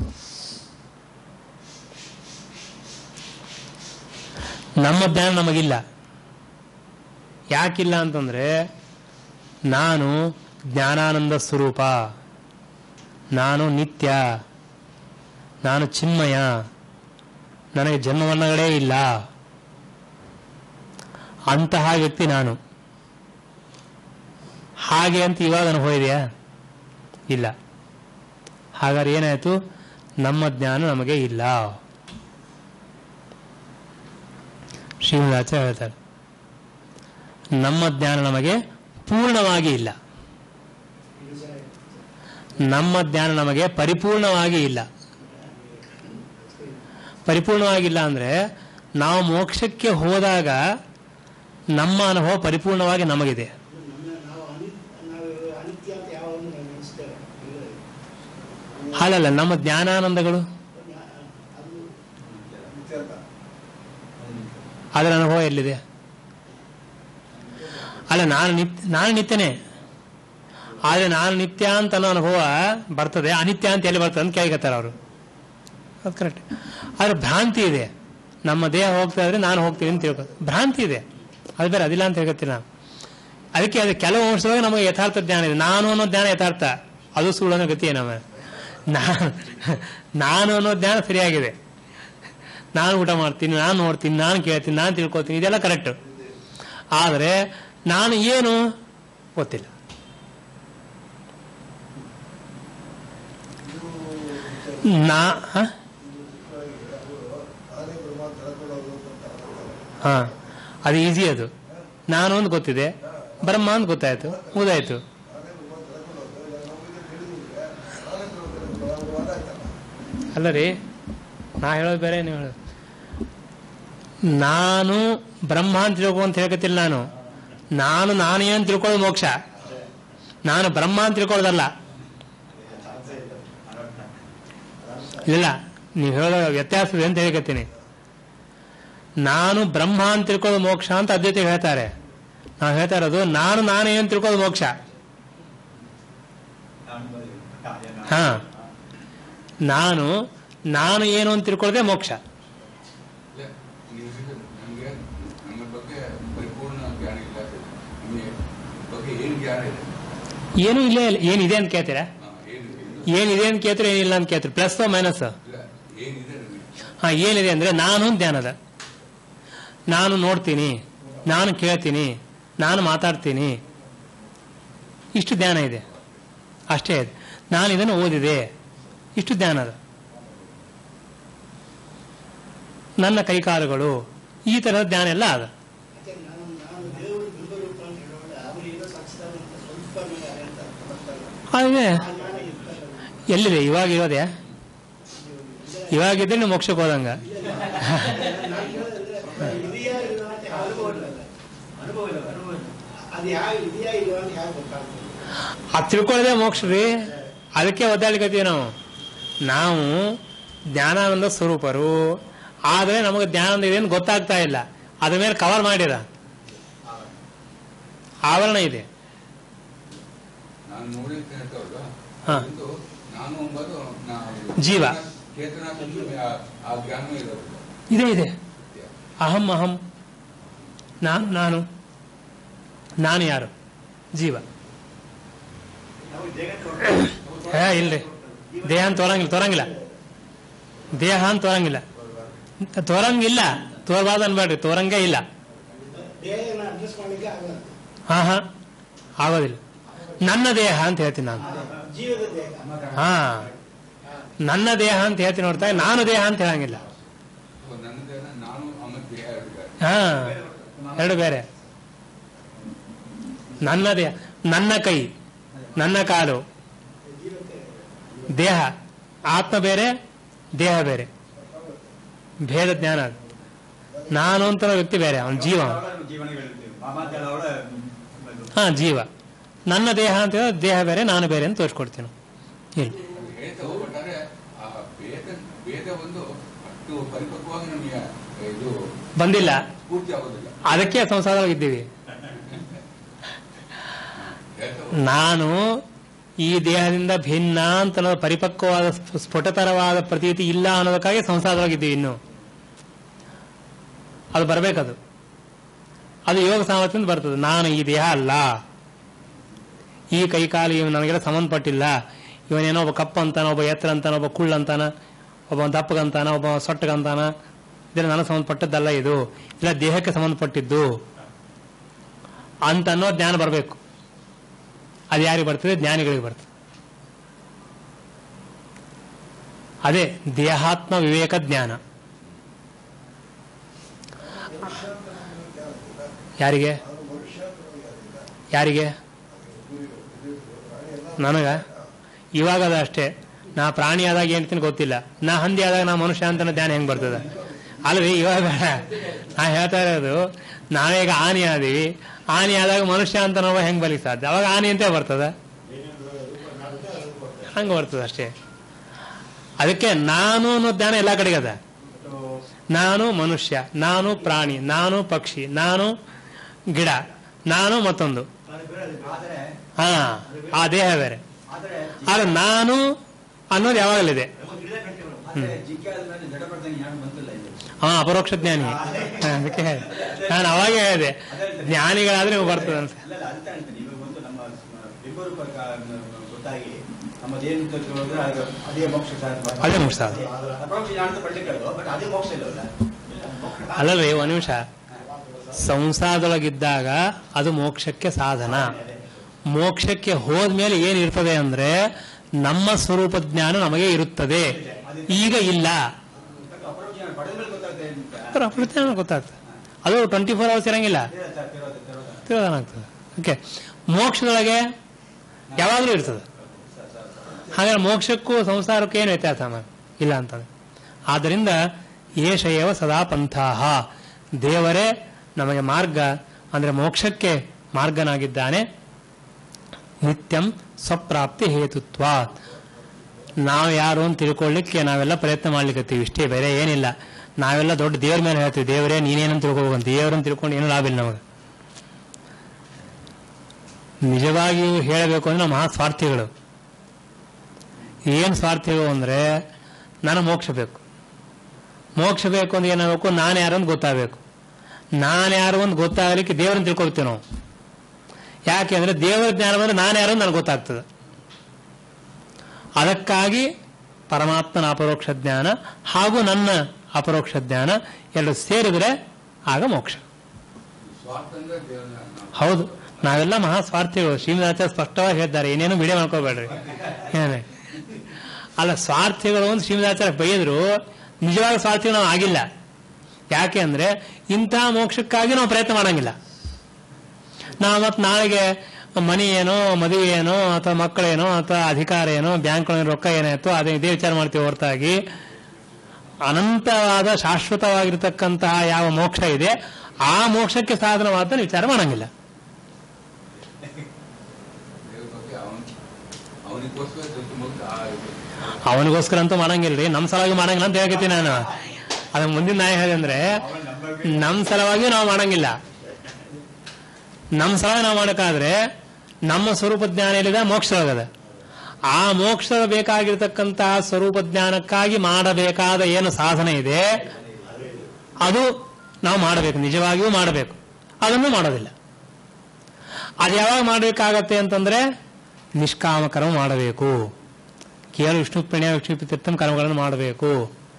ನಮ್ಮ ಜ್ಞಾನ ನಮಗಿಲ್ಲ ಯಾಕಿಲ್ಲ ಅಂತಂದ್ರೆ ನಾನು ಜ್ಞಾನಾನಂದ ಸ್ವರೂಪ ನಾನು ನಿತ್ಯ ನಾನು ಚಿನ್ಮಯ ನನಗೆ ಜನ್ಮವನ್ನಗಳೇ ಇಲ್ಲ ಅಂತಹ ವ್ಯಕ್ತಿ ನಾನು ಹಾಗೆ ಅಂತ ಇವಾಗ ಅನುಭವ ಇದೆಯಾ ಇಲ್ಲ ಹಾಗಾದ್ರೆ ಏನಾಯ್ತು ನಮ್ಮ ಜ್ಞಾನ ನಮಗೆ ಇಲ್ಲ ಶ್ರೀನಿವಾಸ ಹೇಳ್ತಾರೆ ನಮ್ಮ ಜ್ಞಾನ ನಮಗೆ ಪೂರ್ಣವಾಗಿ ಇಲ್ಲ ನಮ್ಮ ಜ್ಞಾನ ನಮಗೆ ಪರಿಪೂರ್ಣವಾಗಿ ಇಲ್ಲ ಪರಿಪೂರ್ಣವಾಗಿಲ್ಲ ಅಂದ್ರೆ ನಾವು ಮೋಕ್ಷಕ್ಕೆ ಹೋದಾಗ ನಮ್ಮ ಅನುಭವ ಪರಿಪೂರ್ಣವಾಗಿ ನಮಗಿದೆ ನಮ್ಮ ನಾವು ಅನಿ ನಾವು ಅನಿತ್ಯ ನಿತ್ಯ ಅಂತ ಯಾವಾಗಲೂ ನಾವು ನೆನೆಸ್ತೇವೆ ಇಲ್ಲ. ಅಲ್ಲಲ್ಲ ನಮ್ಮ ಜ್ಞಾನಾನಂದಗಳು ಅದು ಇತ್ಯರ್ಥ ಅದರ ಅನುಭವ ಎಲ್ಲಿದೆ ಅಲ್ಲ ನಾನು ನಿತ್ಯ ನಾನು ನಿತ್ಯನೇ ಆದರೆ ನಾನು ನಿತ್ಯ ಅಂತ ಅನ್ನೋ ಅನುಭವ ಬರ್ತದೆ ಅನಿತ್ಯ ಅಂತ ಎಲ್ಲಿ ಬರ್ತದೆ ಅಂತ ಕೇಳಿಕತ್ತಾರೆ ಅವರು ಅದು ಕರೆಕ್ಟ್ ಆದ್ರೆ ಭ್ರಾಂತಿ ಇದೆ ನಮ್ಮ ದೇಹ ಹೋಗ್ತಾ ಇದ್ರೆ ನಾನು ಹೋಗ್ತೀನಿ ಅಂತ ತಿಳ್ಕೊ ಭ್ರಾಂತಿ ಇದೆ ಅದು ಬೇರೆ ಅದಿಲ್ಲ ಅಂತ ಹೇಳ್ಕೊತೀನಿ ನಾನು ಅದಕ್ಕೆ ಅದು ಕೆಲವು ಅಂಶದೊಳಗೆ ನಮಗೆ ಯಥಾರ್ಥ ಜ್ಞಾನ ಇದೆ ನಾನು ಅನ್ನೋ ಜ್ಞಾನ ಯಥಾರ್ಥ ಅದು ಸುಳ್ಳು ಅನ್ನೋ ಗತಿಯೇ ನಮ್ಮ ನಾನು ನಾನು ಅನ್ನೋ ಜ್ಞಾನ ಸರಿಯಾಗಿದೆ ನಾನು ಊಟ ಮಾಡ್ತೀನಿ ನಾನು ನೋಡ್ತೀನಿ ನಾನು ಕೇಳ್ತೀನಿ ನಾನು ತಿಳ್ಕೊತೀನಿ ಇದೆಲ್ಲ ಕರೆಕ್ಟ್ ಆದರೆ ನಾನು ಏನು ಗೊತ್ತಿಲ್ಲ ನಾ ಹ? ನಾನೇ ಬ್ರಹ್ಮ ತಳ್ಕೊಳ್ಳೋದು ಅಂತ ಹಾ ಅದು ಈಸಿ ಅದು ನಾನು ಅಂತ ಗೊತ್ತಿದೆ ಬ್ರಹ್ಮ ಅಂತ ಗೊತ್ತಾಯ್ತು ಮುದಾಯ್ತು ನಾನೇ ಬ್ರಹ್ಮ ತಳ್ಕೊಳ್ಳೋದು ಇಲ್ಲ ನಮಗೆ ತಿಳಿದಿದ್ರೆ ನಾನೇ ಬ್ರಹ್ಮ ವಾದ ಆಯ್ತಲ್ಲ ಅಲ್ಲ ರೀ ನಾ ಹೇಳೋದು ಬೇರೆ ನೀವು ಹೇಳೋದು ನಾನು ಬ್ರಹ್ಮ ಅಂತ ತಿಳ್ಕೊ ಅಂತ ಹೇಳ್ಕತ್ತಿಲ್ಲ ನಾನು ನಾನು ನಾನೇ ಅಂತ ತಿಳ್ಕೊಳ್ಳೋದು ಮೋಕ್ಷ ನಾನು ಬ್ರಹ್ಮ ಅಂತ ತಿಳ್ಕೊಳ್ಳೋದಲ್ಲ ಇಲ್ಲ ನೀವು ಹೇಳೋ ವ್ಯತ್ಯಾಸ ಇದೆ ಅಂತ ಹೇಳ್ಕತ್ತೀನಿ ನಾನು ಬ್ರಹ್ಮ ಅಂತ ತಿಳ್ಕೊಳ್ಳೋದು ಮೋಕ್ಷ ಅಂತ ಅದ್ವೈತ ಹೇಳ್ತಾರೆ ನಾವು ಹೇಳ್ತಾ ಇರೋದು ನಾನು ನಾನೇ ಅಂತ ತಿಳ್ಕೊಳ್ಳೋದು ಮೋಕ್ಷ ಹಾ ನಾನು ನಾನು ಏನು ಅಂತ ತಿಳ್ಕೊಳ್ಳೋದೇ ಮೋಕ್ಷ ಇಲ್ಲ, ನೀವು ಹೇಳಿದ್ದು ನಮ್ಗೆ ನಮ್ಮ ಬಗ್ಗೆ ಪರಿಪೂರ್ಣ ಜ್ಞಾನ ಇಲ್ಲ ನಿಮಗೆ ಬಗ್ಗೆ ಏನು ಜ್ಞಾನ ಇದೆ ಏನೂ ಇಲ್ಲೇ ಇಲ್ಲ ಏನಿದೆ ಅಂತ ಕೇಳ್ತೀರಾ ಹಾ, ಏನಿದೆ ಇದು? ಏನಿದೆ ಅಂತ ಕೇಳ್ತಾರೆ ಏನಿಲ್ಲ ಅಂತ ಕೇಳ್ತಾರೆ ಪ್ಲಸ್ ಮೈನಸ್ ಇಲ್ಲ ಏನಿದೆ ನಮಗೆ ಹಾ ಏನಿದೆ ಅಂದ್ರೆ ನಾನು ಜ್ಞಾನದ ನಾನು ನೋಡ್ತೀನಿ ನಾನು ಕೇಳ್ತೀನಿ ನಾನು ಮಾತಾಡ್ತೀನಿ ಇಷ್ಟು ಜ್ಞಾನ ಇದೆ ಅಷ್ಟೇ ಇದೆ ನಾನು ಇದನ್ನು ಓದಿದೆ ಇಷ್ಟು ಜ್ಞಾನ ಅದ ನನ್ನ ಕೈಕಾಲುಗಳು ಈ ತರಹದ ಜ್ಞಾನ ಎಲ್ಲ ಅದ ಯಾಕೆ ನಾನು ನಾನು ದೇವರು ಬಿಂಬರೂಪ ಅಂತ ಹೇಳೋಣ ಅವರು ಏನೋ ಸಾಕ್ಷಿದಾರ ಅಂತ ಸ್ವಲ್ಪ ಮೇಲೆ ಅಂತ ಬರ್ತಾರೆ ಅದೇ ಆ ಜ್ಞಾನ ಇರ್ತಲ್ಲ ಎಲ್ಲಿದೆ ಇವಾಗ ಇರೋದೇ ಇವಾಗಿದ್ರೆ ನೀವು ಮೋಕ್ಷಕ್ಕೆ ಹೋದಂಗ ನಾನು ಹೇಳೋದಂದ್ರೆ ಇದೆಯಾ ಇಲ್ಲ ಅಂತ ಅನುಭವ ಇಲ್ಲ ಅನುಭವ ಇಲ್ಲ ಅನುಭವ ಇಲ್ಲ ಅದು ಯಾವ ಇದೆಯಾ ಇಲ್ಲ ಅಂತ ಹೇಗೆ ಗೊತ್ತಾಗ್ತದೆ ಅದು ತಿಳ್ಕೊಳ್ಳೋದೇ ಮೋಕ್ಷ ರೀ ಅದಕ್ಕೆ ಒದ್ದಾಡ್ಕತ್ತೀವಿ ನಾವು ನಾವು ಜ್ಞಾನಾನಂದ ಸ್ವರೂಪರು ಆದರೆ ನಮಗೆ ಜ್ಞಾನಾನಂದ ಇದೆ ಅಂತ ಗೊತ್ತಾಗ್ತಾ ಇಲ್ಲ ಅದ್ರ ಮೇಲೆ ಕವರ್ ಮಾಡಿದ ಆವರಣ ಇದೆ ನಾನು ನೋಡಿ ಅಂತ ಹೇಳ್ತಾವಲ್ಲ ಹಾ. ಒಂದು ನಾನು ಎಂಬುದು ನಾ- ಜೀವ. ಚೇತನ ತಂದು ಆ- ಆ ಜ್ಞಾನವೂ ಇರೋದು ಇದೆ ಇದೆ ಅಹಂ ಅಹಂ ನಾನು ನಾನು ನಾನು ಯಾರು ಜೀವ ನಾವು ದೇಹ ಕೊಡ್ತೇವೆ. ಹೇ ಇಲ್ರಿ ದೇಹ ಅಂತ ತೋರಂಗಿಲ್ಲ ತೋರಂಗಿಲ್ಲ ದೇಹ ಅಂತ ತೋರಂಗಿಲ್ಲ ತೋರಂಗಿಲ್ಲ ತೋರ್ಬಾರ್ದು ಅನ್ಬೇಡ್ರಿ ತೋರಂಗೇ ಇಲ್ಲ ದೇಹನ ಅಡ್ಜಸ್ಟ್ ಮಾಡಲಿಕ್ಕೆ ಆಗಲ್ಲ ಹಾ ಹಾ ಆಗೋದಿಲ್ಲ ನನ್ನ ದೇಹ ಅಂತ ಹೇಳ್ತೀನಿ ನಾನು ಜೀವದ ದೇಹ ಹಾ ನನ್ನ ದೇಹ ಅಂತ ಹೇಳ್ತೀನಿ ನೋಡ್ತಾ ನಾನು ದೇಹ ಅಂತ ಹೇಳಂಗಿಲ್ಲ ಸೊ ನನ್ನದೇನ ನಾನು ಆಮೇಲೆ ದೇಹ ಹೇಳಿದ್ದಾರೆ ಹಾ ಎರಡು ಬೇರೆ ನನ್ನ ದೇಹ ನನ್ನ ಕೈ ನನ್ನ ಕಾಲು ದೇಹ ಆತ್ಮ ಬೇರೆ ದೇಹ ಬೇರೆ ಭೇದ ಜ್ಞಾನ ಅದು. ನಾನು ಅಂತ ವ್ಯಕ್ತಿ ಬೇರೆ ಅವನ ಜೀವ ಅವ್ನು. ಅವಳ ಜೀವನಗಳಿರ್ತೇವೆ ಮಾಮಾತ್ಯಾಳ ಅವಳ ಹಾ ಜೀವ ನನ್ನ ದೇಹ ಅಂತ ಹೇಳಿದ್ರೆ ದೇಹ ಬೇರೆ ನಾನು ಬೇರೆ ಅಂತ ತೋರಿಸ್ಕೊಡ್ತೀನಿ ಹೇಳಿ ಅದು ಹೇಳ್ತಾ ಹೋಗ್ಬೇಕಾದ್ರೆ ಆ ಭೇದ ಭೇದ ಒಂದು ಅಷ್ಟು ಪರಿಪಕ್ವವಾಗಿ ನಮಗೆ ಇದು ಬಂದಿಲ್ಲ ಪೂರ್ತಿ ಆಗೋದಿಲ್ಲ ಅದಕ್ಕೆ ಸಂಸಾರವಾಗಿದ್ದೀವಿ ಹೇಳ್ತಾ ಹೋಗ್ಬೇಕು. ನಾನು ಈ ದೇಹದಿಂದ ಭಿನ್ನ ಅಂತ ಅನ್ನೋದು ಪರಿಪಕ್ವವಾದ ಸ್ಫ- ಸ್ಫುಟತರವಾದ ಪ್ರತೀತಿ ಇಲ್ಲ ಅನ್ನೋದಕ್ಕಾಗಿ ಸಂಸಾರವಾಗಿದ್ದೀವಿ ಇನ್ನು ಅದು ಬರಬೇಕದು ಅದು ಯೋಗ ಸಾಮರ್ಥ್ಯದಿಂದ ಬರ್ತದೆ ನಾನು ಈ ದೇಹ ಅಲ್ಲ ಈ ಕೈಕಾಲು ಇವ್ ನನಗೆಲ್ಲ ಸಂಬಂಧಪಟ್ಟಿಲ್ಲ ಇವನೇನೋ ಒಬ್ಬ ಕಪ್ಪ ಅಂತಾನ ಒಬ್ಬ ಎತ್ತರ ಅಂತಾನ ಒಬ್ಬ ಕುಳ್ಳ ಅಂತಾನ ಒಬ್ಬ ದಪ್ಪಗಂತಾನ ಒಬ್ಬ ಸೊಟ್ಟಗಂತಾನ ಇದೆಲ್ಲ ನನಗೆ ಸಂಬಂಧಪಟ್ಟದ್ದಲ್ಲ ಇದು ಇಲ್ಲ ದೇಹಕ್ಕೆ ಸಂಬಂಧಪಟ್ಟಿದ್ದು ಅಂತ ಅನ್ನೋ ಜ್ಞಾನ ಬರಬೇಕು ಅದು ಯಾರಿಗೆ ಬರ್ತದೆ ಜ್ಞಾನಿಗಳಿಗೆ ಬರ್ತದೆ ಅದೇ ದೇಹಾತ್ಮ ವಿವೇಕ ಜ್ಞಾನ ಯಾರಿಗೆ ನಾನು ಮನುಷ್ಯ ಅಂತ ನನಗೆ ಅದಿಲ್ಲ. ಯಾರಿಗೆ ಪ್ರಾಣಿ ಎಲ್ಲ ನನಗ ಇವಾಗ ಅದ ಅಷ್ಟೇ ನಾ ಪ್ರಾಣಿ ಆದಾಗ ಏನ್ತೀನಿ ಗೊತ್ತಿಲ್ಲ ನಾ ಹಂದಿ ಆದಾಗ ನಾ ಮನುಷ್ಯ ಅಂತ ಧ್ಯಾನ ಹೆಂಗ್ ಬರ್ತದ ಅಲ್ರಿ ಇವಾಗ ಬೇಡ ನಾ ಹೇಳ್ತಾ ಇರೋದು ನಾವೀಗ ಆನೆ ಆದೀವಿ ಆನೆ ಆದಾಗ ಮನುಷ್ಯ ಅಂತ ನಾವು ಹೆಂಗ್ ಬಲಿಕ್ ಸಾಧ್ಯ ಅವಾಗ ಆನೆ ಅಂತ ಬರ್ತದ ಬೇರೆ ಹಂಗೆ ಬರ್ತದೆ ಅಷ್ಟೇ ಅದಕ್ಕೆ ನಾನು ಅನ್ನೋ ಜ್ಞಾನ ಎಲ್ಲ ಕಡೆಗೆ ಅದ ನಾನು ಮನುಷ್ಯ ನಾನು ಪ್ರಾಣಿ ನಾನು ಪಕ್ಷಿ ನಾನು ಗಿಡ ನಾನು ಮತ್ತೊಂದು ಆದರೆ ಹಾ ಆ ದೇಹ ಬೇರೆ ಆದರೆ ಆದ್ರೆ ನಾನು ಅನ್ನೋದು ಯಾವಾಗಲಿದೆ ಆದರೆ ಜಿಕೆ ಆದ್ಮೇಲೆ ಜಡ ಬರ್ದಂಗೆ ಯಾರು ಬಂತಿಲ್ಲ ಇದು ಹಾ ಅಪರೋಕ್ಷ ಜ್ಞಾನಿ ಹಾ, ಅದಕ್ಕೆ ನಾನು ಅವಾಗೇ ಹೇಳಿದೆ ಜ್ಞಾನಿಗಳಾದ್ರೆ ಇವು ಬರ್ತದೆ ಅಂತ ಅಲ್ಲ ಅಲ್ಲ, ಅಂತ ಹೇಳ್ತೀನಿ ಇವಾಗ ಬಂತು ನಮ್ಮ ಇಬ್ಬರು ಗೊತ್ತಾಗಿ ನಮ್ಮದೇನು ತಿಳ್ಕೊಂಡ್ರೆ ಅದು ಅದೇ ಮೋಕ್ಷ ಸಾಧನೆ. ಅದೇ ಮೋಕ್ಷ ಸಾಧನೆ. ಅಪರೋಕ್ಷ ಜ್ಞಾನ ಅಂತ ಪಡ್ಲಿಕ್ಕೆ ಬಟ್ ಅದೇ ಮೋಕ್ಷ ಇಲ್ಲವಲ್ಲ ಅಲ್ಲರಿ ಒಂದು ನಿಮಿಷ ಸಂಸಾರದೊಳಗಿದ್ದಾಗ ಅದು ಮೋಕ್ಷಕ್ಕೆ ಸಾಧನ ಮೋಕ್ಷಕ್ಕೆ ಹೋದ್ಮೇಲೆ ಏನಿರ್ತದೆ ಅಂದ್ರೆ ನಮ್ಮ ಸ್ವರೂಪ ಜ್ಞಾನ ನಮಗೆ ಇರುತ್ತದೆ ಈಗ ಇಲ್ಲ ಅಪರೋಕ್ಷ ಜ್ಞಾನ ಪಡೆದ ಮೇಲೆ ಗೊತ್ತಾಗ್ತದೆ ಅಂತ ಪ್ರಕೃತಿ ಗೊತ್ತಾಗ್ತದೆ ಅದು ಟ್ವೆಂಟಿ ಫೋರ್ ಅವರ್ಸ್ ಇರಂಗಿಲ್ಲ ತಿರೋದ ತಿರೋದ ತಿರೋದ ತಿರೋಧಾನ ಆಗ್ತದೆ ಓಕೆ ಮೋಕ್ಷದೊಳಗೆ ಯಾವಾಗಲೂ ಇರ್ತದೆ ಹಾಗಾದ್ರೆ ಮೋಕ್ಷಕ್ಕೂ ಸಂಸಾರಕ್ಕೂ ಏನು ವ್ಯತ್ಯಾಸ ಮ- ಇಲ್ಲ ಅಂತಂದ್ರೆ ಆದ್ದರಿಂದ ಏಷ ಏವ ಸದಾ ಪಂಥಾಹ ದೇವರೇ ನಮಗೆ ಮಾರ್ಗ ಅಂದ್ರೆ ಮೋಕ್ಷಕ್ಕೆ ಮಾರ್ಗನಾಗಿದ್ದಾನೆ ನಿತ್ಯಂ ಸ್ವಪ್ರಾಪ್ತಿ ಹೇತುತ್ವ ನಾವು ಯಾರು ಅಂತ ತಿಳ್ಕೊಳ್ಳಿಕ್ಕೆ ನಾವೆಲ್ಲ ಪ್ರಯತ್ನ ಮಾಡ್ಲಿಕ್ಕತ್ತೀವಿ ಇಷ್ಟೇ ಬೇರೆ ಏನಿಲ್ಲ ನಾವೆಲ್ಲ ದೊಡ್ಡ ದೇವ್ರ ಮೇಲೆ ಹೇಳ್ತೀವಿ ದೇವರೇ ನೀನೇನಂತ ತಿಳ್ಕೊಬೇಕಂತ ದೇವರನ್ನು ತಿಳ್ಕೊಂಡು ಏನೂ ಲಾಭ ಇಲ್ಲ ನಮಗೆ ನಿಜವಾಗಿಯೂ ಹೇಳಬೇಕು ಅಂದ್ರೆ ನಾವು ಮಹಾ ಸ್ವಾರ್ಥಿಗಳು ಏನು ಸ್ವಾರ್ಥಿಗಳು ಅಂದ್ರೆ ನನಗೆ ಮೋಕ್ಷ ಬೇಕು ಮೋಕ್ಷ ಬೇಕು ಅಂದ್ರೆ ಏನಾಗಬೇಕು ನಾನು ಯಾರು ಅಂತ ಗೊತ್ತಾಗಬೇಕು ನಾನು ಯಾರು ಅಂತ ಗೊತ್ತಾಗಲಿಕ್ಕೆ ದೇವರನ್ನು ತಿಳ್ಕೊಳ್ತೀವಿ ನಾವು ಯಾಕೆ ಅಂದ್ರೆ ದೇವರ ಜ್ಞಾನ ಬಂದ್ರೆ ನಾನು ಯಾರು ಅಂತ ನನಗೆ ಗೊತ್ತಾಗ್ತದೆ ಅದಕ್ಕಾಗಿ ಪರಮಾತ್ಮನ ಅಪರೋಕ್ಷ ಜ್ಞಾನ ಹಾಗೂ ನನ್ನ ಅಪರೋಕ್ಷ ಜ್ಞಾನ ಎರಡು ಸೇರಿದ್ರೆ ಆಗ ಮೋಕ್ಷ ಸ್ವಾರ್ಥ ಅಂದ್ರೆ ದೇವ್ರನ್ನ ನಾವು ಹೌದು ನಾವೆಲ್ಲ ಮಹಾ ಸ್ವಾರ್ಥಿಗಳು ಶ್ರೀನಿವಾಚಾರ್ಯ ಸ್ಪಷ್ಟವಾಗಿ ಹೇಳ್ತಾರೆ ಏನೇನು ಬಿಡೆ ಮಾಡ್ಕೋಬೇಡ್ರಿ ಏನೇ ಅಲ್ಲ ಸ್ವಾರ್ಥಿಗಳು ಅಂತ ಶ್ರೀನಿವಾಚಾರ್ಯ ಬೈದ್ರು ನಿಜವಾದ ಸ್ವಾರ್ಥಿಗಳು ನಾವು ಆಗಿಲ್ಲ ಯಾಕೆ ಅಂದ್ರೆ ಇಂತಹ ಮೋಕ್ಷಕ್ಕಾಗಿ ನಾವು ಪ್ರಯತ್ನ ಮಾಡಂಗಿಲ್ಲ ನಾವು ಮತ್ತೆ ನಾಳೆಗೆ ಮನಿ ಏನೋ ಮದುವೆ ಏನೋ ಅಥವಾ ಮಕ್ಕಳೇನೋ ಅಥವಾ ಅಧಿಕಾರ ಏನೋ ಬ್ಯಾಂಕ್ ರೊಕ್ಕ ಏನಾಯ್ತು ಅದೇ ಇದೇ ವಿಚಾರ ಮಾಡ್ತೀವಿ ಹೊರತಾಗಿ ಅನಂತವಾದ ಶಾಶ್ವತವಾಗಿರ್ತಕ್ಕಂತಹ ಯಾವ ಮೋಕ್ಷ ಇದೆ ಆ ಮೋಕ್ಷಕ್ಕೆ ಸಾಧನವಾದ ವಿಚಾರ ಮಾಡಂಗಿಲ್ಲ ದೇವ್ರ ಬಗ್ಗೆ ಅವನ್ ಅವನಿಗೋಸ್ಕರ ಜೊತೆ ಮುಗ್ದು ಆ ಇದು. ಅವನಿಗೋಸ್ಕರ ಅಂತೂ ಮಾಡಂಗಿಲ್ರಿ ನಮ್ಮ ಸಲುವಾಗಿ ಮಾಡಂಗಿಲ್ಲ ಅಂತ ಹೇಳ್ಕತ್ತೀನಿ ನಾನು ಅದ ಮುಂದಿನ ನಾಯ ಹೇಳಂದ್ರೆ ನಮ್ಮ ಸಲುವಾಗಿ ನಾವು ಮಾಡಂಗಿಲ್ಲ ನಮ್ಮ ಸಲುವಾಗಿ ನಾವು ಮಾಡಕ್ಕಾದ್ರೆ ನಮ್ಮ ಸ್ವರೂಪ ಜ್ಞಾನ ಎಲ್ಲಿದೆ ಮೋಕ್ಷದೊಳಗದ ಆ ಮೋಕ್ಷ ಬೇಕಾಗಿರ್ತಕ್ಕಂತಹ ಸ್ವರೂಪ ಜ್ಞಾನಕ್ಕಾಗಿ ಮಾಡಬೇಕಾದ ಏನು ಸಾಧನೆ ಇದೆ ಅದು ನಾವು ಮಾಡಬೇಕು ನಿಜವಾಗಿಯೂ ಮಾಡಬೇಕು ಅದನ್ನು ಮಾಡೋದಿಲ್ಲ ಅದು ಯಾವಾಗ ಮಾಡಬೇಕಾಗತ್ತೆ ಅಂತಂದ್ರೆ ನಿಷ್ಕಾಮ ಕರ್ಮ ಮಾಡಬೇಕು ಕೇವಲ ವಿಷ್ಣು ಪ್ರಣಯ ವಿಷ್ಣು ತೀರ್ಥಂ ಕರ್ಮಗಳನ್ನು ಮಾಡಬೇಕು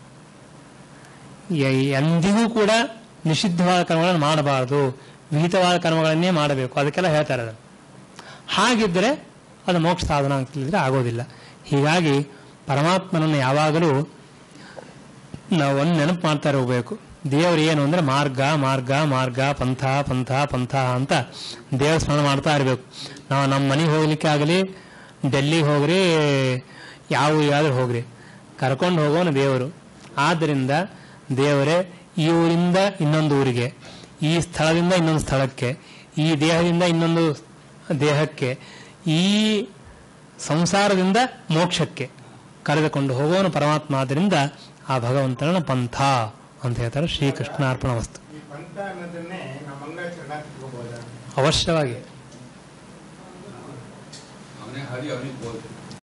ಎ- ಎಂದಿಗೂ ಕೂಡ ನಿಷಿದ್ಧವಾದ ಕರ್ಮಗಳನ್ನು ಮಾಡಬಾರದು ವಿಹಿತವಾದ ಕರ್ಮಗಳನ್ನೇ ಮಾಡಬೇಕು ಅದಕ್ಕೆಲ್ಲ ಹೇಳ್ತಾರೆ ಅದು ಹಾಗಿದ್ರೆ ಅದು ಮೋಕ್ಷ ಸಾಧನ ಅಂತಂದ್ರೆ ಆಗೋದಿಲ್ಲ ಹೀಗಾಗಿ ಪರಮಾತ್ಮನನ್ನು ಯಾವಾಗಲೂ ನಾವು ಒಂದು ನೆನಪು ಮಾಡ್ತಾ ಇರಬೇಕು ದೇವರು ಏನು ಅಂದ್ರೆ ಮಾರ್ಗ ಮಾರ್ಗ ಮಾರ್ಗ ಪಂಥ ಪಂಥ ಪಂಥ ಅಂತ ದೇವ್ರ ಸ್ಮರಣ ಮಾಡ್ತಾ ಇರಬೇಕು ನಾವು ನಮ್ಮ ಮನೆಗೆ ಹೋಗ್ಲಿಕ್ಕೆ ಆಗಲಿ ಡೆಲ್ಲಿಗೆ ಹೋಗ್ರಿ ಯಾವ ಊರಿಗಾದ್ರೂ ಹೋಗ್ರಿ ಕರ್ಕೊಂಡು ಹೋಗೋನು ದೇವರು ಆದ್ದರಿಂದ ದೇವರೇ ಈ ಊರಿಂದ ಇನ್ನೊಂದು ಊರಿಗೆ ಈ ಸ್ಥಳದಿಂದ ಇನ್ನೊಂದು ಸ್ಥಳಕ್ಕೆ ಈ ದೇಹದಿಂದ ಇನ್ನೊಂದು ದೇಹಕ್ಕೆ ಈ ಸಂಸಾರದಿಂದ ಮೋಕ್ಷಕ್ಕೆ ಕರೆದುಕೊಂಡು ಹೋಗೋನು ಪರಮಾತ್ಮ ಆದ್ದರಿಂದ ಆ ಭಗವಂತನ ಪಂಥ ಅಂತ ಹೇಳ್ತಾರೆ ಶ್ರೀಕೃಷ್ಣ ಅರ್ಪಣ ವಸ್ತು ಈ ಪಂಥ ಅನ್ನೋದನ್ನೇ ನಾವು ಮಂಗಳಾಚರಣೆ ತಿಳ್ಕೊಬೋದಾ ಅವಶ್ಯವಾಗಿ ಅವನೇ ಹರಿ ಅವನಿಗೆ ಬೋಧಿ